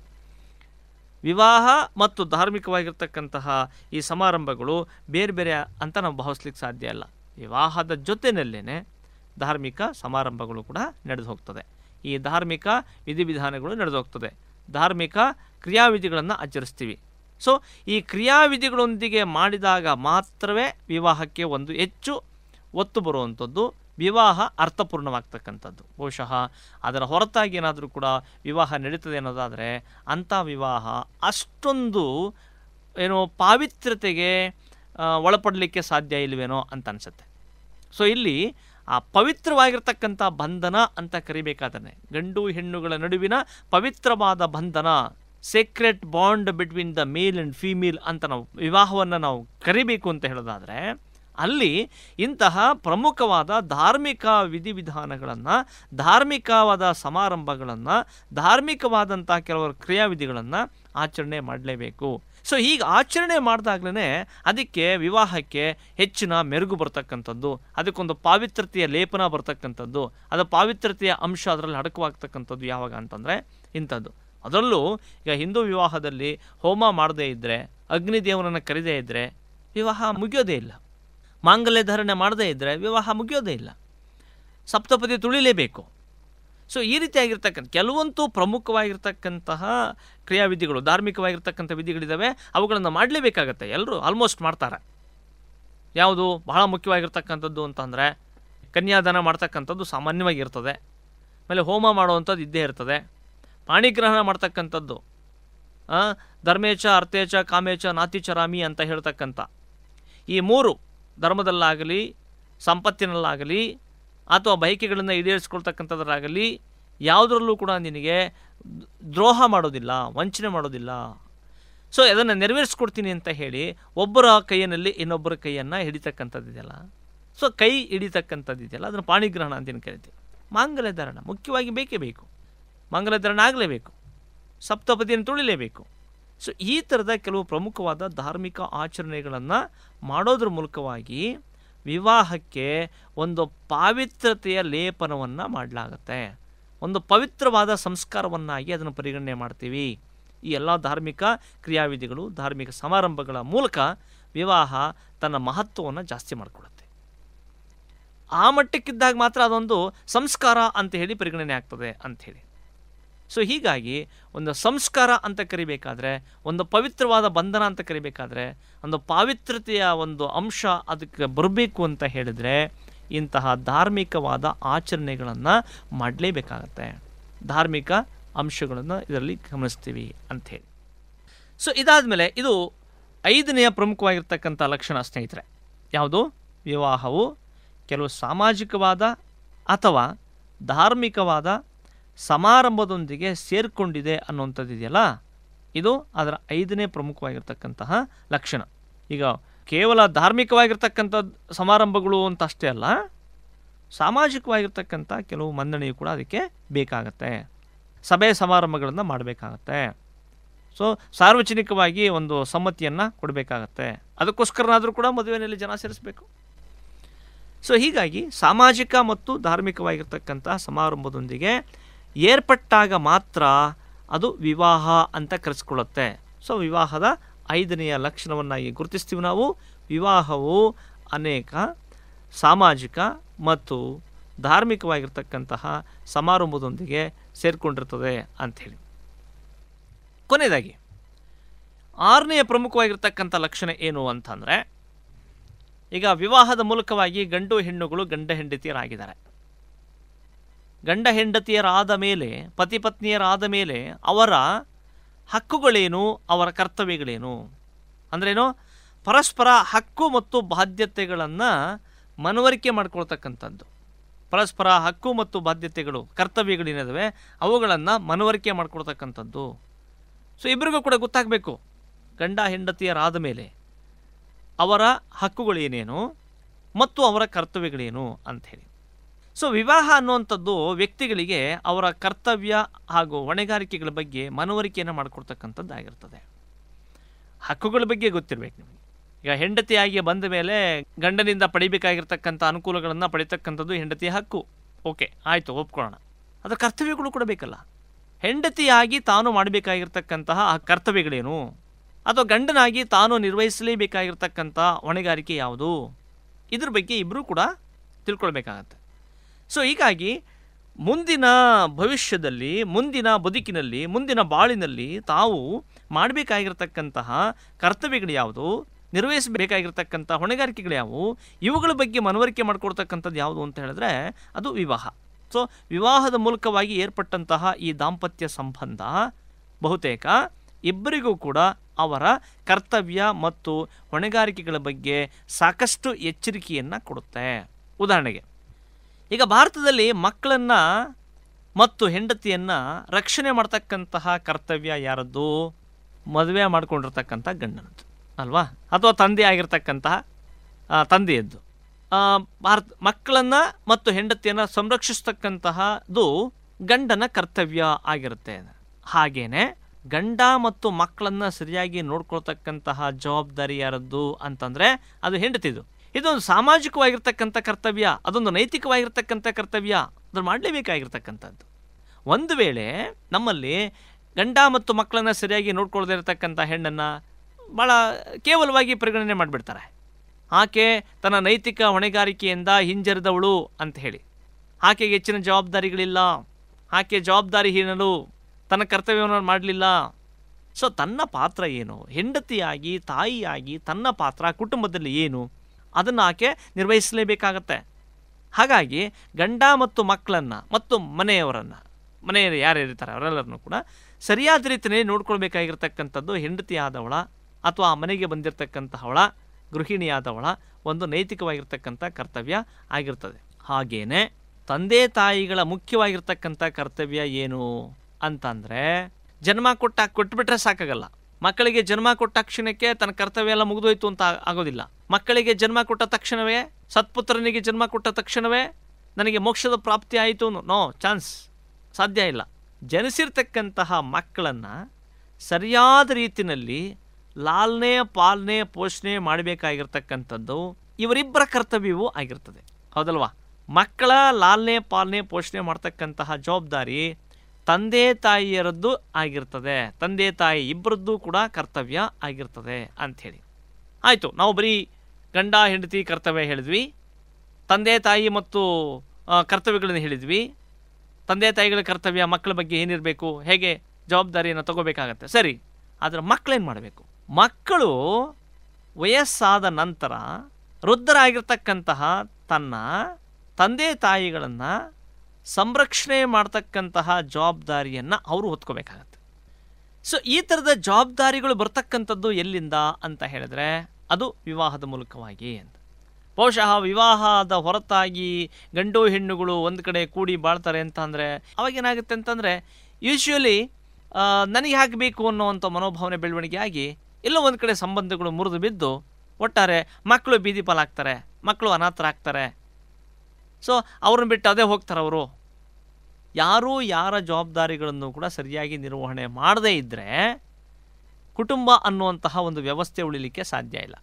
ವಿವಾಹ ಮತ್ತು ಧಾರ್ಮಿಕವಾಗಿರ್ತಕ್ಕಂತಹ ಈ ಸಮಾರಂಭಗಳು ಬೇರೆ ಬೇರೆ ಅಂತ ನಾವು ಭಾವಿಸ್ಲಿಕ್ಕೆ ಸಾಧ್ಯ ಇಲ್ಲ ವಿವಾಹದ ಜೊತೆಯಲ್ಲೇ ಧಾರ್ಮಿಕ ಸಮಾರಂಭಗಳು ಕೂಡ ನಡೆದು ಹೋಗ್ತದೆ ಈ ಧಾರ್ಮಿಕ ವಿಧಿವಿಧಾನಗಳು ನಡೆದು ಹೋಗ್ತದೆ ಧಾರ್ಮಿಕ ಕ್ರಿಯಾವಿಧಿಗಳನ್ನು ಆಚರಿಸ್ತೀವಿ ಸೊ ಈ ಕ್ರಿಯಾವಿಧಿಗಳೊಂದಿಗೆ ಮಾಡಿದಾಗ ಮಾತ್ರವೇ ವಿವಾಹಕ್ಕೆ ಒಂದು ಹೆಚ್ಚು ಒತ್ತು ಬರುವಂಥದ್ದು ವಿವಾಹ ಅರ್ಥಪೂರ್ಣವಾಗ್ತಕ್ಕಂಥದ್ದು ಬಹುಶಃ ಅದರ ಹೊರತಾಗಿ ಏನಾದರೂ ಕೂಡ ವಿವಾಹ ನಡೀತದೆ ಅನ್ನೋದಾದರೆ ಅಂಥ ವಿವಾಹ ಅಷ್ಟೊಂದು ಏನೋ ಪಾವಿತ್ರ್ಯತೆಗೆ ಆ, ಒಳಪಡಲಿಕ್ಕೆ ಸಾಧ್ಯ ಇಲ್ವೇನೋ ಅಂತ ಅನಿಸುತ್ತೆ ಸೊ ಇಲ್ಲಿ ಆ ಪವಿತ್ರವಾಗಿರ್ತಕ್ಕಂಥ ಬಂಧನ ಅಂತ ಕರಿಬೇಕಾದ್ರೆ ಗಂಡು ಹೆಣ್ಣುಗಳ ನಡುವಿನ ಪವಿತ್ರವಾದ ಬಂಧನ secret bond between the male and female ಅಂತ ನಾವು ವಿವಾಹವನ್ನು ನಾವು ಕರಿಬೇಕು ಅಂತ ಹೇಳೋದಾದರೆ ಅಲ್ಲಿ ಇಂತಹ ಪ್ರಮುಖವಾದ ಧಾರ್ಮಿಕ ವಿಧಿವಿಧಾನಗಳನ್ನು ಧಾರ್ಮಿಕವಾದ ಸಮಾರಂಭಗಳನ್ನು ಧಾರ್ಮಿಕವಾದಂಥ ಕೆಲವರು ಕ್ರಿಯಾವಿಧಿಗಳನ್ನು ಆಚರಣೆ ಮಾಡಲೇಬೇಕು ಸೊ ಹೀಗೆ ಆಚರಣೆ ಮಾಡಿದಾಗ್ಲೇ ಅದಕ್ಕೆ ವಿವಾಹಕ್ಕೆ ಹೆಚ್ಚಿನ ಮೆರುಗು ಬರ್ತಕ್ಕಂಥದ್ದು ಅದಕ್ಕೊಂದು ಪಾವಿತ್ರತೆಯ ಲೇಪನ ಬರ್ತಕ್ಕಂಥದ್ದು ಅದು ಪಾವಿತ್ರತೆಯ ಅಂಶ ಅದರಲ್ಲಿ ಅಡಕವಾಗ್ತಕ್ಕಂಥದ್ದು ಯಾವಾಗ ಅಂತಂದರೆ ಇಂಥದ್ದು ಅದರಲ್ಲೂ ಈಗ ಹಿಂದೂ ವಿವಾಹದಲ್ಲಿ ಹೋಮ ಮಾಡದೇ ಇದ್ದರೆ ಅಗ್ನಿದೇವನನ್ನು ಕರೆದೇ ಇದ್ದರೆ ವಿವಾಹ ಮುಗಿಯೋದೇ ಇಲ್ಲ ಮಾಂಗಲ್ಯ ಧಾರಣೆ ಮಾಡದೇ ಇದ್ದರೆ ವಿವಾಹ ಮುಗಿಯೋದೇ ಇಲ್ಲ ಸಪ್ತಪದಿ ತುಳಿಲೇಬೇಕು ಸೊ ಈ ರೀತಿಯಾಗಿರ್ತಕ್ಕಂಥ ಕೆಲವಂತೂ ಪ್ರಮುಖವಾಗಿರ್ತಕ್ಕಂತಹ ಕ್ರಿಯಾವಿಧಿಗಳು ಧಾರ್ಮಿಕವಾಗಿರ್ತಕ್ಕಂಥ ವಿಧಿಗಳಿದ್ದಾವೆ ಅವುಗಳನ್ನು ಮಾಡಲೇಬೇಕಾಗತ್ತೆ ಎಲ್ಲರೂ ಆಲ್ಮೋಸ್ಟ್ ಮಾಡ್ತಾರೆ ಯಾವುದು ಬಹಳ ಮುಖ್ಯವಾಗಿರ್ತಕ್ಕಂಥದ್ದು ಅಂತಂದರೆ ಕನ್ಯಾದಾನ ಮಾಡ್ತಕ್ಕಂಥದ್ದು ಸಾಮಾನ್ಯವಾಗಿ ಇರ್ತದೆ ಆಮೇಲೆ ಹೋಮ ಮಾಡುವಂಥದ್ದು ಇದ್ದೇ ಇರ್ತದೆ ಪಾಣಿಗ್ರಹಣ ಮಾಡ್ತಕ್ಕಂಥದ್ದು ಆ, ಧರ್ಮೇಚ ಅರ್ಥೇಚ ಕಾಮೇಚ ನಾತಿಚರಾಮಿ ಅಂತ ಹೇಳ್ತಕ್ಕಂಥ ಈ ಮೂರು ಧರ್ಮದಲ್ಲಾಗಲಿ ಸಂಪತ್ತಿನಲ್ಲಾಗಲಿ ಅಥವಾ ಬಯಕೆಗಳನ್ನು ಈಡೇರಿಸ್ಕೊಳ್ತಕ್ಕಂಥದ್ರಾಗಲಿ ಯಾವುದರಲ್ಲೂ ಕೂಡ ನಿನಗೆ ದ್ರೋಹ ಮಾಡೋದಿಲ್ಲ ವಂಚನೆ ಮಾಡೋದಿಲ್ಲ ಸೊ ಅದನ್ನು ನೆರವೇರಿಸ್ಕೊಡ್ತೀನಿ ಅಂತ ಹೇಳಿ ಒಬ್ಬರ ಕೈಯಲ್ಲಿ ಇನ್ನೊಬ್ಬರ ಕೈಯನ್ನು ಹಿಡಿತಕ್ಕಂಥದ್ದಿದೆಯಲ್ಲ ಸೊ ಕೈ ಹಿಡಿತಕ್ಕಂಥದ್ದಿದೆಯಲ್ಲ ಅದನ್ನು ಪಾಣಿಗ್ರಹಣ ಅಂತೇನು ಕರಿತೀವಿ ಮಾಂಗಲ್ಯ ಧಾರಣ ಮುಖ್ಯವಾಗಿ ಬೇಕೇ ಬೇಕು ಮಾಂಗಲ್ಯ ಧಾರಣ ಆಗಲೇಬೇಕು ಸಪ್ತಪದಿಯನ್ನು ತುಳಿಲೇಬೇಕು ಸೊ ಈ ಥರದ ಕೆಲವು ಪ್ರಮುಖವಾದ ಧಾರ್ಮಿಕ ಆಚರಣೆಗಳನ್ನು ಮಾಡೋದ್ರ ಮೂಲಕವಾಗಿ ವಿವಾಹಕ್ಕೆ ಒಂದು ಪಾವಿತ್ರತೆಯ ಲೇಪನವನ್ನು ಮಾಡಲಾಗತ್ತೆ ಒಂದು ಪವಿತ್ರವಾದ ಸಂಸ್ಕಾರವನ್ನಾಗಿ ಅದನ್ನು ಪರಿಗಣನೆ ಮಾಡ್ತೀವಿ ಈ ಎಲ್ಲ ಧಾರ್ಮಿಕ ಕ್ರಿಯಾವಿಧಿಗಳು ಧಾರ್ಮಿಕ ಸಮಾರಂಭಗಳ ಮೂಲಕ ವಿವಾಹ ತನ್ನ ಮಹತ್ವವನ್ನು ಜಾಸ್ತಿ ಮಾಡಿಕೊಳ್ಳುತ್ತೆ ಆ ಮಟ್ಟಕ್ಕಿದ್ದಾಗ ಮಾತ್ರ ಅದೊಂದು ಸಂಸ್ಕಾರ ಅಂತ ಹೇಳಿ ಪರಿಗಣನೆ ಆಗ್ತದೆ ಅಂಥೇಳಿ ಸೊ ಹೀಗಾಗಿ ಒಂದು ಸಂಸ್ಕಾರ ಅಂತ ಕರಿಬೇಕಾದ್ರೆ ಒಂದು ಪವಿತ್ರವಾದ ಬಂಧನ ಅಂತ ಕರಿಬೇಕಾದ್ರೆ ಒಂದು ಪಾವಿತ್ರತೆಯ ಒಂದು ಅಂಶ ಅದಕ್ಕೆ ಬರಬೇಕು ಅಂತ ಹೇಳಿದರೆ ಇಂತಹ ಧಾರ್ಮಿಕವಾದ ಆಚರಣೆಗಳನ್ನು ಮಾಡಲೇಬೇಕಾಗತ್ತೆ ಧಾರ್ಮಿಕ ಅಂಶಗಳನ್ನು ಇದರಲ್ಲಿ ಗಮನಿಸ್ತೀವಿ ಅಂಥೇಳಿ ಸೊ ಇದಾದಮೇಲೆ ಇದು ಐದನೆಯ ಪ್ರಮುಖವಾಗಿರ್ತಕ್ಕಂಥ ಲಕ್ಷಣ ಸ್ನೇಹಿತರೆ ಯಾವುದು ವಿವಾಹವು ಕೆಲವು ಸಾಮಾಜಿಕವಾದ ಅಥವಾ ಧಾರ್ಮಿಕವಾದ ಸಮಾರಂಭದೊಂದಿಗೆ ಸೇರಿಕೊಂಡಿದೆ ಅನ್ನುವಂಥದ್ದು ಇದೆಯಲ್ಲ ಇದು ಅದರ ಐದನೇ ಪ್ರಮುಖವಾಗಿರ್ತಕ್ಕಂತಹ ಲಕ್ಷಣ ಈಗ ಕೇವಲ ಧಾರ್ಮಿಕವಾಗಿರ್ತಕ್ಕಂಥ ಸಮಾರಂಭಗಳು ಅಂತ ಅಷ್ಟೇ ಅಲ್ಲ ಸಾಮಾಜಿಕವಾಗಿರ್ತಕ್ಕಂಥ ಕೆಲವು ಮನ್ನಣೆಯು ಕೂಡ ಅದಕ್ಕೆ ಬೇಕಾಗತ್ತೆ ಸಭೆ ಸಮಾರಂಭಗಳನ್ನು ಮಾಡಬೇಕಾಗತ್ತೆ ಸೊ ಸಾರ್ವಜನಿಕವಾಗಿ ಒಂದು ಸಮ್ಮತಿಯನ್ನು ಕೊಡಬೇಕಾಗತ್ತೆ ಅದಕ್ಕೋಸ್ಕರನಾದರೂ ಕೂಡ ಮದುವೆಯಲ್ಲಿ ಜನ ಸೇರಿಸಬೇಕು ಸೊ ಹೀಗಾಗಿ ಸಾಮಾಜಿಕ ಮತ್ತು ಧಾರ್ಮಿಕವಾಗಿರ್ತಕ್ಕಂಥ ಸಮಾರಂಭದೊಂದಿಗೆ ಏರ್ಪಟ್ಟಾಗ ಮಾತ್ರ ಅದು ವಿವಾಹ ಅಂತ ಕರೆಸ್ಕೊಳ್ಳುತ್ತೆ ಸೊ ವಿವಾಹದ ಐದನೆಯ ಲಕ್ಷಣವನ್ನಾಗಿ ಗುರುತಿಸ್ತೀವಿ ನಾವು ವಿವಾಹವು ಅನೇಕ ಸಾಮಾಜಿಕ ಮತ್ತು ಧಾರ್ಮಿಕವಾಗಿರ್ತಕ್ಕಂತಹ ಸಮಾರಂಭದೊಂದಿಗೆ ಸೇರಿಕೊಂಡಿರ್ತದೆ ಅಂಥೇಳಿ ಕೊನೆಯದಾಗಿ ಆರನೆಯ ಪ್ರಮುಖವಾಗಿರ್ತಕ್ಕಂಥ ಲಕ್ಷಣ ಏನು ಅಂತಂದರೆ ಈಗ ವಿವಾಹದ ಮೂಲಕವಾಗಿ ಗಂಡು ಹೆಣ್ಣುಗಳು ಗಂಡ ಹೆಂಡತಿಯರಾಗಿದ್ದಾರೆ ಗಂಡ ಹೆಂಡತಿಯರಾದ ಮೇಲೆ ಪತಿ ಪತ್ನಿಯರಾದ ಮೇಲೆ ಅವರ ಹಕ್ಕುಗಳೇನು ಅವರ ಕರ್ತವ್ಯಗಳೇನು ಅಂದ್ರೇನು ಪರಸ್ಪರ ಹಕ್ಕು ಮತ್ತು ಬಾಧ್ಯತೆಗಳನ್ನು ಮನವರಿಕೆ ಮಾಡ್ಕೊಳ್ತಕ್ಕಂಥದ್ದು ಪರಸ್ಪರ ಹಕ್ಕು ಮತ್ತು ಬಾಧ್ಯತೆಗಳು ಕರ್ತವ್ಯಗಳೇನಿದಾವೆ ಅವುಗಳನ್ನು ಮನವರಿಕೆ ಮಾಡ್ಕೊಳ್ತಕ್ಕಂಥದ್ದು ಸೊ ಇಬ್ಬರಿಗೂ ಕೂಡ ಗೊತ್ತಾಗಬೇಕು ಗಂಡ ಹೆಂಡತಿಯರಾದ ಮೇಲೆ ಅವರ ಹಕ್ಕುಗಳೇನೇನು ಮತ್ತು ಅವರ ಕರ್ತವ್ಯಗಳೇನು ಅಂಥೇಳಿ ಸೊ ವಿವಾಹ ಅನ್ನುವಂಥದ್ದು ವ್ಯಕ್ತಿಗಳಿಗೆ ಅವರ ಕರ್ತವ್ಯ ಹಾಗೂ ಹೊಣೆಗಾರಿಕೆಗಳ ಬಗ್ಗೆ ಮನವರಿಕೆಯನ್ನು ಮಾಡಿಕೊಡ್ತಕ್ಕಂಥದ್ದಾಗಿರ್ತದೆ ಹಕ್ಕುಗಳ ಬಗ್ಗೆ ಗೊತ್ತಿರಬೇಕು ನಿಮಗೆ ಈಗ ಹೆಂಡತಿಯಾಗಿ ಬಂದ ಮೇಲೆ ಗಂಡನಿಂದ ಪಡಿಬೇಕಾಗಿರ್ತಕ್ಕಂಥ ಅನುಕೂಲಗಳನ್ನು ಪಡಿತಕ್ಕಂಥದ್ದು ಹೆಂಡತಿಯ ಹಕ್ಕು ಓಕೆ ಆಯಿತು ಒಪ್ಕೊಳ್ಳೋಣ ಅದರ ಕರ್ತವ್ಯಗಳು ಕೂಡ ಬೇಕಲ್ಲ ಹೆಂಡತಿಯಾಗಿ ತಾನು ಮಾಡಬೇಕಾಗಿರ್ತಕ್ಕಂತಹ ಆ ಕರ್ತವ್ಯಗಳೇನು ಅಥವಾ ಗಂಡನಾಗಿ ತಾನು ನಿರ್ವಹಿಸಲೇಬೇಕಾಗಿರ್ತಕ್ಕಂಥ ಹೊಣೆಗಾರಿಕೆ ಯಾವುದು ಇದ್ರ ಬಗ್ಗೆ ಇಬ್ಬರೂ ಕೂಡ ತಿಳ್ಕೊಳ್ಬೇಕಾಗತ್ತೆ ಸೊ ಹೀಗಾಗಿ ಮುಂದಿನ ಭವಿಷ್ಯದಲ್ಲಿ ಮುಂದಿನ ಬದುಕಿನಲ್ಲಿ ಮುಂದಿನ ಬಾಳಿನಲ್ಲಿ ತಾವು ಮಾಡಬೇಕಾಗಿರ್ತಕ್ಕಂತಹ ಕರ್ತವ್ಯಗಳು ಯಾವುದು ನಿರ್ವಹಿಸಬೇಕಾಗಿರ್ತಕ್ಕಂಥ ಹೊಣೆಗಾರಿಕೆಗಳು ಯಾವುವು ಇವುಗಳ ಬಗ್ಗೆ ಮನವರಿಕೆ ಮಾಡಿಕೊಡ್ತಕ್ಕಂಥದ್ದು ಯಾವುದು ಅಂತ ಹೇಳಿದ್ರೆ ಅದು ವಿವಾಹ ಸೊ ವಿವಾಹದ ಮೂಲಕವಾಗಿ ಏರ್ಪಟ್ಟಂತಹ ಈ ದಾಂಪತ್ಯ ಸಂಬಂಧ ಬಹುತೇಕ ಇಬ್ಬರಿಗೂ ಕೂಡ ಅವರ ಕರ್ತವ್ಯ ಮತ್ತು ಹೊಣೆಗಾರಿಕೆಗಳ ಬಗ್ಗೆ ಸಾಕಷ್ಟು ಎಚ್ಚರಿಕೆಯನ್ನು ಕೊಡುತ್ತೆ ಉದಾಹರಣೆಗೆ ಈಗ ಭಾರತದಲ್ಲಿ ಮಕ್ಕಳನ್ನು ಮತ್ತು ಹೆಂಡತಿಯನ್ನು ರಕ್ಷಣೆ ಮಾಡ್ತಕ್ಕಂತಹ ಕರ್ತವ್ಯ ಯಾರದ್ದು ಮದುವೆ ಮಾಡ್ಕೊಂಡಿರ್ತಕ್ಕಂಥ ಗಂಡನದ್ದು ಅಲ್ವಾ ಅಥವಾ ತಂದೆ ಆಗಿರ್ತಕ್ಕಂತಹ ಆ, ತಂದೆಯದ್ದು ಆ, ಭಾರತ ಮಕ್ಕಳನ್ನು ಮತ್ತು ಹೆಂಡತಿಯನ್ನು ಸಂರಕ್ಷಿಸ್ತಕ್ಕಂತಹದ್ದು ಗಂಡನ ಕರ್ತವ್ಯ ಆಗಿರುತ್ತೆ ಹಾಗೇನೆ ಗಂಡ ಮತ್ತು ಮಕ್ಕಳನ್ನು ಸರಿಯಾಗಿ ನೋಡ್ಕೊಳ್ತಕ್ಕಂತಹ ಜವಾಬ್ದಾರಿ ಯಾರದ್ದು ಅಂತಂದರೆ ಅದು ಹೆಂಡತಿದು ಇದೊಂದು ಸಾಮಾಜಿಕವಾಗಿರ್ತಕ್ಕಂಥ ಕರ್ತವ್ಯ ಅದೊಂದು ನೈತಿಕವಾಗಿರ್ತಕ್ಕಂಥ ಕರ್ತವ್ಯ ಅದನ್ನು ಮಾಡಲೇಬೇಕಾಗಿರ್ತಕ್ಕಂಥದ್ದು ಒಂದು ವೇಳೆ ನಮ್ಮಲ್ಲಿ ಗಂಡ ಮತ್ತು ಮಕ್ಕಳನ್ನು ಸರಿಯಾಗಿ ನೋಡ್ಕೊಳ್ದೇ ಇರತಕ್ಕಂಥ ಹೆಣ್ಣನ್ನು ಭಾಳ ಕೇವಲವಾಗಿ ಪರಿಗಣನೆ ಮಾಡಿಬಿಡ್ತಾರೆ ಆಕೆ ತನ್ನ ನೈತಿಕ ಹೊಣೆಗಾರಿಕೆಯಿಂದ ಹಿಂಜರಿದವಳು ಅಂತ ಹೇಳಿ ಆಕೆಗೆ ಹೆಚ್ಚಿನ ಜವಾಬ್ದಾರಿಗಳಿಲ್ಲ ಆಕೆ ಜವಾಬ್ದಾರಿ ಹೀನಲು ತನ್ನ ಕರ್ತವ್ಯವನ್ನು ಮಾಡಲಿಲ್ಲ ಸೊ ತನ್ನ ಪಾತ್ರ ಏನು ಹೆಂಡತಿಯಾಗಿ ತಾಯಿಯಾಗಿ ತನ್ನ ಪಾತ್ರ ಕುಟುಂಬದಲ್ಲಿ ಏನು ಅದನ್ನು ಆಕೆ ನಿರ್ವಹಿಸಲೇಬೇಕಾಗತ್ತೆ ಹಾಗಾಗಿ ಗಂಡ ಮತ್ತು ಮಕ್ಕಳನ್ನು ಮತ್ತು ಮನೆಯವರನ್ನು ಮನೆಯಲ್ಲಿ ಯಾರು ಇರ್ತಾರೆ ಅವರೆಲ್ಲರನ್ನು ಕೂಡ ಸರಿಯಾದ ರೀತಿಯಲ್ಲಿ ನೋಡ್ಕೊಳ್ಬೇಕಾಗಿರ್ತಕ್ಕಂಥದ್ದು ಹೆಂಡತಿ ಆದವಳ ಅಥವಾ ಆ ಮನೆಗೆ ಬಂದಿರತಕ್ಕಂತಹವಳ ಗೃಹಿಣಿಯಾದವಳ ಒಂದು ನೈತಿಕವಾಗಿರ್ತಕ್ಕಂಥ ಕರ್ತವ್ಯ ಆಗಿರ್ತದೆ ಹಾಗೇನೆ ತಂದೆ ತಾಯಿಗಳ ಮುಖ್ಯವಾಗಿರ್ತಕ್ಕಂಥ ಕರ್ತವ್ಯ ಏನು ಅಂತಂದರೆ ಜನ್ಮ ಕೊಟ್ಟ ಕೊಟ್ಬಿಟ್ರೆ ಸಾಕಾಗಲ್ಲ ಮಕ್ಕಳಿಗೆ ಜನ್ಮ ಕೊಟ್ಟ ಕ್ಷಣಕ್ಕೆ ತನ್ನ ಕರ್ತವ್ಯ ಎಲ್ಲ ಮುಗಿದೋಯ್ತು ಅಂತ ಆ- ಆಗೋದಿಲ್ಲ ಮಕ್ಕಳಿಗೆ ಜನ್ಮ ಕೊಟ್ಟ ತಕ್ಷಣವೇ ಸತ್ಪುತ್ರನಿಗೆ ಜನ್ಮ ಕೊಟ್ಟ ತಕ್ಷಣವೇ ನನಗೆ ಮೋಕ್ಷದ ಪ್ರಾಪ್ತಿ ಆಯಿತು ನೋ ಚಾನ್ಸ್ ಸಾಧ್ಯ ಇಲ್ಲ ಜನಿಸಿರ್ತಕ್ಕಂತಹ ಮಕ್ಕಳನ್ನು ಸರಿಯಾದ ರೀತಿಯಲ್ಲಿ ಲಾಲನೆ ಪಾಲನೆ ಪೋಷಣೆ ಮಾಡಬೇಕಾಗಿರ್ತಕ್ಕಂಥದ್ದು ಇವರಿಬ್ಬರ ಕರ್ತವ್ಯವೂ ಆಗಿರ್ತದೆ ಹೌದಲ್ವಾ ಮಕ್ಕಳ ಲಾಲನೆ ಪಾಲನೆ ಪೋಷಣೆ ಮಾಡ್ತಕ್ಕಂತಹ ಜವಾಬ್ದಾರಿ ತಂದೆ ತಾಯಿಯರದ್ದು ಆಗಿರ್ತದೆ ತಂದೆ ತಾಯಿ ಇಬ್ಬರದ್ದು ಕೂಡ ಕರ್ತವ್ಯ ಆಗಿರ್ತದೆ ಅಂಥೇಳಿ ಆಯಿತು ನಾವು ಬರೀ ಗಂಡ ಹೆಂಡತಿ ಕರ್ತವ್ಯ ಹೇಳಿದ್ವಿ ತಂದೆ ತಾಯಿ ಮತ್ತು ಆ, ಕರ್ತವ್ಯಗಳನ್ನು ಹೇಳಿದ್ವಿ ತಂದೆ ತಾಯಿಗಳ ಕರ್ತವ್ಯ ಮಕ್ಕಳ ಬಗ್ಗೆ ಏನಿರಬೇಕು ಹೇಗೆ ಜವಾಬ್ದಾರಿಯನ್ನು ತಗೋಬೇಕಾಗತ್ತೆ ಸರಿ ಆದರೆ ಮಕ್ಕಳೇನು ಮಾಡಬೇಕು ಮಕ್ಕಳು ವಯಸ್ಸಾದ ನಂತರ ವೃದ್ಧರಾಗಿರ್ತಕ್ಕಂತಹ ತನ್ನ ತಂದೆ ತಾಯಿಗಳನ್ನು ಸಂರಕ್ಷಣೆ ಮಾಡ್ತಕ್ಕಂತಹ ಜವಾಬ್ದಾರಿಯನ್ನು ಅವರು ಹೊತ್ಕೋಬೇಕಾಗತ್ತೆ ಸೊ ಈ ಥರದ ಜವಾಬ್ದಾರಿಗಳು ಬರ್ತಕ್ಕಂಥದ್ದು ಎಲ್ಲಿಂದ ಅಂತ ಹೇಳಿದ್ರೆ ಅದು ವಿವಾಹದ ಮೂಲಕವಾಗಿ ಅಂತ ಬಹುಶಃ ವಿವಾಹದ ಹೊರತಾಗಿ ಗಂಡು ಹೆಣ್ಣುಗಳು ಒಂದು ಕಡೆ ಕೂಡಿ ಬಾಳ್ತಾರೆ ಅಂತ ಅಂದರೆ ಅವಾಗೇನಾಗುತ್ತೆ ಅಂತಂದರೆ ಯೂಶ್ವಲಿ ನನಗೆ ಹಾಕಬೇಕು ಅನ್ನೋವಂಥ ಮನೋಭಾವನೆ ಬೆಳವಣಿಗೆ ಆಗಿ ಎಲ್ಲೋ ಒಂದು ಕಡೆ ಸಂಬಂಧಗಳು ಮುರಿದು ಬಿದ್ದು ಒಟ್ಟಾರೆ ಮಕ್ಕಳು ಬೀದಿ ಪಾಲಾಗ್ತಾರೆ ಮಕ್ಕಳು ಅನಾಥರಾಗ್ತಾರೆ ಸೊ ಅವ್ರನ್ನ ಬಿಟ್ಟು ಅದೇ ಹೋಗ್ತಾರೆ ಅವರು ಯಾರೂ ಯಾರ ಜವಾಬ್ದಾರಿಗಳನ್ನು ಕೂಡ ಸರಿಯಾಗಿ ನಿರ್ವಹಣೆ ಮಾಡದೇ ಇದ್ದರೆ ಕುಟುಂಬ ಅನ್ನುವಂತಹ ಒಂದು ವ್ಯವಸ್ಥೆ ಉಳಿಲಿಕ್ಕೆ ಸಾಧ್ಯ ಇಲ್ಲ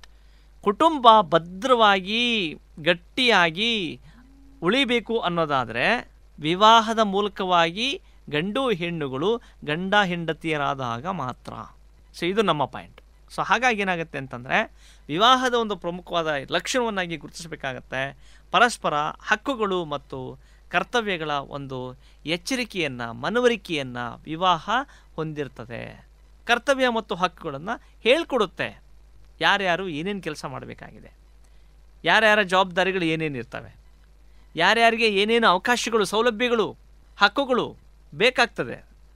ಕುಟುಂಬ ಭದ್ರವಾಗಿ ಗಟ್ಟಿಯಾಗಿ ಉಳಿಬೇಕು ಅನ್ನೋದಾದರೆ ವಿವಾಹದ ಮೂಲಕವಾಗಿ ಗಂಡು ಹೆಣ್ಣುಗಳು ಗಂಡ ಹೆಂಡತಿಯರಾದಾಗ ಮಾತ್ರ ಸೊ ಇದು ನಮ್ಮ ಪಾಯಿಂಟ್ ಸೊ ಹಾಗಾಗಿ ಏನಾಗುತ್ತೆ ಅಂತಂದರೆ ವಿವಾಹದ ಒಂದು ಪ್ರಮುಖವಾದ ಲಕ್ಷಣವನ್ನಾಗಿ ಗುರುತಿಸಬೇಕಾಗತ್ತೆ ಪರಸ್ಪರ ಹಕ್ಕುಗಳು ಮತ್ತು ಕರ್ತವ್ಯಗಳ ಒಂದು ಎಚ್ಚರಿಕೆಯನ್ನು ಮನವರಿಕೆಯನ್ನು ವಿವಾಹ ಹೊಂದಿರ್ತದೆ ಕರ್ತವ್ಯ ಮತ್ತು ಹಕ್ಕುಗಳನ್ನು ಹೇಳ್ಕೊಡುತ್ತೆ ಯಾರ್ಯಾರು ಏನೇನು ಕೆಲಸ ಮಾಡಬೇಕಾಗಿದೆ ಯಾರ್ಯಾರ ಜವಾಬ್ದಾರಿಗಳು ಏನೇನು ಇರ್ತವೆ ಯಾರ್ಯಾರಿಗೆ ಏನೇನು ಅವಕಾಶಗಳು ಸೌಲಭ್ಯಗಳು ಹಕ್ಕುಗಳು ಬೇಕಾಗ್ತದೆ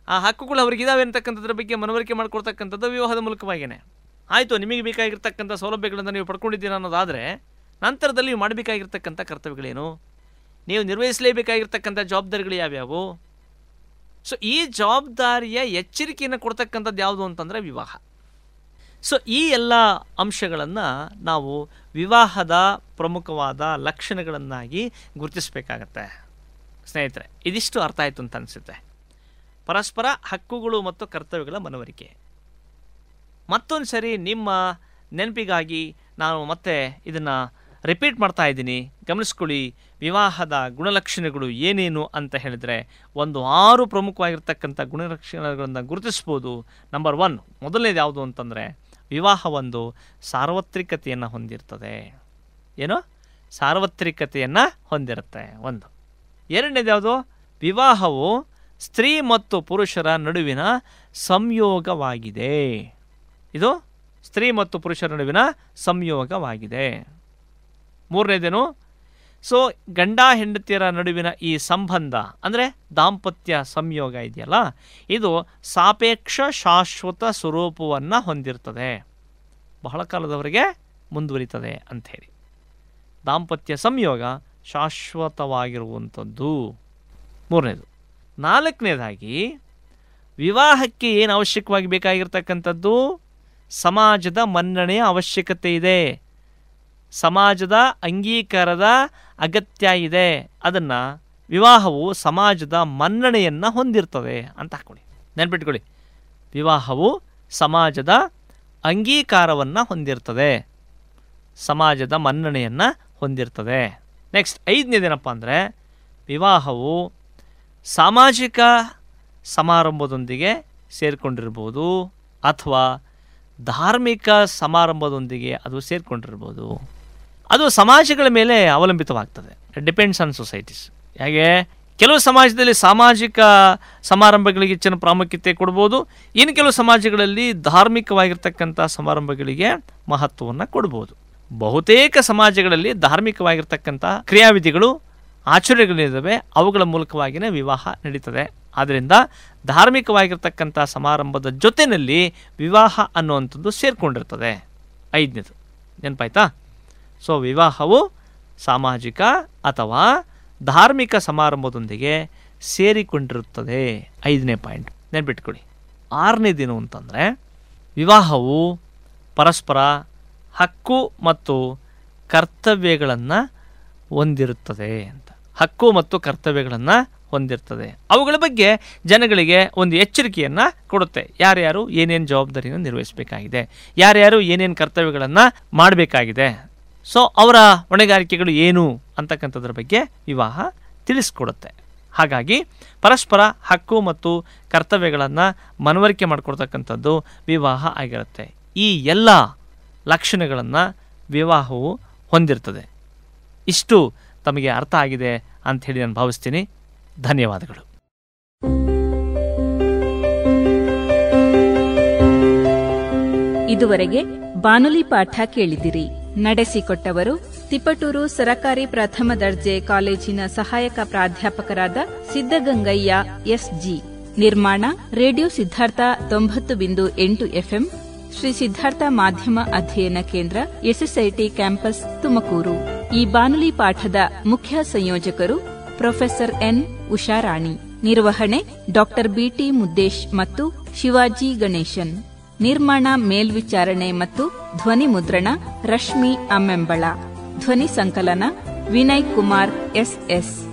ಆ ಹಕ್ಕುಗಳು ಅವ್ರಿಗೆ ಇದಾವೆ ಅಂತಕ್ಕಂಥದ್ರ ಬಗ್ಗೆ ಮನವರಿಕೆ ಮಾಡಿಕೊಡ್ತಕ್ಕಂಥದ್ದು ವಿವಾಹದ ಮೂಲಕವಾಗಿಯೇ ಆಯಿತು ನಿಮಗೆ ಬೇಕಾಗಿರ್ತಕ್ಕಂಥ ಸೌಲಭ್ಯಗಳನ್ನು ನೀವು ಪಡ್ಕೊಂಡಿದ್ದೀರ ಅನ್ನೋದಾದರೆ ನಂತರದಲ್ಲಿ ನೀವು ಮಾಡಬೇಕಾಗಿರ್ತಕ್ಕಂಥ ಕರ್ತವ್ಯಗಳೇನು ನೀವು ನಿರ್ವಹಿಸಲೇಬೇಕಾಗಿರ್ತಕ್ಕಂಥ ಜವಾಬ್ದಾರಿಗಳು ಯಾವ್ಯಾವು ಸೊ ಈ ಜವಾಬ್ದಾರಿಯ ಎಚ್ಚರಿಕೆಯನ್ನು ಕೊಡ್ತಕ್ಕಂಥದ್ದು ಯಾವುದು ಅಂತಂದರೆ ವಿವಾಹ ಸೊ ಈ ಎಲ್ಲ ಅಂಶಗಳನ್ನು ನಾವು ವಿವಾಹದ ಪ್ರಮುಖವಾದ ಲಕ್ಷಣಗಳನ್ನಾಗಿ ಗುರುತಿಸಬೇಕಾಗತ್ತೆ ಸ್ನೇಹಿತರೆ ಇದಿಷ್ಟು ಅರ್ಥ ಆಯಿತು ಅಂತ ಅನಿಸುತ್ತೆ ಪರಸ್ಪರ ಹಕ್ಕುಗಳು ಮತ್ತು ಕರ್ತವ್ಯಗಳ ಮನವರಿಕೆ ಮತ್ತೊಂದು ಸರಿ ನಿಮ್ಮ ನೆನಪಿಗಾಗಿ ನಾನು ಮತ್ತೆ ಇದನ್ನು ರಿಪೀಟ್ ಮಾಡ್ತಾ ಇದ್ದೀನಿ ಗಮನಿಸ್ಕೊಳ್ಳಿ ವಿವಾಹದ ಗುಣಲಕ್ಷಣಗಳು ಏನೇನು ಅಂತ ಹೇಳಿದರೆ ಒಂದು ಆರು ಪ್ರಮುಖವಾಗಿರ್ತಕ್ಕಂಥ ಗುಣಲಕ್ಷಣಗಳನ್ನು ಗುರುತಿಸ್ಬೋದು ನಂಬರ್ ಒನ್ ಮೊದಲನೇದು ಯಾವುದು ಅಂತಂದರೆ ವಿವಾಹ ಒಂದು ಸಾರ್ವತ್ರಿಕತೆಯನ್ನು ಹೊಂದಿರ್ತದೆ ಏನು ಸಾರ್ವತ್ರಿಕತೆಯನ್ನು ಹೊಂದಿರುತ್ತೆ ಒಂದು ಎರಡನೇದು ಯಾವುದು ವಿವಾಹವು ಸ್ತ್ರೀ ಮತ್ತು ಪುರುಷರ ನಡುವಿನ ಸಂಯೋಗವಾಗಿದೆ ಇದು ಸ್ತ್ರೀ ಮತ್ತು ಪುರುಷರ ನಡುವಿನ ಸಂಯೋಗವಾಗಿದೆ ಮೂರನೇದೇನು ಸೊ ಗಂಡ ಹೆಂಡತಿಯರ ನಡುವಿನ ಈ ಸಂಬಂಧ ಅಂದರೆ ದಾಂಪತ್ಯ ಸಂಯೋಗ ಇದೆಯಲ್ಲ ಇದು ಸಾಪೇಕ್ಷ ಶಾಶ್ವತ ಸ್ವರೂಪವನ್ನು ಹೊಂದಿರ್ತದೆ ಬಹಳ ಕಾಲದವರೆಗೆ ಮುಂದುವರಿತದೆ ಅಂಥೇಳಿ ದಾಂಪತ್ಯ ಸಂಯೋಗ ಶಾಶ್ವತವಾಗಿರುವಂಥದ್ದು ಮೂರನೇದು ನಾಲ್ಕನೇದಾಗಿ ವಿವಾಹಕ್ಕೆ ಏನು ಅವಶ್ಯಕವಾಗಿ ಬೇಕಾಗಿರ್ತಕ್ಕಂಥದ್ದು ಸಮಾಜದ ಮನ್ನಣೆಯ ಅವಶ್ಯಕತೆ ಇದೆ ಸಮಾಜದ ಅಂಗೀಕಾರದ ಅಗತ್ಯ ಇದೆ ಅದನ್ನು ವಿವಾಹವು ಸಮಾಜದ ಮನ್ನಣೆಯನ್ನು ಹೊಂದಿರ್ತದೆ ಅಂತ ಹಾಕ್ಕೊಳ್ಳಿ ನೆನ್ಪಿಟ್ಕೊಳ್ಳಿ ವಿವಾಹವು ಸಮಾಜದ ಅಂಗೀಕಾರವನ್ನು ಹೊಂದಿರ್ತದೆ ಸಮಾಜದ ಮನ್ನಣೆಯನ್ನು ಹೊಂದಿರ್ತದೆ ನೆಕ್ಸ್ಟ್ ಐದನೇದೇನಪ್ಪ ಅಂದರೆ ವಿವಾಹವು ಸಾಮಾಜಿಕ ಸಮಾರಂಭದೊಂದಿಗೆ ಸೇರಿಕೊಂಡಿರ್ಬೋದು ಅಥವಾ ಧಾರ್ಮಿಕ ಸಮಾರಂಭದೊಂದಿಗೆ ಅದು ಸೇರಿಕೊಂಡಿರ್ಬೋದು ಅದು ಸಮಾಜಗಳ ಮೇಲೆ ಅವಲಂಬಿತವಾಗ್ತದೆ ಡಿಪೆಂಡ್ಸ್ ಆನ್ ಸೊಸೈಟೀಸ್ ಹೇಗೆ ಕೆಲವು ಸಮಾಜದಲ್ಲಿ ಸಾಮಾಜಿಕ ಸಮಾರಂಭಗಳಿಗೆ ಹೆಚ್ಚಿನ ಪ್ರಾಮುಖ್ಯತೆ ಕೊಡ್ಬೋದು ಇನ್ನು ಕೆಲವು ಸಮಾಜಗಳಲ್ಲಿ ಧಾರ್ಮಿಕವಾಗಿರ್ತಕ್ಕಂಥ ಸಮಾರಂಭಗಳಿಗೆ ಮಹತ್ವವನ್ನು ಕೊಡ್ಬೋದು ಬಹುತೇಕ ಸಮಾಜಗಳಲ್ಲಿ ಧಾರ್ಮಿಕವಾಗಿರ್ತಕ್ಕಂಥ ಕ್ರಿಯಾವಿಧಿಗಳು ಆಚರಣೆಗಳಿದ್ದಾವೆ ಅವುಗಳ ಮೂಲಕವಾಗಿಯೇ ವಿವಾಹ ನಡೀತದೆ ಆದ್ದರಿಂದ ಧಾರ್ಮಿಕವಾಗಿರ್ತಕ್ಕಂಥ ಸಮಾರಂಭದ ಜೊತೆಯಲ್ಲಿ ವಿವಾಹ ಅನ್ನುವಂಥದ್ದು ಸೇರಿಕೊಂಡಿರ್ತದೆ ಐದನೇದು ನೆನಪಾಯ್ತಾ ಸೊ ವಿವಾಹವು ಸಾಮಾಜಿಕ ಅಥವಾ ಧಾರ್ಮಿಕ ಸಮಾರಂಭದೊಂದಿಗೆ ಸೇರಿಕೊಂಡಿರುತ್ತದೆ ಐದನೇ ಪಾಯಿಂಟ್ ನೆನ್ಪಿಟ್ಕೊಳ್ಳಿ ಆರನೇ ದಿನ ಅಂತಂದರೆ ವಿವಾಹವು ಪರಸ್ಪರ ಹಕ್ಕು ಮತ್ತು ಕರ್ತವ್ಯಗಳನ್ನು ಹೊಂದಿರುತ್ತದೆ ಅಂತ ಹಕ್ಕು ಮತ್ತು ಕರ್ತವ್ಯಗಳನ್ನು ಹೊಂದಿರ್ತದೆ ಅವುಗಳ ಬಗ್ಗೆ ಜನಗಳಿಗೆ ಒಂದು ಎಚ್ಚರಿಕೆಯನ್ನು ಕೊಡುತ್ತೆ ಯಾರ್ಯಾರು ಏನೇನು ಜವಾಬ್ದಾರಿಯನ್ನು ನಿರ್ವಹಿಸಬೇಕಾಗಿದೆ ಯಾರ್ಯಾರು ಏನೇನು ಕರ್ತವ್ಯಗಳನ್ನು ಮಾಡಬೇಕಾಗಿದೆ ಸೊ ಅವರ ಹೊಣೆಗಾರಿಕೆಗಳು ಏನು ಅಂತಕ್ಕಂಥದ್ರ ಬಗ್ಗೆ ವಿವಾಹ ತಿಳಿಸ್ಕೊಡುತ್ತೆ ಹಾಗಾಗಿ ಪರಸ್ಪರ ಹಕ್ಕು ಮತ್ತು ಕರ್ತವ್ಯಗಳನ್ನು ಮನವರಿಕೆ ಮಾಡಿಕೊಡ್ತಕ್ಕಂಥದ್ದು ವಿವಾಹ ಆಗಿರುತ್ತೆ ಈ ಎಲ್ಲ ಲಕ್ಷಣಗಳನ್ನು ವಿವಾಹವು ಹೊಂದಿರ್ತದೆ ಇಷ್ಟು ತಮಗೆ ಅರ್ಥ ಆಗಿದೆ ಅಂಥೇಳಿ ನಾನು ಭಾವಿಸ್ತೀನಿ ಧನ್ಯವಾದಗಳು ಇದುವರೆಗೆ ಬಾನುಲಿ ಪಾಠ ಕೇಳಿದಿರಿ ನಡೆಸಿಕೊಟ್ಟವರು ತಿಪಟೂರು ಸರಕಾರಿ ಪ್ರಥಮ ದರ್ಜೆ ಕಾಲೇಜಿನ ಸಹಾಯಕ ಪ್ರಾಧ್ಯಾಪಕರಾದ ಸಿದ್ದಗಂಗಯ್ಯ ಎಸ್ಜಿ ನಿರ್ಮಾಣ ರೇಡಿಯೋ ಸಿದ್ಧಾರ್ಥ ತೊಂಬತ್ತು ಬಿಂದು ಎಂಟು ಎಫ್ಎಂ ಶ್ರೀ ಸಿದ್ಧಾರ್ಥ ಮಾಧ್ಯಮ ಅಧ್ಯಯನ ಕೇಂದ್ರ ಎಸ್ಎಸ್ಐಟಿ ಕ್ಯಾಂಪಸ್ ತುಮಕೂರು ಈ ಬಾನುಲಿ ಪಾಠದ ಮುಖ್ಯ ಸಂಯೋಜಕರು ಪ್ರೊಫೆಸರ್ ಎನ್ ಉಷಾರಾಣಿ ನಿರ್ವಹಣೆ ಡಾಕ್ಟರ್ ಬಿಟಿ ಮುದ್ದೇಶ್ ಮತ್ತು ಶಿವಾಜಿ ಗಣೇಶನ್ ನಿರ್ಮಾಣ ಮೇಲ್ವಿಚಾರಣೆ ಮತ್ತು ಧ್ವನಿ ಮುದ್ರಣ ರಶ್ಮಿ ಅಮ್ಮೆಂಬಳ ಧ್ವನಿ ಸಂಕಲನ ವಿನಯ್ ಕುಮಾರ್ ಎಸ್ಎಸ್